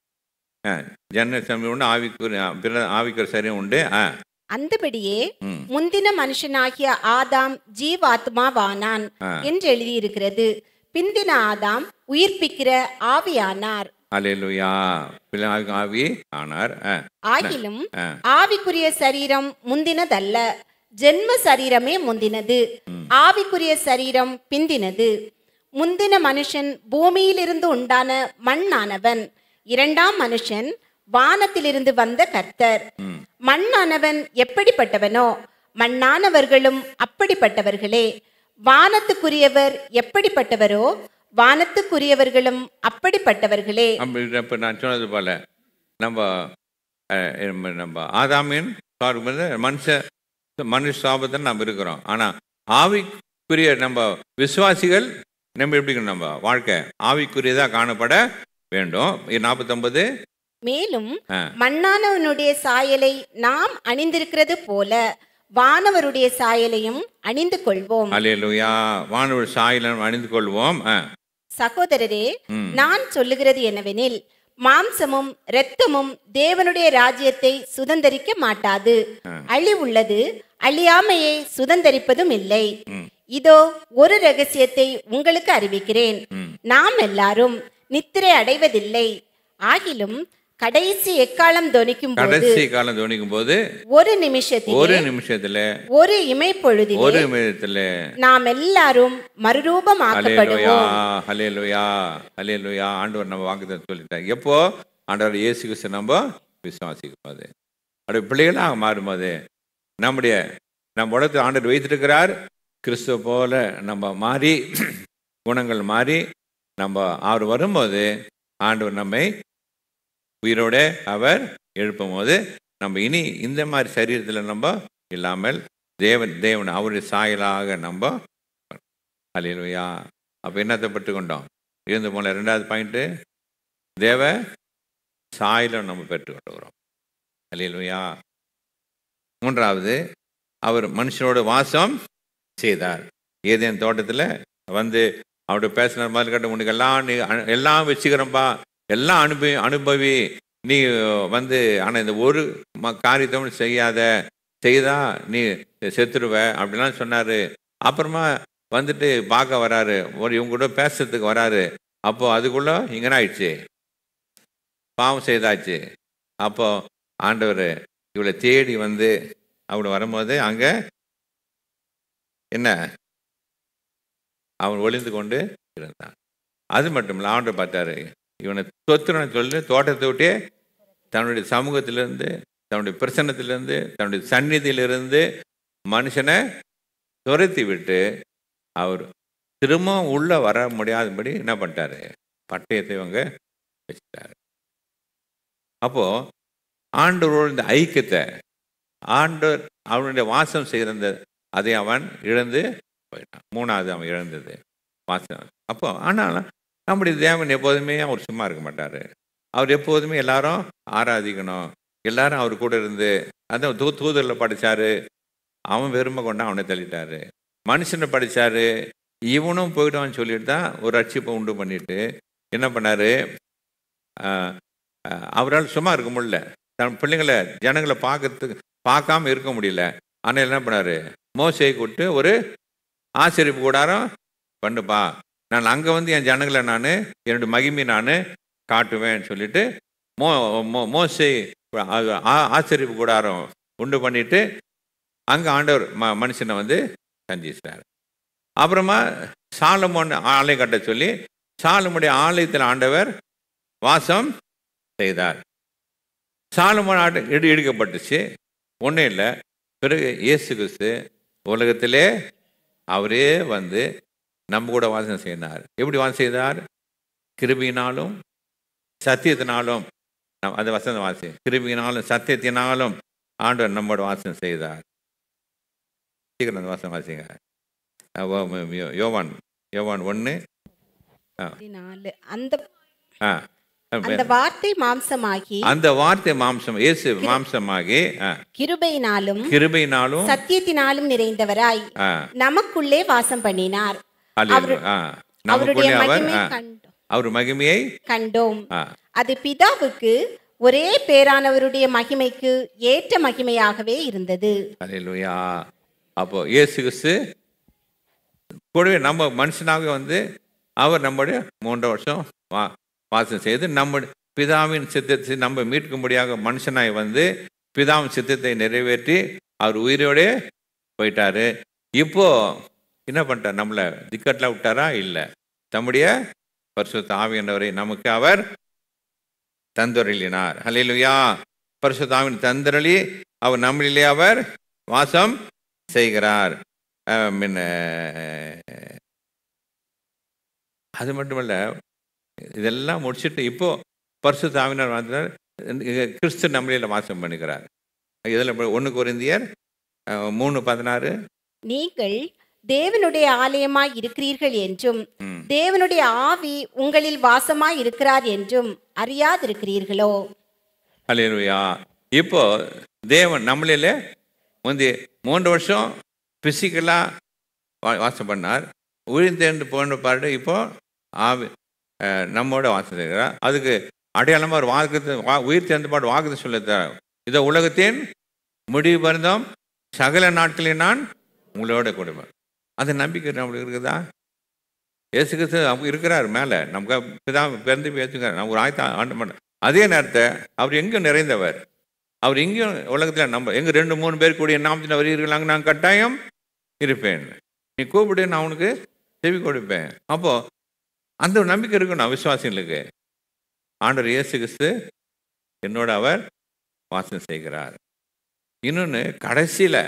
ஆ, ஜன்ன சமயம் உண்டு ஆவிக்குரிய பிற ஆவிக்குரிய சரீரம் உண்டு ஆ அந்தபடியே ம் முந்தின மனுஷனாகிய ஆதாம் ஜீவாத்மாவானான் ஆ. என்று எழுதியிருக்கிறது பிந்தின ஆதாம் உயிர்ப்பிக்கிற ஆவியானார் அல்லேலூயா பிள்ளை ஆவி ஆனார் ஆ, ஆகிலும் ஆ. ஆவிக்குரிய சரீரம் முந்தினதல்ல ஜென்ம சரீரமே முந்தினது ஆவிக்குரிய சரீரம் பிந்தினது முந்தின மனுஷன் பூமியிலிருந்து உண்டான மண்ணானவன் இரண்டாம் மனுஷன் வானத்திலிருந்து வந்த கர்த்தர் மண்ணானவன் எப்படிப்பட்டவனோ மண்ணானவர்களும் அப்படிப்பட்டவர்களே வானத்துக்குரியவர் எப்படிப்பட்டவரோ வானத்துக்குரியவர்களும் அப்படிப்பட்டவர்களே அப்படி இப்போ நான் சொன்னது போல நம்ம அஹ், நம்ம- நம்ம ஆதாமின் பார்க்கும்போது மனுஷ மனுஷ சாபத்தில் நம்ம இருக்கிறோம் ஆனால் ஆவிக்குரிய நம்ம விசுவாசிகள் நம்ம எப்படி இருக்கணும் நம்ம வாழ்க்கை ஆவிக்குரியதாக காணப்பட வேண்டும் நாற்பத்தொம்பது மேலும் ஆ. மண்ணானவனுடைய சாயலை நாம் அணிந்திருக்கிறது போல வானவருடைய சாயலையும் அணிந்து கொள்வோம் அலையலுயா வானவர் சாயலம் அணிந்து கொள்வோம் ஆ சகோதரரே ம். நான் சொல்லுகிறது என்னவெனில் மாம்சமும் இரத்தமும் தேவனுடைய ராஜ்யத்தை சுதந்தரிக்க மாட்டாது அழிவுள்ளது அழியாமையை சுதந்தரிப்பதும் இல்லை இதோ ஒரு ரகசியத்தை உங்களுக்கு அறிவிக்கிறேன் நாம் எல்லாரும் நித்திரை அடைவதில்லை ஆகிலும் கடைசி எக்காலம் தொனிக்கும் போது கடைசி காலம் தோணிக்கும் போது ஒரு ஒரு நிமிஷத்தில் நிமிஷத்துல ஒரு இமைப்பொழுதில் ஒரு நிமிடத்துல நாம் எல்லாரும் ஹலேலுயா மறுரூபமாக்கப்படுவோம் ஹலேலுயா ஹலேலுயா ஆண்டவர் நம்ம வாக்குதான் சொல்லிட்டார் எப்போ ஆண்டவர் இயேசு கிறிஸ்து நம்ம விசுவாசிக்கும் போது அப்படி பிள்ளைகளாக மாறும்போது நம்முடைய நம்ம உலகத்தில் ஆண்டவர் வைத்திருக்கிறார் கிறிஸ்துவ போல நம்ம மாறி குணங்கள் மாறி நம்ம அவர் வரும்போது ஆண்டவர் நம்மை உயிரோட அவர் எழுப்பும் போது நம்ம இனி இந்த மாதிரி சரீரத்தில் நம்ம இல்லாமல் தேவன் தேவன் அவருடைய சாயலாக நம்ம அலையிலுயா அப்போ என்னத்தை பெற்றுக்கொண்டோம் இருந்து போன ரெண்டாவது பாயிண்ட்டு தேவ சாயலம் நம்ம பெற்றுக்கொண்டுகிறோம் அலையிலுயா மூன்றாவது அவர் மனுஷனோட வாசம் செய்தார் ஏதேன் தோட்டத்தில் வந்து அவர்கிட்ட பேசின மாதிரி கட்ட உனக்கு எல்லாம் நீ அ- எல்லாம் வச்சுக்கிறப்பா எல்லாம் அனுபவி அனுபவி நீ வந்து ஆனால் இந்த ஒரு ம காரியத்தை மட்டும் செய்யாத செய்தா நீ செத்துருவ அப்படிலாம் சொன்னார் அப்புறமா வந்துட்டு பார்க்க வராரு ஒரு இவங்க கூட பேசுறதுக்கு வராரு அப்போ அதுக்குள்ள இங்கே ஆயிடுச்சு பாவம் செய்தாச்சு அப்போ ஆண்டவர் இவளை தேடி வந்து அவளை வரும்போது அங்கே என்ன அவன் ஒளிந்து கொண்டு இருந்தான் அது மட்டும் இல்லை ஆண்டவர் பார்த்தாரு இவனை தொத்துறன்னு சொல்லி தோட்டத்தை விட்டே தன்னுடைய சமூகத்திலிருந்து தன்னுடைய பிரசன்னத்திலிருந்து தன்னுடைய சந்நிதியிலிருந்து மனுஷனை துரத்தி விட்டு அவர் திரும்பவும் உள்ள வர முடியாதபடி என்ன பண்ணிட்டாரு பட்டயத்தை இவங்க வச்சுட்டாரு அப்போ ஆண்டவரோட இந்த ஐக்கியத்தை ஆண்டவர் அவனுடைய வாசம் செய்திருந்த அதை அவன் இழந்து போயிட்டான் மூணாவது அவன் இழந்தது வாசம் அப்போ ஆனால் நம்முடைய தேவன் எப்போதுமே அவர் சும்மா இருக்க மாட்டார் அவர் எப்போதுமே எல்லாரும் ஆராதிக்கணும் எல்லாரும் அவர் கூட இருந்து அதான் தூ தூதரில் படித்தாரு அவன் வெறுமை கொண்டு அவனை தள்ளிட்டாரு மனுஷனை படித்தாரு இவனும் போயிடுவான்னு சொல்லிட்டு தான் ஒரு ரட்சிப்பை உண்டு பண்ணிட்டு என்ன பண்ணாரு ஆஹ், ஆஹ், அவரால் சும்மா இருக்க முடியல தன் பிள்ளைங்களை ஜனங்களை பார்க்கறதுக்கு பார்க்காம இருக்க முடியல ஆனால் என்ன பண்ணாரு மோசையை கூப்பிட்டு ஒரு ஆசிரியப்பு கூடாரம் பண்ணுப்பா நான் அங்கே வந்து என் ஜனங்களை நான் என்னுடைய மகிமை நான் காட்டுவேன்னு சொல்லிட்டு மோ மோ மோசை ஆ- ஆ- ஆசிரியப்பு கூடாரம் உண்டு பண்ணிட்டு அங்கே ஆண்டவர் ம மனுஷனை வந்து சந்திச்சிட்டார் அப்புறமா சாலமோன் ஆலயம் கட்ட சொல்லி சாலமுடைய ஆலயத்தில் ஆண்டவர் வாசம் செய்தார் சாலமோன் ஆடு இடி இடிக்கப்பட்டுச்சு ஒன்றும் இல்லை பிறகு இயேசு கிறிஸ்து உலகத்திலே அவரே வந்து நம்ம கூட வாசனை செய்தார் எப்படி வாசனை செய்தார் கிருபியினாலும் சத்தியத்தினாலும் நம் அந்த வசந்த வாசி கிருபியினாலும் சத்தியத்தினாலும் ஆண்டவர் நம்மோட வாசனை செய்தார் சீக்கிரம் அந்த வாசனை வாசிங்க அஹ் ஓ- ம், யோ- யோவான் யோவான் ஒன்று பதினாலு அந்த ஆ அந்த வார்த்தை மாம்சமாகி அந்த வார்த்தை மாம்சம் இயேசு மாம்சமாகி ஆ, கிருபையினாலும் கிருபையினாலும் சத்தியத்தினாலும் நிறைந்தவராய் ஆ, நமக்குள்ளே வாசம் பண்ணினார் அல்லேலூயா. ஆ, அவருடைய நமக்குள்ளே அவர் மகிமை ஆ, கண்டோம் அவர் மகிமையை கண்டோம் ஆ, அது பிதாவுக்கு ஒரே பேரானவருடைய மகிமைக்கு ஏற்ற மகிமையாகவே இருந்தது அல்லேலூயா அப்போ இயேசு கிறிஸ்து கூடவே நம்ம மனுஷனாக வந்து அவர் நம்முடைய மூன்று வருஷம் வா வாசம் செய்து நம்ம பிதாவின் சித்தத்தை நம்ம மீட்கும்படியாக மனுஷனாய் வந்து பிதாவின் சித்தத்தை நிறைவேற்றி அவர் உயிரோடே போயிட்டாரு இப்போ என்ன பண்ணிட்டார் நம்மளை திக்கட்டில் விட்டாரா இல்லை தம்முடைய பரிசுத்த ஆவியானவரை நமக்கு அவர் தந்தொருளினார் ஹalleluya பரிசுத்த ஆவியின் தந்தரளி அவர் நம்மளிலே அவர் வாசம் செய்கிறார் அஹ், முன்ன, அது மட்டுமல்ல இதெல்லாம் முடிச்சுட்டு இப்போ பரிசு தாவினர் வந்தார் கிறிஸ்து நம்மளில் வாசம் பண்ணுகிறார் இதில் ஒன்று குறைந்தியர் மூணு பதினாறு நீங்கள் தேவனுடைய ஆலயமாய் இருக்கிறீர்கள் என்றும் ம். தேவனுடைய ஆவி உங்களில் வாசமாய் இருக்கிறார் என்றும் அறியாதிருக்கிறீர்களோ அல்லேலூயா இப்போ தேவன் நம்மளில் முந்தி மூன்று வருஷம் பிசிக்கலாக வா வாசம் பண்ணார் உயிர்த்தேர்ந்து போன பாடு இப்போ ஆவி அஹ், நம்மோட வாசம் செய்கிறார் அதுக்கு அடையாளமாக ஒரு வாக்கு வா உயிர் தேர்ந்த பாடு வாக்குத்தை சொல்லித்தரார் இதை உலகத்தின் முடிவு பருந்தம் சகல நாட்களில் நான் உங்களோட கொடுப்பேன் அந்த நம்பிக்கை நம்மளுக்கு இருக்குதா இயேசு கிறிஸ்து அவங்க இருக்கிறார் மேலே நமக்கு பிதா பிறந்து பேசுகிறார் நம்ம ஒரு ஆயத்த ஆண்டு பண்ண அதே நேரத்தை அவர் எங்கேயும் நிறைந்தவர் அவர் எங்கேயும் உலகத்தில் நம்ம எங்க ரெண்டு மூணு பேர் கூடிய நாமத்தில் வருகிறீர்களாங்க நான் கட்டாயம் இருப்பேன் நீ கூப்பிடு நான் உனக்கு செவி கொடுப்பேன் அப்போ அந்த ஒரு நம்பிக்கை இருக்கணும் விசுவாசிகளுக்கு ஆண்டவர் இயேசு கிறிஸ்து என்னோட அவர் வாசம் செய்கிறார் இன்னொன்று கடைசியில்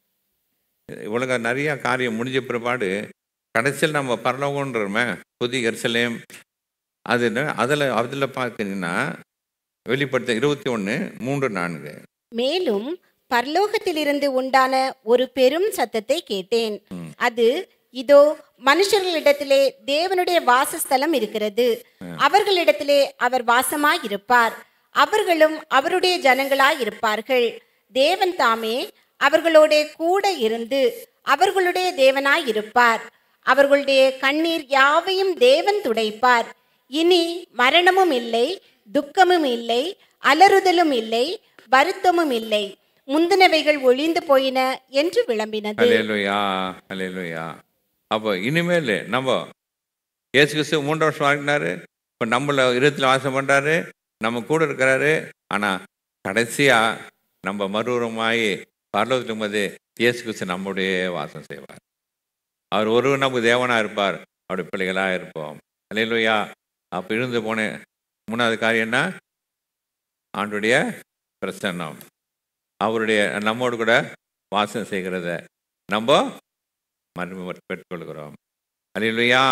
உலக நிறைய காரியம் முடிஞ்ச பிற்பாடு கடைசியில் நம்ம பரலோகன்றோமே புதிய எருசலேம் அது அதில் அதில் பார்த்தீங்கன்னா வெளிப்படுத்த இருபத்தி ஒன்று மூன்று நான்கு மேலும் பரலோகத்திலிருந்து உண்டான ஒரு பெரும் சத்தத்தை கேட்டேன் அது இதோ மனுஷர்களிடத்திலே தேவனுடைய வாசஸ்தலம் இருக்கிறது அவர்களிடத்திலே அவர் வாசமாய் இருப்பார் அவர்களும் அவருடைய ஜனங்களாய் இருப்பார்கள் தேவன் தாமே அவர்களோட கூட இருந்து அவர்களுடைய தேவனாய் இருப்பார் அவர்களுடைய கண்ணீர் யாவையும் தேவன் துடைப்பார் இனி மரணமும் இல்லை துக்கமும் இல்லை அலறுதலும் இல்லை வருத்தமும் இல்லை முந்தினவைகள் ஒழிந்து போயின என்று விளம்பினது அலையலுயா அலையலுயா அப்போ இனிமேல் நம்ம இயேசு கிறிஸ்து மூன்று வருஷம் வாழ்ந்தாரு இப்போ நம்மள இருபத்தில் வாசம் பண்ணுறாரு நம்ம கூட இருக்கிறாரு ஆனால் கடைசியாக நம்ம மறுபுறமாயி பரலோகத்துக்கு போது இயேசு கிறிஸ்து நம்முடைய வாசம் செய்வார் அவர் ஒருவர் நமக்கு தேவனாக இருப்பார் அவருடைய பிள்ளைகளாக இருப்போம் அலையலுயா அப்போ இருந்து போனேன் மூணாவது காரியம் என்ன ஆண்டுடைய பிரசன்னம் அவருடைய நம்மோடு கூட வாசம் செய்கிறத நம்ம மறுமை பெற்றுக்கொள்கிறோம் அல்லையா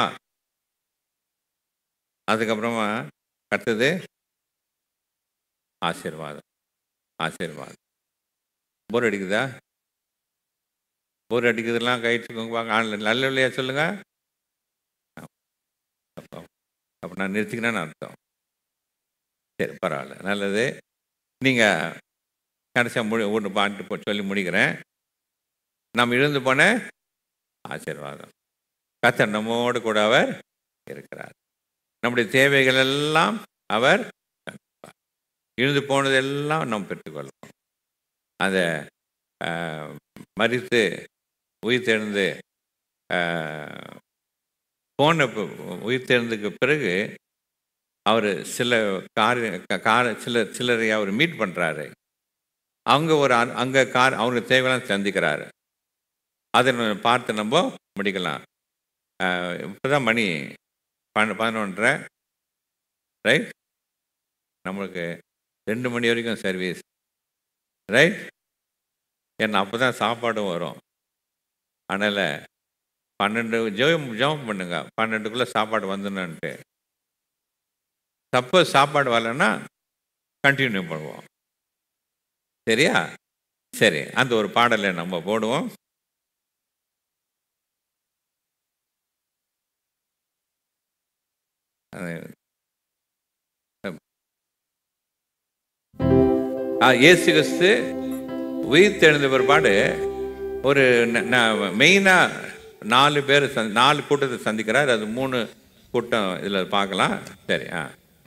அதுக்கப்புறமா அடுத்தது ஆசீர்வாதம் ஆசீர்வாதம் போர் அடிக்குதா போர் அடிக்குதுலாம் கயிற்றுக்கோங்க வாங்க ஆன்லைன் நல்ல இல்லையா சொல்லுங்க அப்போ அப்போ நான் நிறுத்திக்கினேன்னு அர்த்தம் சரி பரவாயில்ல நல்லது நீங்கள் கடைசியாக முடி ஒன்று பாட்டு போ சொல்லி முடிக்கிறேன் நாம் இழந்து போன ஆசீர்வாதம் கத்தர் நம்மோடு கூட அவர் இருக்கிறார் நம்முடைய தேவைகள் எல்லாம் அவர் சந்திப்பார். இழந்து போனதெல்லாம் நாம் பெற்றுக்கொள்ளணும் அதை ஆஹ், மறித்து உயிர் தெழுந்து ஆஹ், போன பி- உயிர் தெழுந்ததுக்கு பிறகு அவர் சில காரிய க- கார சில சிலரை அவர் மீட் பண்ணுறாரு அவங்க ஒரு அ- அங்கே கார் அவங்களுக்கு தேவையெல்லாம் சந்திக்கிறாரு அதை நம்ம பார்த்து நம்ம முடிக்கலாம் இப்போ தான் மணி பன்ன பதினொன்றரை ரைட் நம்மளுக்கு ரெண்டு மணி வரைக்கும் சர்வீஸ் ரைட் ஏன்னா அப்போ தான் சாப்பாடும் வரும் அதனால் பன்னெண்டு ஜெபம் ஜெபம் பண்ணுங்க பன்னெண்டுக்குள்ளே சாப்பாடு வந்துடணுன்ட்டு சப்போஸ் சாப்பாடு வரலன்னா கண்டினியூ பண்ணுவோம் சரியா சரி அந்த ஒரு பாடலை நம்ம போடுவோம் அது- ஆ, இயேசு கிறிஸ்து உயிர் தெழுந்த பிற்பாடு ஒரு மெயினாக நாலு பேர் சந் நாலு கூட்டத்தை சந்திக்கிறார் அது மூணு கூட்டம் இதில் பார்க்கலாம் சரி ஆ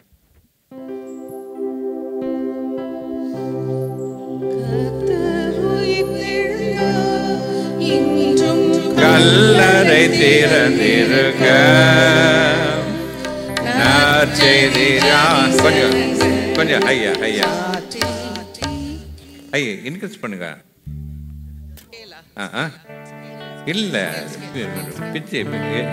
இன்றும் கல்லறை திறந்திருக்க நற்செய்தி ரா- கொஞ்சம் கொஞ்சம் ஐயா ஐயா ஐயா இன்க்ரீஸ் பண்ணுங்க ஆ ஆ இல்ல பிச்சு பிச்சு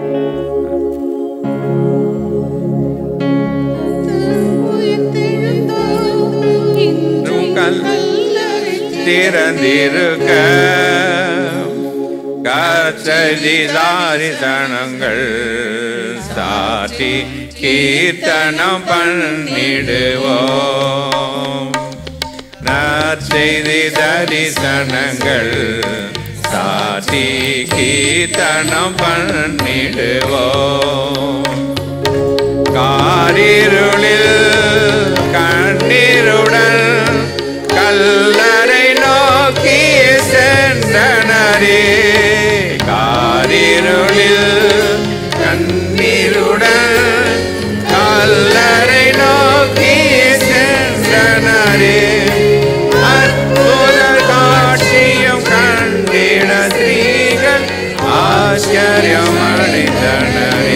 கல் திறந்திருக்க கச்சதி தாரிசனங்கள் சாட்சி கீர்த்தனம் பண்ணிடுவோம் நற்செய்தி தரிசனங்கள் சாட்சி கீர்த்தனம் பண்ணிடுவோம் காரிருளில் கண்ணீருடன் கல்லறை நோக்கி சென்றனரே காரிருளில் கண்ணீருடன் கல்லறை நோக்கி சென்றனரே அற்புத காட்சியும் கண்டிட ஸ்ரீகள் ஆச்சரியம் அடைந்தனரே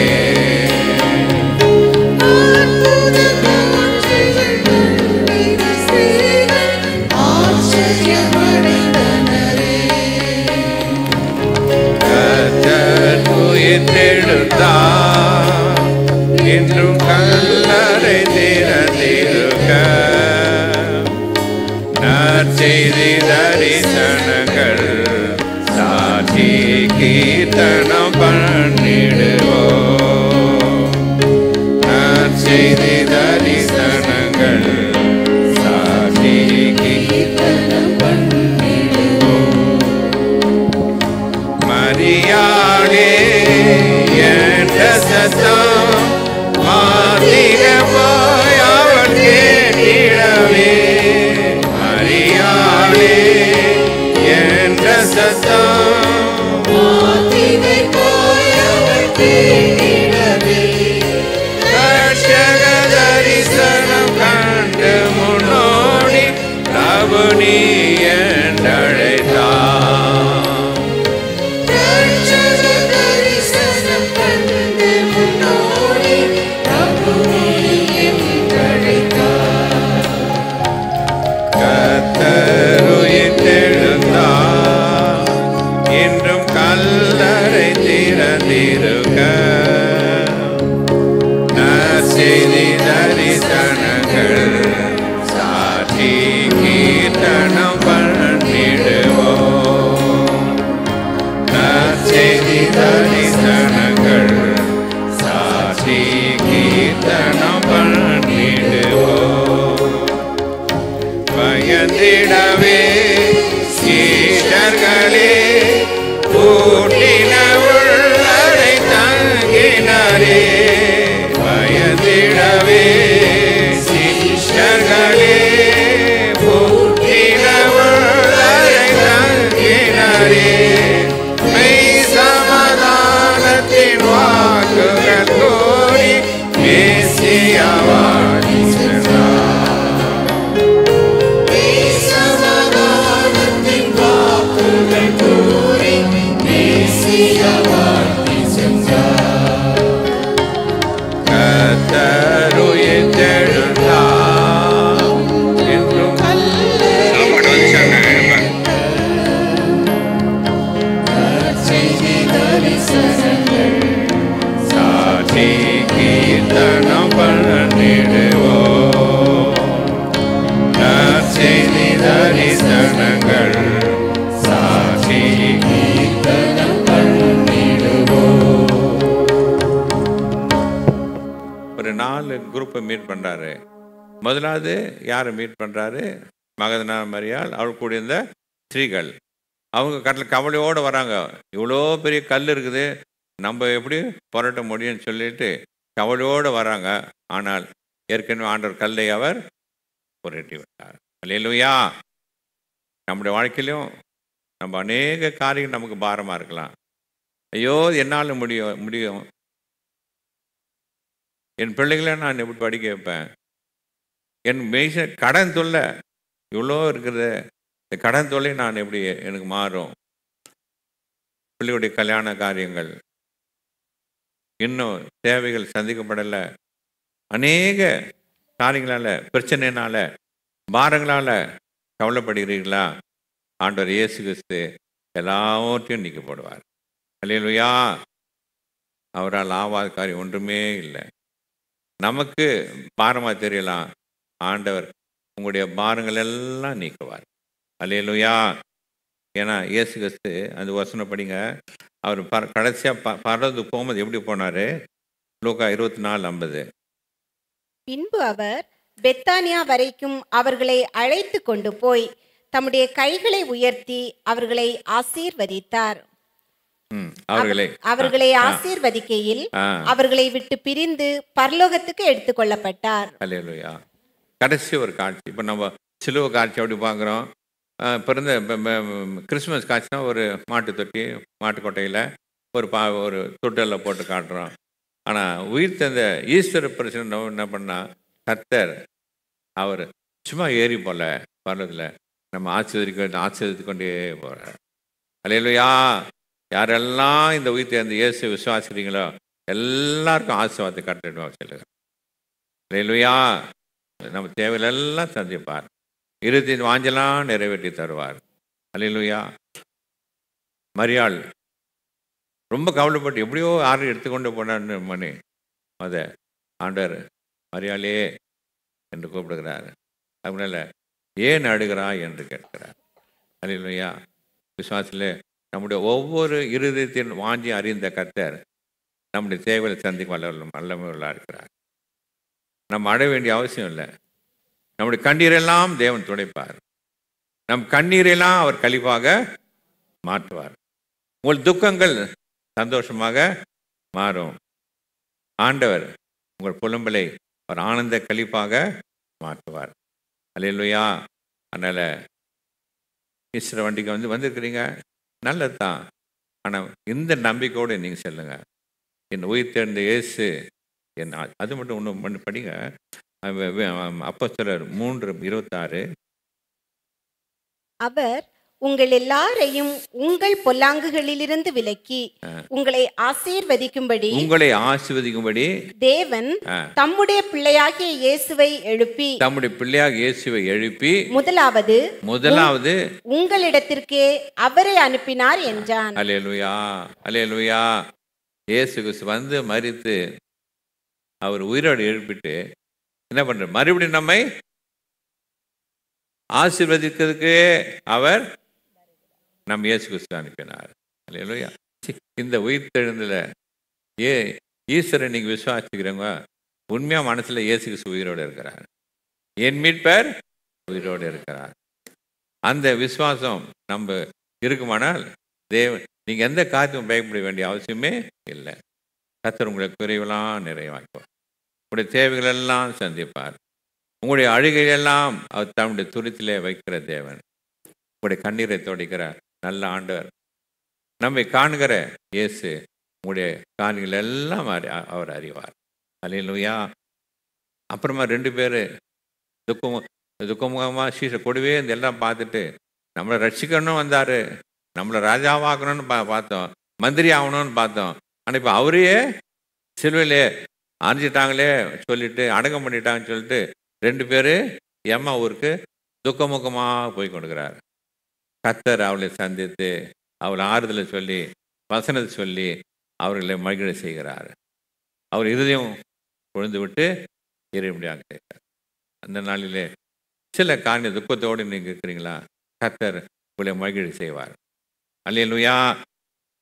கர்த்தர் உயிர்த்தெழுந்தார். இன்றும் கல்லறை திறந்திருக்க நற்செய்தி தரிசனங்கள் சாட்சி கீர்த்தனம் பண்ணிடுவோம் நற்செய்தி தரிசனங்கள் சாட்சி கீர்த்தனம் மரியாளே என்ற சத்தம் மாதிர போய் அவள் கேட்டிடவே மரியாளே என்ற சத்தம் ரட்சக தரிசனம் கண்டு முன்னோடி பிரபுனி என்றழைத்தார் கத்தருயிர்த்தெழுந்தார். இன்றும் கல்லறை திறந்திருக்க நற்செய்தி தரிசனங்கள் சாட்சி கீர்த்தனம் பண்ணிடுவோம் நற்செய்தி தரிசனங்கள் சாட்சி கீர்த்தனம் பண்ணிடுவோம் பயந்திடவே சீஷர்களே கூட்டின உள்ளரை தங்கினரே பயந்திடவே சீஷர்களே நாலு குரூப்பை மீட் பண்ணுறாரு முதலாவது யாரை மீட் பண்ணுறாரு மகதனா மரியாள் அவள் கூட இருந்த ஸ்திரீகள் அவங்க கடல கவலையோடு வராங்க இவ்வளோ பெரிய கல் இருக்குது நம்ம எப்படி புரட்ட முடியும்னு சொல்லிட்டு கவலையோடு வராங்க ஆனால் ஏற்கனவே ஆண்டவர் கல்லை அவர் புரட்டி விட்டார் அல்லேலூயா நம்முடைய வாழ்க்கையிலும் நம்ம அநேக காரியம் நமக்கு பாரமாக இருக்கலாம் ஐயோ என்னால் முடியும் முடியும் என் பிள்ளைகளை நான் எப்படி படிக்க வைப்பேன் என் மெய்ச கடன் தொல்லை இவ்வளோ இருக்கிறது இந்த கடன் தொல்லை நான் எப்படி எனக்கு மாறும் பிள்ளையுடைய கல்யாண காரியங்கள் இன்னும் தேவைகள் சந்திக்கப்படலை அநேக காரியங்களால் பிரச்சனைனால பாரங்களால் கவலைப்படுகிறீர்களா ஆண்டவர் இயேசு கிறிஸ்து எல்லாவற்றையும் நீக்கி போடுவார் அல்லேலூயா அவரால் ஆவாத காரியம் ஒன்றுமே இல்லை நமக்கு பாரமாக தெரியலாம் ஆண்டவர் உங்களுடைய பாரங்கள் எல்லாம் நீக்குவார் அல்லேலூயா ஏன்னா இயேசு கிறிஸ்து அந்த வசனம் படிங்க அவர் ப கடைசியாக ப பறந்து போகும்போது எப்படி போனார் லூக்கா இருபத்தி நாலு ஐம்பது பின்பு அவர் பெத்தானியா வரைக்கும் அவர்களை அழைத்து கொண்டு போய் தம்முடைய கைகளை உயர்த்தி அவர்களை ஆசீர்வதித்தார் ம் அவர்களை அவர்களை ஆ, ஆசீர்வதிக்கையில் ஆ அவர்களை விட்டு பிரிந்து பரலோகத்துக்கு எடுத்துக்கொள்ளப்பட்டார் அல்லேலூயா கடைசி ஒரு காட்சி இப்போ நம்ம சிலுவை காட்சி அப்படி பார்க்குறோம் பிறந்த ப- ப- கிறிஸ்மஸ் காட்சினா ஒரு மாட்டு தொட்டி மாட்டுக்கொட்டையில் ஒரு பா ஒரு தொட்டலில் போட்டு காட்டுறோம் ஆனால் உயிர் தந்த ஈஸ்வர பிரச்சனை நம்ம என்ன பண்ணால் கர்த்தர் அவர் சும்மா ஏறி போல வர்றதில் நம்ம ஆச்சரிக்க ஆச்சரித்து கொண்டே போகிறார் அல்லேலூயா யாரெல்லாம் இந்த உயிர் தேர்ந்த இயேசு விசுவாசிக்கிறீங்களோ எல்லாருக்கும் ஆசீர்வாதத்தை கட்டிடுவோம் சொல்லுங்க அல்லேலூயா நம்ம தேவையிலெல்லாம் சந்திப்பார் இறுதியின் வாஞ்சலாம் நிறைவேற்றி தருவார் அல்லேலூயா மரியாள் ரொம்ப கவலைப்பட்டு எப்படியோ ஆறு எடுத்துக்கொண்டு போனான்னு மணி அத ஆண்டவர் மரியாளே என்று கூப்பிடுகிறார் அதனால ஏன் அழுகிறாய் என்று கேட்கிறார் அல்லேலூயா விசுவாசத்தில் நம்முடைய ஒவ்வொரு இருதயத்தின் வாஞ்சி அறிந்த கர்த்தர் நம்முடைய தேவையை சந்திக்க வல்ல வல்லமையுள்ளா இருக்கிறார் நம்ம அட வேண்டிய அவசியம் இல்லை நம்முடைய கண்ணீரெல்லாம் தேவன் துடைப்பார் நம் கண்ணீரெல்லாம் அவர் கழிப்பாக மாற்றுவார் உங்கள் துக்கங்கள் சந்தோஷமாக மாறும் ஆண்டவர் உங்கள் புலம்பலை அவர் ஆனந்த கழிப்பாக மாற்றுவார் அல்லையா அதனால் ஈஸ்வர வண்டிக்கு வந்து வந்திருக்கிறீங்க நல்லது தான் ஆனால் இந்த நம்பிக்கையோடு நீங்கள் செல்லுங்க என் உயிர் தேர்ந்த இயேசு என் ஆ- அது மட்டும் ஒன்று பண்ணி படிங்க அப்போ சிலர் மூன்று இருபத்தாறு அவர் உங்கள் எல்லாரையும் உங்கள் பொல்லாங்குகளிலிருந்து விலக்கி உங்களை ஆசீர்வதிக்கும்படி உங்களை ஆசிர்வதிக்கும்படி தேவன் ஆ. தம்முடைய பிள்ளையாகிய இயேசுவை எழுப்பி தம்முடைய பிள்ளையாக இயேசுவை எழுப்பி முதலாவது முதலாவது உங்களிடத்திற்கே அவரை அனுப்பினார் என்றான் அலேலுயா அலேலுயா இயேசு கிறிஸ்து வந்து மரித்து அவர் உயிரோடு எழுப்பிட்டு என்ன பண்ற மறுபடியும் நம்மை ஆசீர்வதிக்கிறதுக்கு அவர் நம் இயேசு கிறிஸ்து அனுப்பினார் அலேலுயா இந்த உயிர் தெழுந்தல ஏ ஈஸ்வரன் நீங்க விசுவாசிக்கிறவங்க உண்மையா மனசுல இயேசு கிறிஸ்து உயிரோடு இருக்கிறார் என் மீட்பர் உயிரோடு இருக்கிறார் அந்த விசுவாசம் நம்ம இருக்குமானால் தேவன் நீங்க எந்த காரியமும் பயப்பட வேண்டிய அவசியமே இல்லை கத்தர் உங்களை குறைவெல்லாம் நிறைவாக்குவார் உங்களுடைய தேவைகள் எல்லாம் சந்திப்பார் உங்களுடைய அழுகையெல்லாம் அவர் தன்னுடைய துருத்திலே வைக்கிற தேவன் உங்களுடைய கண்ணீரை துடைக்கிற நல்ல ஆண்டவர் நம்மை காணுகிற இயேசு உங்களுடைய காரியங்கள் எல்லாம் அறி- அவர் அறிவார் அல்லேலூயா அப்புறமா ரெண்டு பேர் துக்கம் துக்கமுகமாக சீச கொடுவே இந்த எல்லாம் பார்த்துட்டு நம்மளை ரட்சிக்கணும்னு வந்தார் நம்மளை ராஜாவாக்கணும்னு பா பார்த்தோம் மந்திரி ஆகணும்னு பார்த்தோம் ஆனால் இப்போ அவரையே சிலுவையிலே அரைஞ்சிட்டாங்களே சொல்லிட்டு அடக்கம் பண்ணிட்டாங்கன்னு சொல்லிட்டு ரெண்டு பேர் எம்மா ஊருக்கு துக்கமுகமாக போய் கொண்டுக்கிறார் கத்தர் அவளை சந்தித்து அவளை ஆறுதலை சொல்லி வசனத்தை சொல்லி அவர்களை மகிழ செய்கிறார் அவர் இருதயம் கொழுந்து விட்டு இறைபடியாக செய்கிறார் அந்த நாளிலே சில காரிய துக்கத்தோடு நீங்கள் இருக்கிறீங்களா கத்தர் உங்களை மகிழ செய்வார் அல்லேலூயா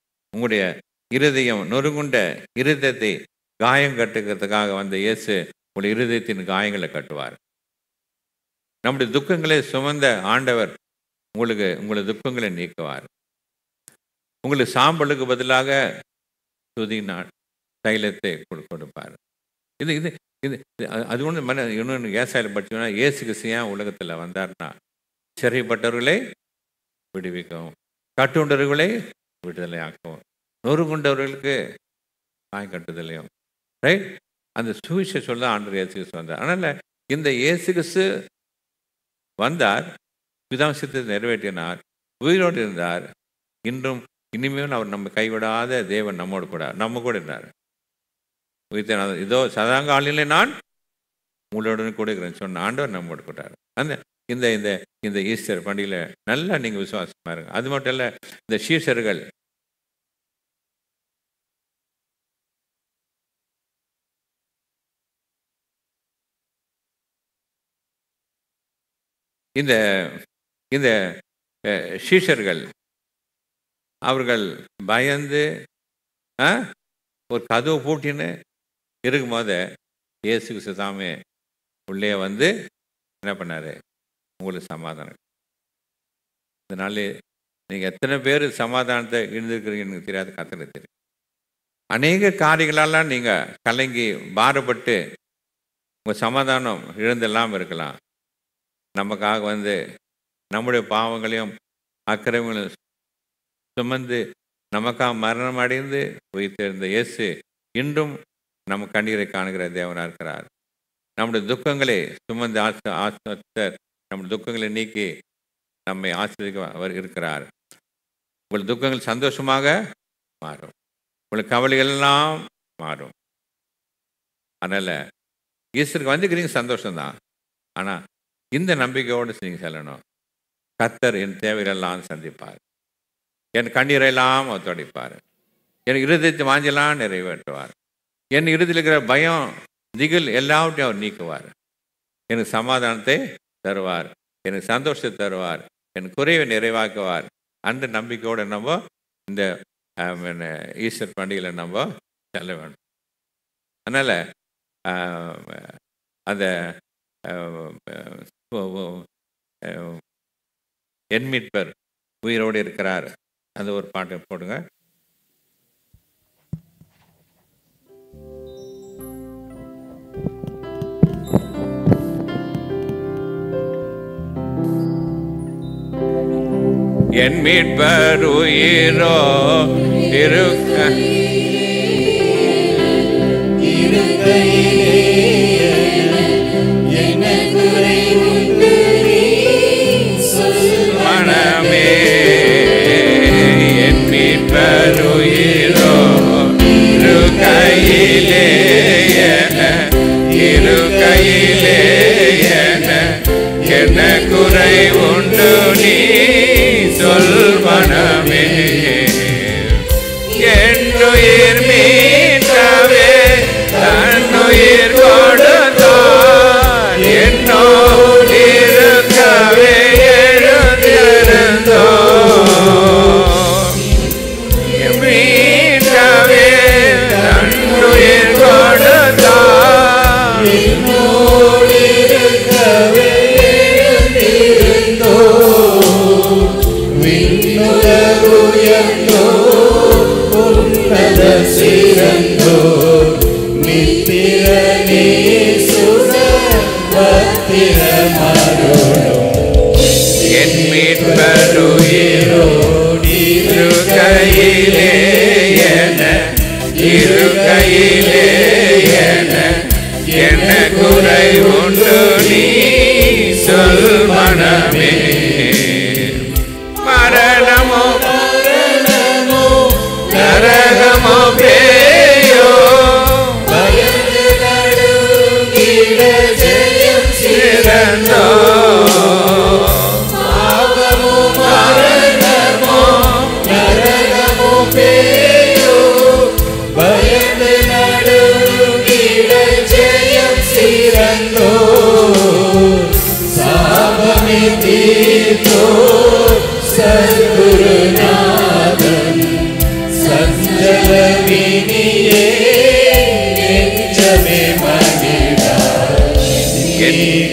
உங்களுடைய இருதயம் நொறுங்குண்ட இருதயத்தை காயம் கட்டுக்கிறதுக்காக வந்த இயேசு உங்களுடைய இருதயத்தின் காயங்களை கட்டுவார் நம்முடைய துக்கங்களை சுமந்த ஆண்டவர் உங்களுக்கு உங்களுடைய துக்கங்களை நீக்குவார் உங்களுக்கு சாம்பலுக்கு பதிலாக துதி நாள் தைலத்தை கொடு- கொடுப்பார் இது இது இது இது அது- அது ஒன்று மன இன்னொன்று ஏசாயில் படிச்சோம்னா இயேசு கிறிஸ்து ஏன் உலகத்தில் வந்தார்னா சிறைப்பட்டவர்களை விடுவிக்கவும் கட்டுண்டவர்களை விடுதலை ஆக்கவும் நொறுகுண்டவர்களுக்கு காய் கட்டுதலையும் ரைட் அந்த சுவிச சொல்ல ஆண்டவர் இயேசு கிறிஸ்து வந்தார் அதனால் இந்த இயேசு கிறிஸ்து வந்தார் பிதாம்சத்தை நிறைவேற்றினார் உயிரோடு இருந்தார் இன்றும் இனிமேல் அவர் நம்ம கைவிடாத தேவன் நம்மோடு கூட நம்ம கூட இருந்தார் உயிர்த்தெழுந்தார். இதோ சதாங்காலிலே நான் உங்களுடன் கூட இருக்கிறேன் சொன்ன ஆண்டவர் நம்மோடு கூட்டார் அந்த இந்த இந்த இந்த ஈஸ்டர் பண்டிகையில் நல்லா நீங்கள் விசுவாசமா இருங்க அது மட்டும் இல்லை இந்த சீஷர்கள் இந்த இந்த அஹ், சீஷர்கள் அவர்கள் பயந்து ஆ, ஒரு கதவு பூட்டின்னு இருக்கும்போது இயேசு கிறிஸ்து தாமே உள்ளே வந்து என்ன பண்ணாரு உங்களுக்கு சமாதானம் இதனால நீங்கள் எத்தனை பேர் சமாதானத்தை இருந்திருக்கிறீங்கன்னு எனக்கு தெரியாது கத்தனை தெரியும் அநேக காரியங்களெல்லாம் நீங்கள் கலங்கி பாரப்பட்டு உங்கள் சமாதானம் இழந்தெல்லாம் இருக்கலாம் நமக்காக வந்து நம்முடைய பாவங்களையும் அக்கிரமங்களையும் சுமந்து நமக்காக மரணம் அடைந்து உயிர்த்தெழுந்த இயேசு இன்றும் நம்ம கண்ணீரை காணுகிற தேவனாக இருக்கிறார் நம்முடைய துக்கங்களை சுமந்து ஆச ஆசர் நம்முடைய துக்கங்களை நீக்கி நம்மை ஆசிரியக்க அவர் இருக்கிறார் உங்கள் துக்கங்கள் சந்தோஷமாக மாறும் உங்கள் கவலைகள் எல்லாம் மாறும் அதனால் ஈஸ்வருக்கு வந்துக்கிறீங்க சந்தோஷம்தான் ஆனால் இந்த நம்பிக்கையோடு நீங்கள் செல்லணும் கத்தர் என் தேவைகளெல்லாம் சந்திப்பார் என் கண்ணீரெல்லாம் அவர் துடைப்பார் என் இருதயத்தை வாஞ்செல்லாம் நிறைவேற்றுவார் என் இறுதியில் இருக்கிற பயம் திகில் எல்லாவற்றையும் அவர் நீக்குவார் எனக்கு சமாதானத்தை தருவார் எனக்கு சந்தோஷத்தை தருவார் என் குறைவை நிறைவாக்குவார் அந்த நம்பிக்கையோடு நம்ம இந்த ஆம், என்ன, ஈஸ்டர் பண்டிகையில் நம்ம செல்ல வேண்டும் அதனால் அந்த ஆம், ஓ- ஓ- ஆம், என் மீட்பர் உயிரோடு இருக்கிறார் அந்த ஒரு பாட்டை போடுங்க என் மீட்பர் உயிரோ இருக்க மனமே என் மீட்பர் உயிரோ இரு கையிலே என இரு கையிலே என என்ன குறை உண்டு நீ சொல் மனமே என்னுயிர் மீட்டவே தன்னுயிர் கொடுத்தான் என்னோடு இருக்கவே எழுந்திருந்தோ மீட்டவே தன்னுயிர் கொடுத்தான் என் மீட்பருயிரோ இரு கையிலே என இரு கையிலே என என்ன குறை உண்டு நீ சொல் மனமே மரணமோ நரகமோ பேயோ சிறந்தோ சஞ்சலவினியே நெஞ்சமே மகிழா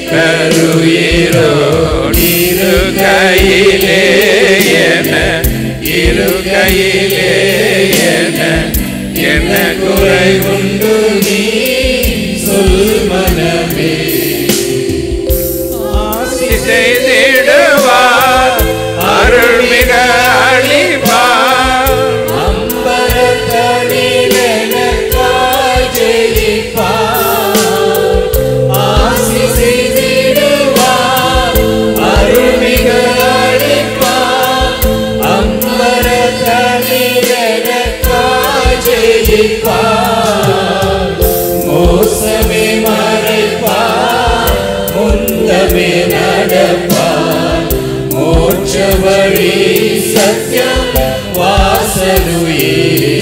இரு கையிலே என இரு கையிலே என என்ன குறை உண்டு நீ சொல் மனமே ஆசி செய்திடுவார் அருள் மிக அளிப்பார் மோசமே மறைப்பார் முந்தமே நடப்பார் மோட்ச வழி சத்தியம் வாசலுயே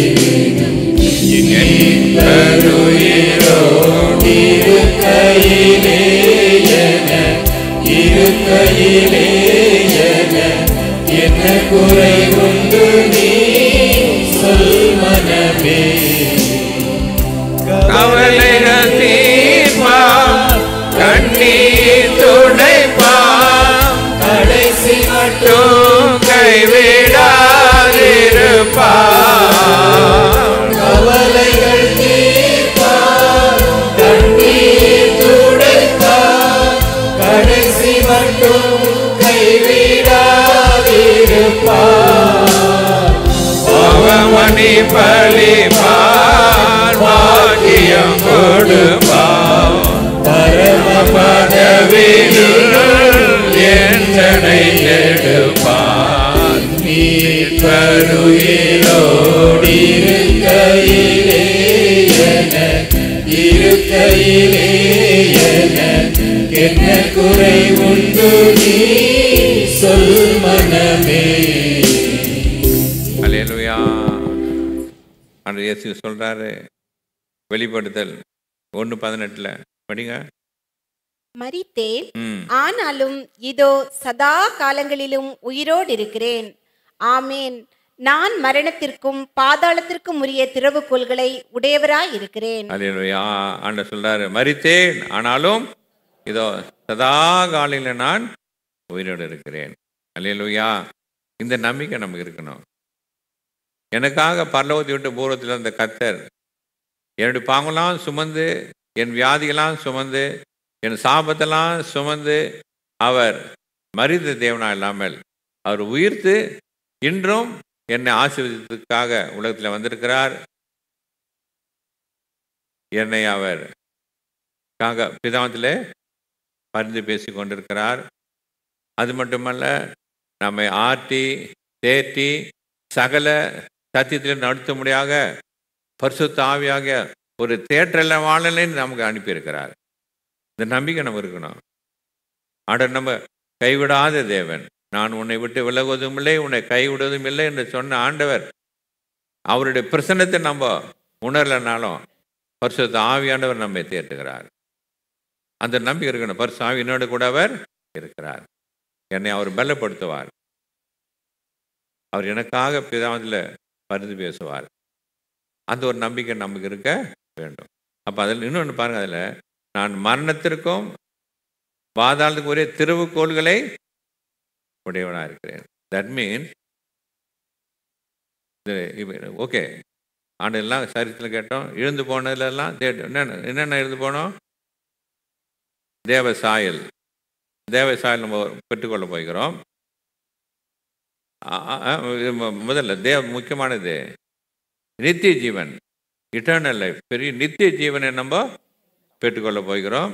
இரு கையிலே என இரு கையிலே என என்ன குறை உண்டு நீ சொல் மனமே கவலைகள் தீர்ப்பார் கண்ணீர் துடைப்பார் கடைசி மட்டும் கைவிடாதிருப்பார் கவலைகள் தீர்ப்பார் கண்ணீர் துடைப்பார் கடைசி மட்டும் கைவிடாதிருப்பார் பவமணி பழிப்பார் பாக்கியம் கொடுப்பார் பரம பதவியில் எந்தனை எடுப்பார் கருயிலோடிரு கையிலே என இரு கையிலே என என்ன குறை உண்டு நீ சொல் மனமே அல்லேலூயா அந்த இயேசு சொல்றாரு வெளிப்படுத்தல் ஒன்று பதினெட்டுல படிங்க மரித்தேன் ம் ஆனாலும் இதோ சதா காலங்களிலும் உயிரோடு இருக்கிறேன் ஆமேன் நான் மரணத்திற்கும் பாதாளத்திற்கும் உரிய திறவுகோள்களை உடையவராய் இருக்கிறேன் அல்லேலூயா ஆண்டவர் சொல்றாரு மரித்தேன் ஆனாலும் இதோ சதா காலையில் நான் உயிரோடு இருக்கிறேன் அல்லேலூயா இந்த நம்பிக்கை நமக்கு இருக்கணும் எனக்காக பரலோகத்தை விட்டு பூர்வத்தில் இருந்த கத்தர் என்னுடைய பாங்கெல்லாம் சுமந்து என் வியாதிகளாம் சுமந்து என் சாபத்தெல்லாம் சுமந்து அவர் மரித்த தேவனா இல்லாமல் அவர் உயிர்த்து இன்றும் என்னை ஆசீர்வதித்ததுக்காக உலகத்தில் வந்திருக்கிறார் என்னை அவர் காக பிதாவத்தில் பரிந்து பேசி கொண்டிருக்கிறார் அது மட்டுமல்ல நம்மை ஆட்டி தேற்றி சகல சத்தியத்தில் நடத்த முடியாக பரிசுத்த ஆவியாக ஒரு தேற்றல வாழலைன்னு நமக்கு அனுப்பியிருக்கிறார் இந்த நம்பிக்கை நம்ம இருக்கணும் ஆட நம்ம கைவிடாத தேவன் நான் உன்னை விட்டு விலகுவதும் இல்லை உன்னை கைவிடுவதும் இல்லை என்று சொன்ன ஆண்டவர் அவருடைய பிரசன்னத்தை நம்ம உணரலைனாலும் பரிசுத்த ஆவியானவர் நம்மை தேற்றுகிறார் அந்த நம்பிக்கை இருக்கணும் பரிசு ஆவியினோடு கூட அவர் இருக்கிறார் என்னை அவர் பலப்படுத்துவார் அவர் எனக்காக பிதாவதில் பரிந்து பேசுவார் அந்த ஒரு நம்பிக்கை நமக்கு இருக்க வேண்டும் அப்போ அதில் இன்னொன்று பாருங்க அதில் நான் மரணத்திற்கும் பாதாளத்துக்கு ஒரே திருவுக்கோள்களை உடையவனாக இருக்கிறேன் தட் மீன்ஸ் ஓகே ஆண்டு எல்லாம் சரித்திரம் கேட்டோம் இழந்து போனதுலெல்லாம் தே- என்னென்ன என்னென்ன இழந்து போனோம் தேவ சாயல் தேவ சாயல் நம்ம பெற்றுக்கொள்ள போகிறோம் ஆ- ஆ- ஆ, இது மு- முதல்ல தேவ முக்கியமானது நித்திய ஜீவன் இட்டர்னல் லைஃப் பெரிய நித்திய ஜீவனை நம்ம பெற்றுக்கொள்ள போகிறோம்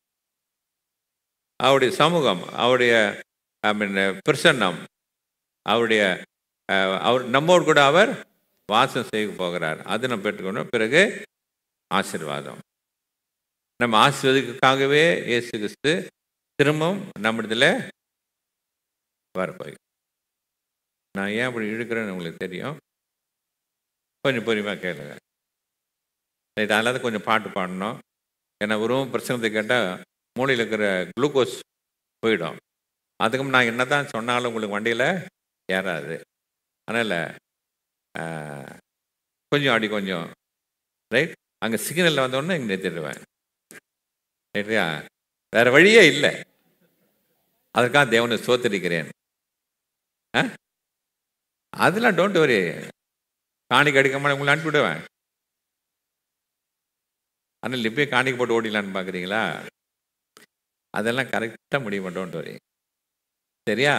அவருடைய சமூகம் அவருடைய ஐ மீன் பிரசன்னம் அவருடைய அஹ், அவர் நம்மோடு கூட அவர் வாசம் செய்ய போகிறார் அது நம்ம பெற்றுக்கொண்டோம் பிறகு ஆசீர்வாதம் நம்ம ஆசீர்வதிக்காகவே இயேசு கிறிஸ்து திரும்பவும் நம்மிடத்தில் வரப்போய் நான் ஏன் அப்படி இழுக்கிறேன்னு உங்களுக்கு தெரியும் கொஞ்சம் பொறுமையாக கேளுங்க இது அதனால கொஞ்சம் பாட்டு பாடணும் ஏன்னா வெறும் பிரச்சனத்தை கேட்டால் மூளையில் இருக்கிற குளுக்கோஸ் போயிடும் அதுக்கும் நான் என்ன தான் சொன்னாலும் உங்களுக்கு வண்டியில் ஏறாது அதனால் கொஞ்சம் அடி கொஞ்சம் ரைட் அங்கே சிக்னலில் வந்தோடனே இங்கே நிறுத்திடுவேன் ரைட்யா வேற வழியே இல்லை அதற்காக தேவனை சோத்தரிக்கிறேன் ஆ? அதெல்லாம் டோன்ட் வரி காணிக்கு அடிக்காம உங்களை அனுப்பிவிடுவேன் ஆனால் இப்பயே காணிக்கு போட்டு ஓடிடலான்னு பார்க்குறீங்களா அதெல்லாம் கரெக்டாக முடியும் டோன்ட் வரி சரியா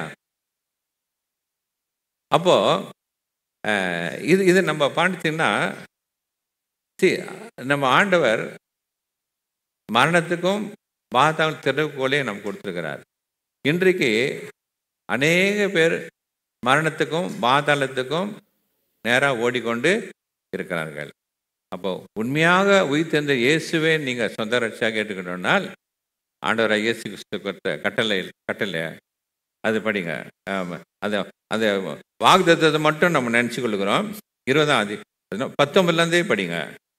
அப்போ அஹ், இது இது நம்ம பார்த்தீங்கன்னா see, நம்ம ஆண்டவர் மரணத்துக்கும் பாதாள திறவுகோலையும் நம்ம கொடுத்துருக்கிறார் இன்றைக்கு அநேக பேர் மரணத்துக்கும் பாதாளத்துக்கும் நேராக ஓடிக்கொண்டு இருக்கிறார்கள் அப்போ உண்மையாக உயிர்த்தெழுந்த இயேசுவே நீங்கள் சொந்த ரட்சியாக கேட்டுக்கிட்டோம்னால் ஆண்டவராக இயேசு கிறிஸ்து கொடுத்த கட்டளை கட்டளை அது படிங்க ஆமா. அந்த அந்த வாக்குத்தத்தத்தை மட்டும் நம்ம நினச்சி கொள்ளுகிறோம் இருபதாம் அதி பத்தொன்பதுலேருந்தே படிங்க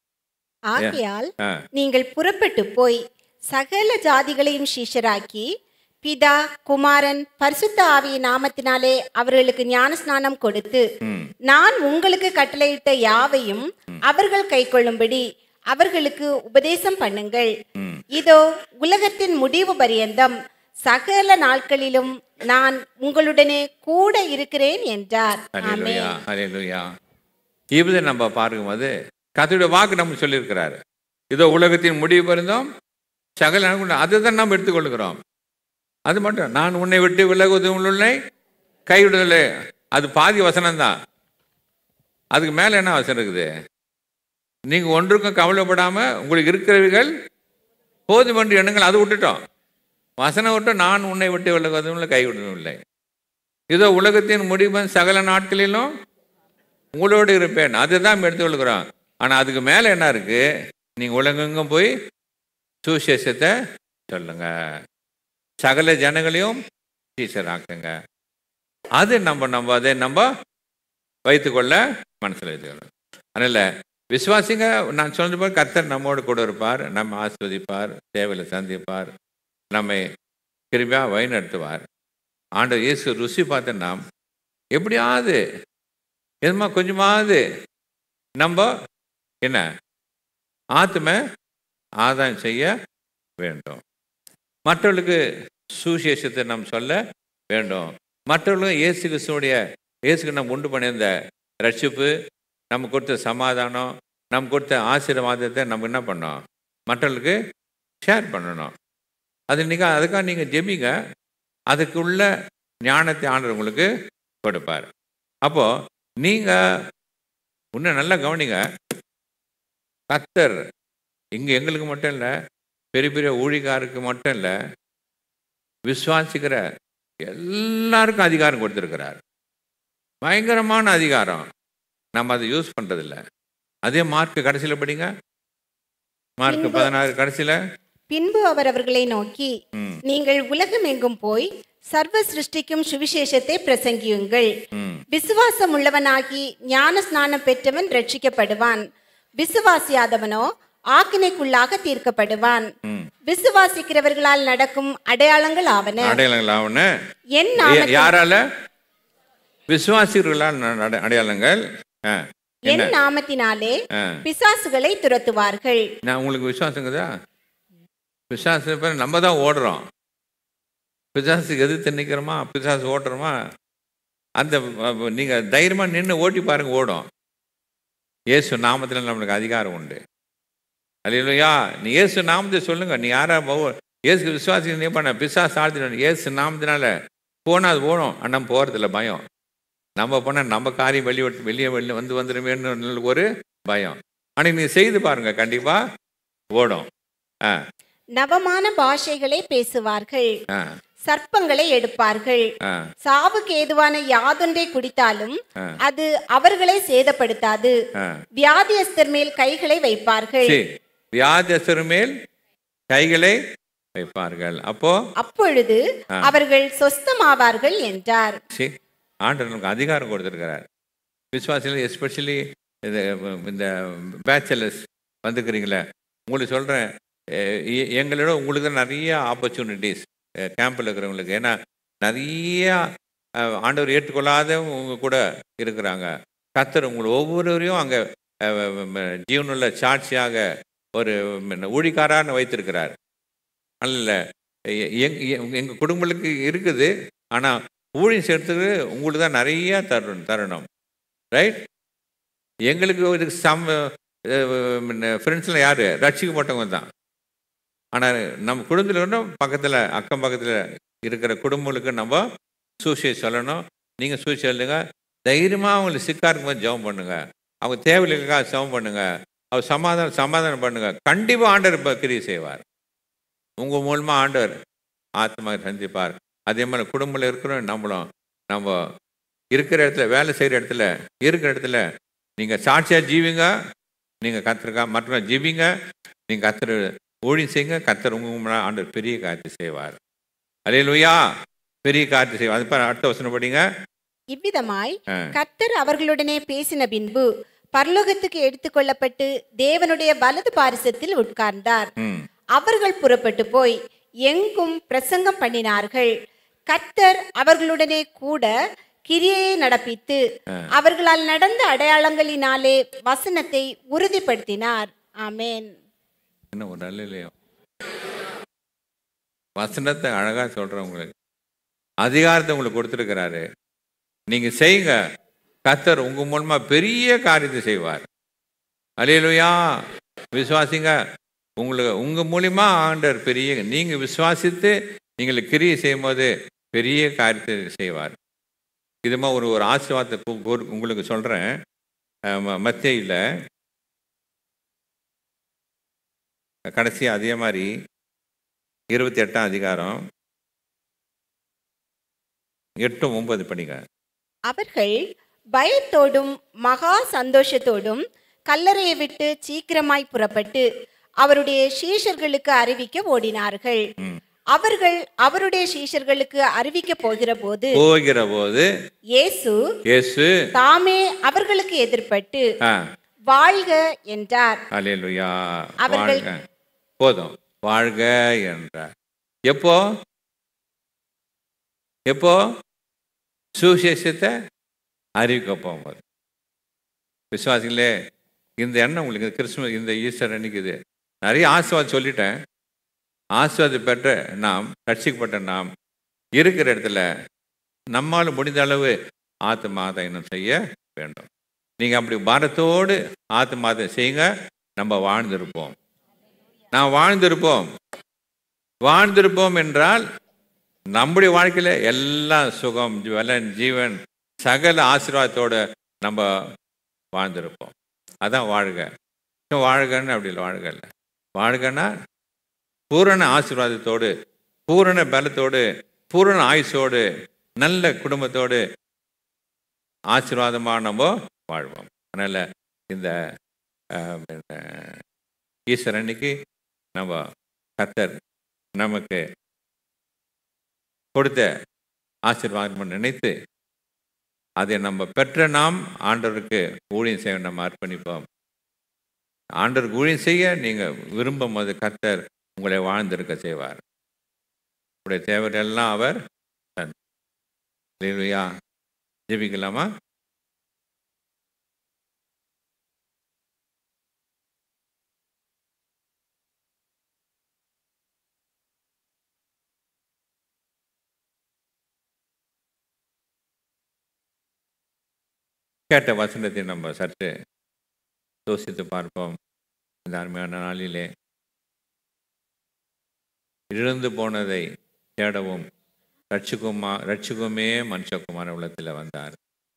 ஆகையால் ஆ நீங்கள் புறப்பட்டு போய் சகல ஜாதிகளையும் சீஷராக்கி பிதா குமாரன் பரிசுத்த ஆவியின் நாமத்தினாலே அவர்களுக்கு ஞானஸ்நானம் கொடுத்து ம் நான் உங்களுக்கு கட்டளையிட்ட யாவையும் அவர்கள் கைக்கொள்ளும்படி அவர்களுக்கு உபதேசம் பண்ணுங்கள் ம் இதோ உலகத்தின் முடிவு பரியந்தம் சகல நாட்களிலும் நான் உங்களுடனே கூட இருக்கிறேன் என்றார் ஹalleluya ஆமென் ஹalleluya இப்படி நம்ம பார்க்கும்போது கர்த்தருடைய வாக்கு நம்ம சொல்லியிருக்கிறாரு இதோ உலகத்தின் முடிவு பிறந்தோம் சகல நன்மை- அதுதான் நாம் எடுத்துக்கொள்கிறோம் அது மட்டும் நான் உன்னை விட்டு விலகுவது உன்னை கைவிடுதலை அது பாதி வசனம் தான் அதுக்கு மேலே என்ன வசனம் இருக்குது நீங்கள் ஒன்றுக்கும் கவலைப்படாமல் உங்களுக்கு இருக்கிறவர்கள் போதும் என்று எண்ணுங்கள் அது விட்டுட்டோம் வசனம் விட்டு நான் உன்னை விட்டு விலகுவதும் இல்லை கைவிடுவதும் இல்லை இதோ உலகத்தின் முடிவன் சகல நாட்களிலும் உங்களோடு இருப்பேன் அதுதான் எடுத்து கொள்கிறோம் ஆனால் அதுக்கு மேலே என்ன இருக்கு நீங்கள் உலகெங்கும் போய் சுவிசேஷத்தை சொல்லுங்க சகல ஜனங்களையும் டீச்சராக்குங்க அது நம்ம நம்ம அதை நம்ம வைத்துக்கொள்ள மனசில் வைத்துக்கணும் அதனால் விசுவாசிங்க நான் சொன்னது போல் கர்த்தர் நம்மோடு கூட இருப்பார் நம்ம ஆஸ்வதிப்பார் தேவையில் சந்திப்பார் நம்மை கிருபியாக வழிநடத்துவார் ஆண்டவர் இயேசு ருசி பார்த்த நாம் எப்படியாவது எதுமா கொஞ்சமாவது நம்ம என்ன ஆத்ம ஆதாயம் செய்ய வேண்டும் மற்றவர்களுக்கு சுவிசேஷத்தை நாம் சொல்ல வேண்டும் மற்றவர்களும் இயேசு கிறிஸ்துடைய இயேசுக்கு நம்ம உண்டு பண்ணியிருந்த ரட்சிப்பு நம்ம கொடுத்த சமாதானம் நம்ம கொடுத்த ஆசீர்வாதத்தை நம்ம என்ன பண்ணோம் மற்றவர்களுக்கு ஷேர் பண்ணணும் அது நீங்கள் அதுக்காக நீங்கள் ஜெபிங்க அதுக்குள்ள ஞானத்தை ஆண்டவர் உங்களுக்கு கொடுப்பார் அப்போ நீங்கள் இன்னும் நல்லா கவனிங்க கத்தர் இங்கே எங்களுக்கு மட்டும் இல்லை பெரிய பெரிய ஊழிகாருக்கு மட்டும் இல்லை விசுவாசிக்கிற எல்லாருக்கும் அதிகாரம் கொடுத்துருக்கிறார் பயங்கரமான அதிகாரம் நம்ம அதை யூஸ் பண்ணுறதில்ல அதே மார்க் கடைசியில் படிங்க மார்க் பின்பு- பதினாறு கடைசியில் பின்பு அவர் அவர்களை நோக்கி ம் நீங்கள் உலகம் எங்கும் போய் சர்வ சிருஷ்டிக்கும் சுவிசேஷத்தை பிரசங்கியுங்கள் ம் விசுவாசம் உள்ளவனாகி ஞான ஸ்நானம் பெற்றவன் ரட்சிக்கப்படுவான் விசுவாசியாதவனோ ஆக்கினைக்குள்ளாக தீர்க்கப்படுவான் ம் விசுவாசிக்கிறவர்களால் நடக்கும் அடையாளங்கள் ஆவன அடையாளங்கள் ஆவன என் யா- நாமத்தில் யாரால விசுவாசிகளால் ந- நட- அடையாளங்கள் ஆ, என் நாமத்தினாலே ஆ. பிசாசுகளை துரத்துவார்கள் நான் உங்களுக்கு விசுவாசங்குதா விசுவாசம் பேர் நம்ம தான் ஓடுறோம் பிசாசுக்கு எதிர்த்து நிற்கிறோமா பிசாசு ஓட்டுறோமா அந்த அஹ், நீங்க தைரியமா நின்று ஓட்டி பாருங்க ஓடும் இயேசு நாமத்தில் நம்மளுக்கு அதிகாரம் உண்டு அல்லையா நீ இயேசு நாமத்தை சொல்லுங்க நீ யாரா போ- இயேசு விசுவாசி நீ பண்ண பிசாசு ஆழ்த்தின இயேசு நாமத்தினால போனால் அது ஓடும் ஆனால் போகிறதில்ல பயம் நம்ம போனால் நம்ம காரியம் வெளியே விட்டு- வெளியே வெளியே வந்து வந்துடுமேன்னு ஒரு பயம் ஆனால் நீ செய்து பாருங்க கண்டிப்பா ஓடும் ஆ நவமான பாஷைகளை பேசுவார்கள் ஆ சர்ப்பங்களை எடுப்பார்கள் ஆ சாவுக்கு ஏதுவான யாதொன்றை குடித்தாலும் ஆ. அது அவர்களை சேதப்படுத்தாது ஆ வியாதியஸ்தர் மேல் கைகளை வைப்பார்கள் சரி வியாதஸ்தர் மேல் கைகளை வைப்பார்கள் அப்போ அப்பொழுது அவர்கள் சொஸ்தமாவார்கள் என்றார் சரி ஆண்டவர் நமக்கு அதிகாரம் கொடுத்துருக்கிறார் விசுவாசிகள் எஸ்பெஷலி இந்த இந்த பேச்சலர்ஸ் வந்துக்கிறீங்களே உங்களுக்கு சொல்கிறேன் எங்களோட உங்களுக்கு தான் நிறைய ஆப்பர்ச்சுனிட்டிஸ் கேம்பில் இருக்கிறவங்களுக்கு ஏன்னா நிறைய அஹ், ஆண்டவர் ஏற்றுக்கொள்ளாத உங்க கூட இருக்கிறாங்க கத்தர் உங்களை ஒவ்வொருவரையும் அங்கே ஜீவனுள்ள சாட்சியாக ஒரு ஊழிக்காரான்னு வைத்திருக்கிறார் அல்ல எ- எங் எங்க- எங்க குடும்பங்களுக்கு இருக்குது ஆனா ஊழியம் செய்யறதுக்கு உங்களுக்கு தான் நிறைய தரணும் தரணும் ரைட் எங்களுக்கு ஒரு சம் ஃப்ரெண்ட்ஸில் யார் ரட்சிக்கப்பட்டவங்க தான் ஆனால் நம்ம குடும்பத்தில் ஒன்றும் பக்கத்தில் அக்கம் பக்கத்தில் இருக்கிற குடும்பங்களுக்கு நம்ம சூசையை சொல்லணும் நீங்கள் சூசை சொல்லுங்க தைரியமாக அவங்களுக்கு சிக்கா இருக்கும்போது ஜெபம் பண்ணுங்க அவங்க தேவையில்லைக்காக ஜெபம் பண்ணுங்க அவர் சமாதானம் சமாதானம் பண்ணுங்க கண்டிப்பாக ஆண்டவர் இப்போ கிரியை செய்வார் உங்கள் மூலமாக ஆண்டவர் ஆத்மா சந்திப்பார் அதே மாதிரி குடும்பத்தில் இருக்கிறோம் நம்மளும் நம்ம இருக்கிற இடத்துல வேலை செய்கிற இடத்துல இருக்கிற இடத்துல நீங்கள் சாட்சியாக ஜீவிங்க நீங்கள் கத்திருக்கா மற்றவங்க ஜீவிங்க நீங்கள் கத்திர ஊழியம் செய்யுங்க கத்தர் உங்க முன்னாடி ஆண்டவர் பெரிய காட்சி செய்வார் அலையலுயா பெரிய காட்சி செய்வார் அது பாரு, அடுத்த வசனம் படிங்க இவ்விதமாய் ஆ. கர்த்தர் அவர்களுடனே பேசின பின்பு பரலோகத்துக்கு எடுத்துக்கொள்ளப்பட்டு தேவனுடைய வலது பாரிசத்தில் உட்கார்ந்தார் ம் அவர்கள் புறப்பட்டு போய் எங்கும் பிரசங்கம் பண்ணினார்கள் கர்த்தர் அவர்களுடனே கூட கிரியையை நடப்பித்து அவர்களால் நடந்த அடையாளங்களினாலே வசனத்தை உறுதிப்படுத்தினார் ஆமென் என்ன ஒரு நல்ல இல்லையோ வசனத்தை அழகா சொல்றேன் உங்களுக்கு அதிகாரத்தை உங்களுக்கு கொடுத்துருக்கிறாரு நீங்க செய்யுங்க கத்தர் உங்க மூலமா பெரிய காரியத்தை செய்வார் அலையலுயா விசுவாசிங்க உங்களுக்கு உங்க மூலியமா ஆண்டவர் பெரிய நீங்க விசுவாசித்து நீங்கள் கிரியை செய்யும் போது பெரிய காரியத்தை செய்வார் இதுமா ஒரு ஒரு ஆசீர்வாதத்தை கு- கு- உங்களுக்கு சொல்றேன் மத்தியில் கடைசி அதே மாதிரி இருபத்தி எட்டாம் அதிகாரம் எட்டு ஒன்பது படிங்க அவர்கள் பயத்தோடும் மகா சந்தோஷத்தோடும் கல்லறையை விட்டு சீக்கிரமாய் புறப்பட்டு அவருடைய சீஷர்களுக்கு அறிவிக்க ஓடினார்கள் அவர்கள் அவருடைய சீஷர்களுக்கு அறிவிக்க போகிற போது போகிற போது இயேசு இயேசு தாமே அவர்களுக்கு எதிர்ப்பட்டு ஆ வாழ்க என்றார் அலையலுயா அவர்கள்- வாழ்க போதும் வாழ்க என்றார் எப்போ எப்போ சுவிசேஷத்தை அறிவிக்க போகும்போது விசுவாசிகளே இந்த எண்ணம் உங்களுக்கு இந்த கிறிஸ்துமஸ் இந்த ஈஸ்டர் அன்னைக்கு இது நிறைய ஆசீர்வாதம் சொல்லிட்டேன் ஆசீர்வாதம் பெற்ற நாம் ரட்சிக்கப்பட்ட நாம் இருக்கிற இடத்துல நம்மால் முடிந்த அளவு ஆத்மாதயனம் செய்ய வேண்டும் நீங்கள் அப்படி பாரத்தோடு ஆத்மாதம் செய்யுங்க நம்ம வாழ்ந்திருப்போம் நாம் வாழ்ந்திருப்போம் வாழ்ந்திருப்போம் என்றால் நம்முடைய வாழ்க்கையில எல்லாம் சுகம் வலன் ஜீவன் சகல ஆசீர்வாதத்தோட நம்ம வாழ்ந்திருப்போம் அதான் வாழ்க இன்னும் வாழ்கன்னு அப்படி இல்லை வாழ்க இல்லை வாழ்கன்னா பூரண ஆசீர்வாதத்தோடு பூரண பலத்தோடு பூரண ஆயுசோடு நல்ல குடும்பத்தோடு ஆசீர்வாதமாக நம்ம வாழ்வோம் அதனால் இந்த ஆஹ், இந்த ஈஸ்வர் அன்னைக்கு நம்ம கத்தர் நமக்கு கொடுத்த ஆசீர்வாதம் நினைத்து அதை நம்ம பெற்ற நாம் ஆண்டவருக்கு ஊழியம் செய்ய நம்ம அர்ப்பணிப்போம் ஆண்டவருக்கு ஊழியம் செய்ய நீங்கள் விரும்பும் போது கத்தர் உங்களை வாழ்ந்திருக்க செய்வார் உங்களுடைய தேவையெல்லாம் அவர் இல்லையா ஜெபிக்கலாமா கேட்ட வசனத்தை நம்ம சற்று யோசித்து பார்ப்போம் இந்த அருமையான நாளிலே இழந்து போனதை தேடவும் ரட்சிக்குமா ரட்சிக்குமே மனுஷகுமார உள்ளத்தில் வந்தார்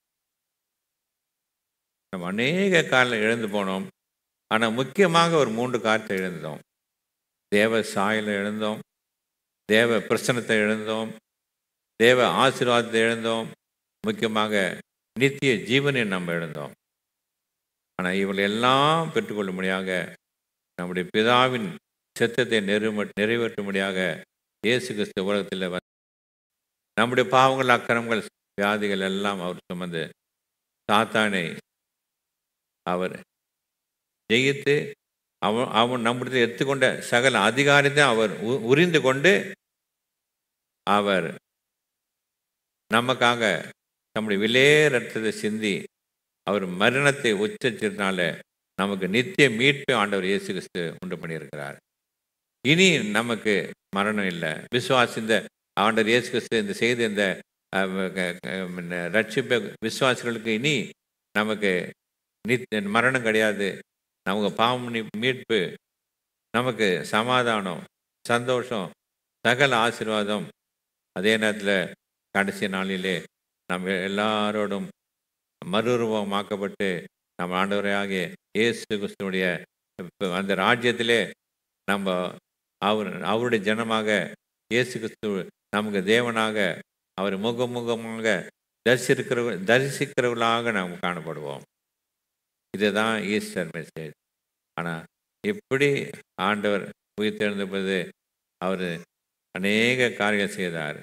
நம்ம அநேக காலம் இழந்து போனோம் ஆனால் முக்கியமாக ஒரு மூன்று காலத்தை இழந்தோம் தேவ சாயலை இழந்தோம் தேவ பிரசனத்தை இழந்தோம் தேவ ஆசீர்வாதத்தை இழந்தோம் முக்கியமாக நித்திய ஜீவனை நம்ம இழந்தோம் ஆனால் இவளை எல்லாம் பெற்றுக்கொள்ளும்படியாக நம்முடைய பிதாவின் சித்தத்தை நிறைவு நிறைவேற்றும்படியாக இயேசு கிறிஸ்து உலகத்தில் வந்து நம்முடைய பாவங்கள் அக்கிரமங்கள் வியாதிகள் எல்லாம் அவர் சுமந்து சாத்தானை அவர் ஜெயித்து அவன் அவன் நம்முடைய எடுத்துக்கொண்ட சகல அதிகாரத்தை அவர் உ- உரிந்து கொண்டு அவர் நமக்காக நம்முடைய விலே ரத்தத்தை சிந்தி அவர் மரணத்தை உச்சத்தினால நமக்கு நித்திய மீட்பை ஆண்டவர் இயேசு கிறிஸ்து உண்டு பண்ணியிருக்கிறார் இனி நமக்கு மரணம் இல்லை விசுவாசி இந்த ஆண்டவர் இயேசு கிறிஸ்து இந்த செய்த இந்த அஹ், க- க- ரட்சிப்ப விசுவாசிகளுக்கு இனி நமக்கு நித் மரணம் கிடையாது நமக்கு பாவம் நீ- மீட்பு நமக்கு சமாதானம் சந்தோஷம் சகல ஆசீர்வாதம் அதே நேரத்தில் கடைசி நாளிலே நம்ம எல்லாரோடும் மறுரூபமாக்கப்பட்டு நம்ம ஆண்டவராகிய இயேசு கிறிஸ்துடைய இப்ப அந்த ராஜ்யத்திலே நம்ம அவர் அவருடைய ஜனமாக இயேசு கிறிஸ்து நமக்கு தேவனாக அவர் முகமுகமாக தரிசிக்கிற தரிசிக்கிறவர்களாக நாம் காணப்படுவோம் இதுதான் ஈஸ்டர் மெசேஜ் ஆனால் எப்படி ஆண்டவர் உயிர்த்தெழுந்தபோது அவர் அநேக காரியங்கள் செய்தார்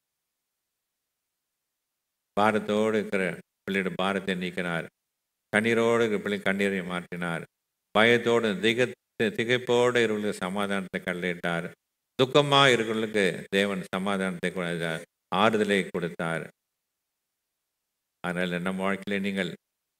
பாரத்தோடு இருக்கிற பிள்ளையோட பாரத்தை நீக்கினார் கண்ணீரோடு இருக்கிற பிள்ளை கண்ணீரை மாற்றினார் பயத்தோடு திக திகைப்போடு இருக்கிறவர்களுக்கு சமாதானத்தை கல்லிட்டார் துக்கமாக இருக்கிறவர்களுக்கு தேவன் சமாதானத்தை கொடுத்தார் ஆறுதலை கொடுத்தார் அதனால் நம்ம வாழ்க்கையில நீங்கள்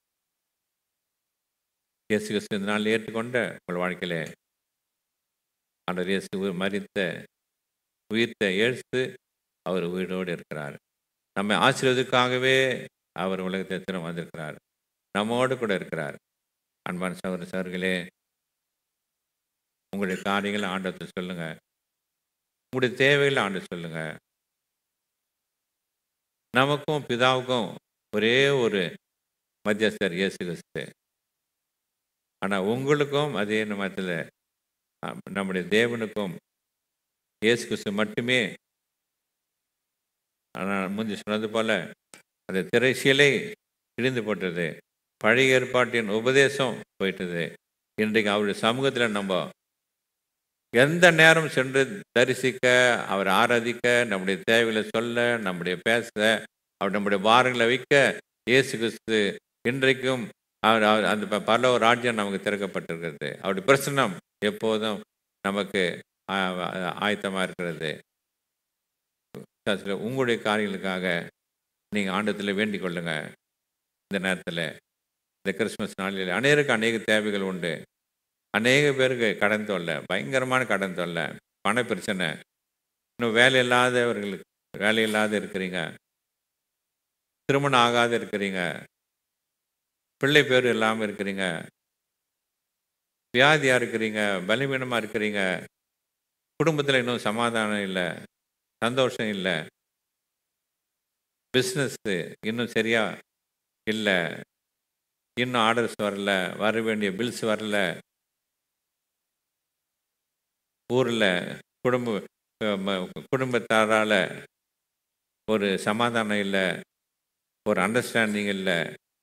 இயேசு கிறிஸ்து இந்த நாள் ஏற்றுக்கொண்ட உங்கள் வாழ்க்கையில ஆண்டவர் இயேசு உயிர் மரித்த உயிர்த்த எழுத்து அவர் உயிரோடு இருக்கிறார் நம்மை ஆசீர்வதற்காகவே அவர் உலகத்தில் தினம் வந்திருக்கிறார் நம்மோடு கூட இருக்கிறார் அன்பான சகோதர சகர்களே உங்களுடைய காரியங்களை ஆண்டத்தை சொல்லுங்க உங்களுடைய தேவைகளை ஆண்டு சொல்லுங்க நமக்கும் பிதாவுக்கும் ஒரே ஒரு மத்தியஸ்தர் இயேசு கிறிஸ்து ஆனால் உங்களுக்கும் அதே நேரத்தில் நம்முடைய தேவனுக்கும் இயேசு கிறிஸ்து மட்டுமே ஆனால் முந்தி சொன்னது போல அந்த திரைசீலை இடிந்து போட்டது பழைய ஏற்பாட்டின் உபதேசம் போயிட்டது இன்றைக்கு அவருடைய சமூகத்தில் நம்ம எந்த நேரம் சென்று தரிசிக்க அவர் ஆராதிக்க நம்முடைய தேவைகளை சொல்ல நம்முடைய பேச அவர் நம்முடைய பாரங்களை வைக்க இயேசு கிறிஸ்து இன்றைக்கும் அவர் அவர் அந்த ப- பரலோக ராஜ்யம் நமக்கு திறக்கப்பட்டிருக்கிறது அவருடைய பிரசனம் எப்போதும் நமக்கு ஆயத்தமாக இருக்கிறது கர்த்தர், உங்களுடைய காரியங்களுக்காக நீங்கள் ஆண்டத்தில் வேண்டிக் கொள்ளுங்க இந்த நேரத்தில் இந்த கிறிஸ்மஸ் நாளில் அநேருக்கு அநேக தேவைகள் உண்டு அநேக பேருக்கு கடன் தொல்லை பயங்கரமான கடன் தொல்லை பண பிரச்சனை இன்னும் வேலை இல்லாதவர்களுக்கு வேலை இல்லாத இருக்கிறீங்க திருமணம் ஆகாத இருக்கிறீங்க பிள்ளை பேர் இல்லாமல் இருக்கிறீங்க வியாதியாக இருக்கிறீங்க பலவீனமாக இருக்கிறீங்க குடும்பத்தில் இன்னும் சமாதானம் இல்லை சந்தோஷம் இல்லை பிஸ்னஸ்ஸு இன்னும் சரியா இல்லை இன்னும் ஆர்டர்ஸ் வரல வர வேண்டிய பில்ஸ் வரல ஊரில் குடும்ப அஹ் ம- குடும்பத்தாரால் ஒரு சமாதானம் இல்லை ஒரு அண்டர்ஸ்டாண்டிங் இல்லை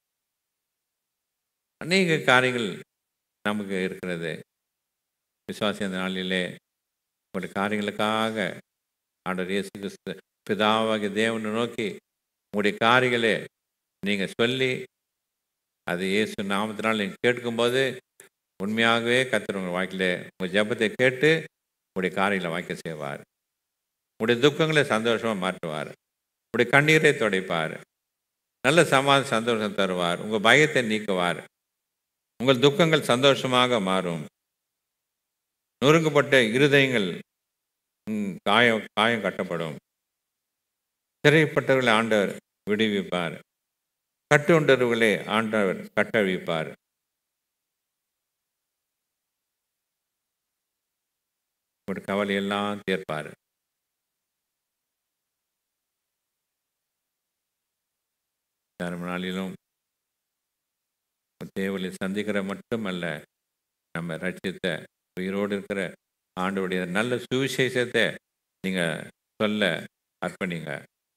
அநேக காரியங்கள் நமக்கு இருக்கிறது விசுவாசி அந்த நாளிலே ஒரு காரியங்களுக்காக ஆண்டவர் இயேசு கிறிஸ்து பிதாவாகிய தேவனை நோக்கி உங்களுடைய காரியங்களே நீங்கள் சொல்லி அது இயேசு நாமத்தினால் நீங்கள் கேட்கும்போது உண்மையாகவே கர்த்தர் உங்கள் வாழ்க்கையில உங்கள் ஜெபத்தை கேட்டு உங்களுடைய காரியங்களை வாய்க்க செய்வார் உங்களுடைய துக்கங்களை சந்தோஷமாக மாற்றுவார் உங்களுடைய கண்ணீரை துடைப்பார் நல்ல சமாதான சந்தோஷம் தருவார் உங்கள் பயத்தை நீக்குவார் உங்கள் துக்கங்கள் சந்தோஷமாக மாறும் நொறுங்கப்பட்ட இருதயங்கள் ம், காயம் காயம் கட்டப்படும் சிறைப்பட்டவர்களை ஆண்டவர் விடுவிப்பார் கட்டுண்டவர்களை ஆண்டவர் கட்டவிப்பார் ஒரு கவலையெல்லாம் தீர்ப்பார் தரும் நாளிலும் தேவலை சந்திக்கிற மட்டுமல்ல நம்ம ரட்சித்த உயிரோடு இருக்கிற ஆண்டவருடைய நல்ல சுவிசேஷத்தை நீங்கள் சொல்ல அர்ப்பணிங்க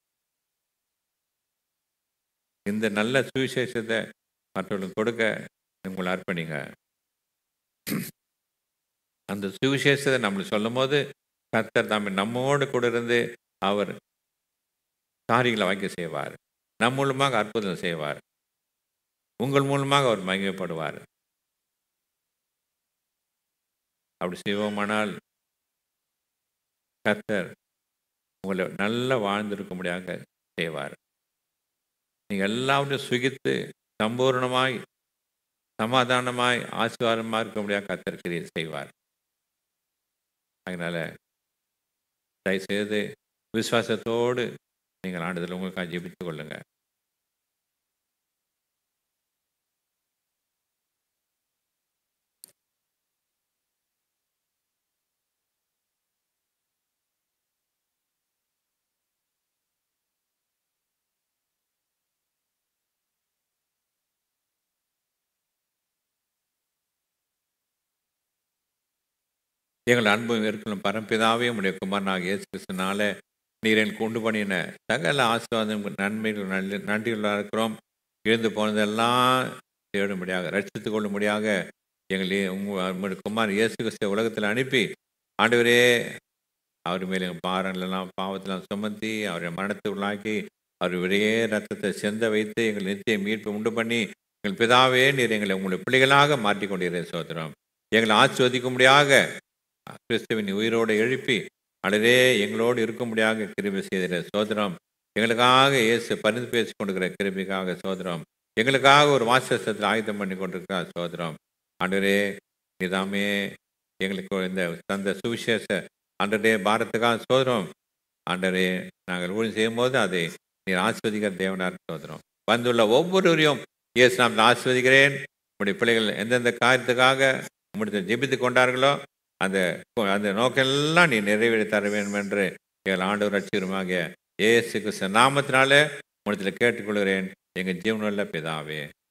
இந்த நல்ல சுவிசேஷத்தை மற்றவர்களுக்கு கொடுக்க உங்களை அர்ப்பணிங்க அந்த சுவிசேஷத்தை நம்மளுக்கு சொல்லும் போது கர்த்தர் நம்ம நம்மோடு கூட இருந்து அவர் காரியங்களை வாங்கி செய்வார் நம் மூலமாக அற்புதம் செய்வார் உங்கள் மூலமாக அவர் மகிமைப்படுவார் அப்படி செய்வோமானால் கர்த்தர் உங்களை நல்லா வாழ்ந்திருக்கும்படியாக செய்வார் நீங்கள் எல்லாவற்றையும் சுகித்து சம்பூர்ணமாய் சமாதானமாய் ஆசீர்வாதமாக இருக்கும்படியாக கர்த்தர் கிரியை செய்வார் அதனால் தயவுசெய்து விசுவாசத்தோடு நீங்கள் ஆண்டுதல் உங்களுக்காக ஜெபித்துக் கொள்ளுங்கள் எங்கள் அன்பு இருக்கும் பரம்பிதாவே உடைய குமாரனாக இயேசு கிறிஸ்துனால நீர் எனக்கு உண்டு பண்ணின சகல ஆசீர்வாதம் நன்மைகள் நல்ல நன்றிகளாக இருக்கிறோம் இழந்து போனதெல்லாம் தேடும்படியாக ரட்சித்துக் கொள்ளும்படியாக எங்களை உங்கள் உங்களுடைய குமார் இயேசு கிறிஸ்துவ உலகத்தில் அனுப்பி ஆண்டவரே அவர் மேலே எங்கள் பாரங்களெல்லாம் பாவத்தெல்லாம் சுமத்தி அவரை மரணத்தை உள்ளாக்கி அவர் விடையே ரத்தத்தை செந்த வைத்து எங்கள் நித்திய மீட்பு உண்டு பண்ணி எங்கள் பிதாவே நீர் எங்களை உங்களுடைய பிள்ளைகளாக மாற்றிக் கொண்டீரே சோதரம் எங்களை ஆசிர்வதிக்கும்படியாக கிறிஸ்துவின் உயிரோடு எழுப்பி அடரே எங்களோடு இருக்கும்படியாக கிருபி செய்கிற சோதரம் எங்களுக்காக இயேசு பரிந்து பேசி கொண்டிருக்கிற கிருபிக்காக சோதரம் எங்களுக்காக ஒரு வாசஸ்தத்தில் ஆயுதம் பண்ணி கொண்டிருக்கிறார் சோதரம் ஆண்டவரே நிதாமே எங்களுக்கு இந்த தந்த சுவிசேஷ ஆண்டரே பாரத்துக்காக சோதரம் ஆண்டரே நாங்கள் ஊழல் செய்யும்போது அதை நீர் ஆஸ்வதிக்கிற தேவனார் சோதரம் வந்துள்ள ஒவ்வொருவரையும் இயேசு நாம் ஆஸ்வதிக்கிறேன் உங்களுடைய பிள்ளைகள் எந்தெந்த காரியத்துக்காக உங்களுடைய ஜெபித்து கொண்டார்களோ அந்த அந்த நோக்கெல்லாம் நீ நிறைவேறி தர வேண்டும் என்று எங்கள் ஆண்டவர் ரட்சிகரமாக இயேசு கிறிஸ்து நாமத்தினாலே உனத்தில் கேட்டுக்கொள்கிறேன் எங்கள் ஜீவனுள்ள பிதாவே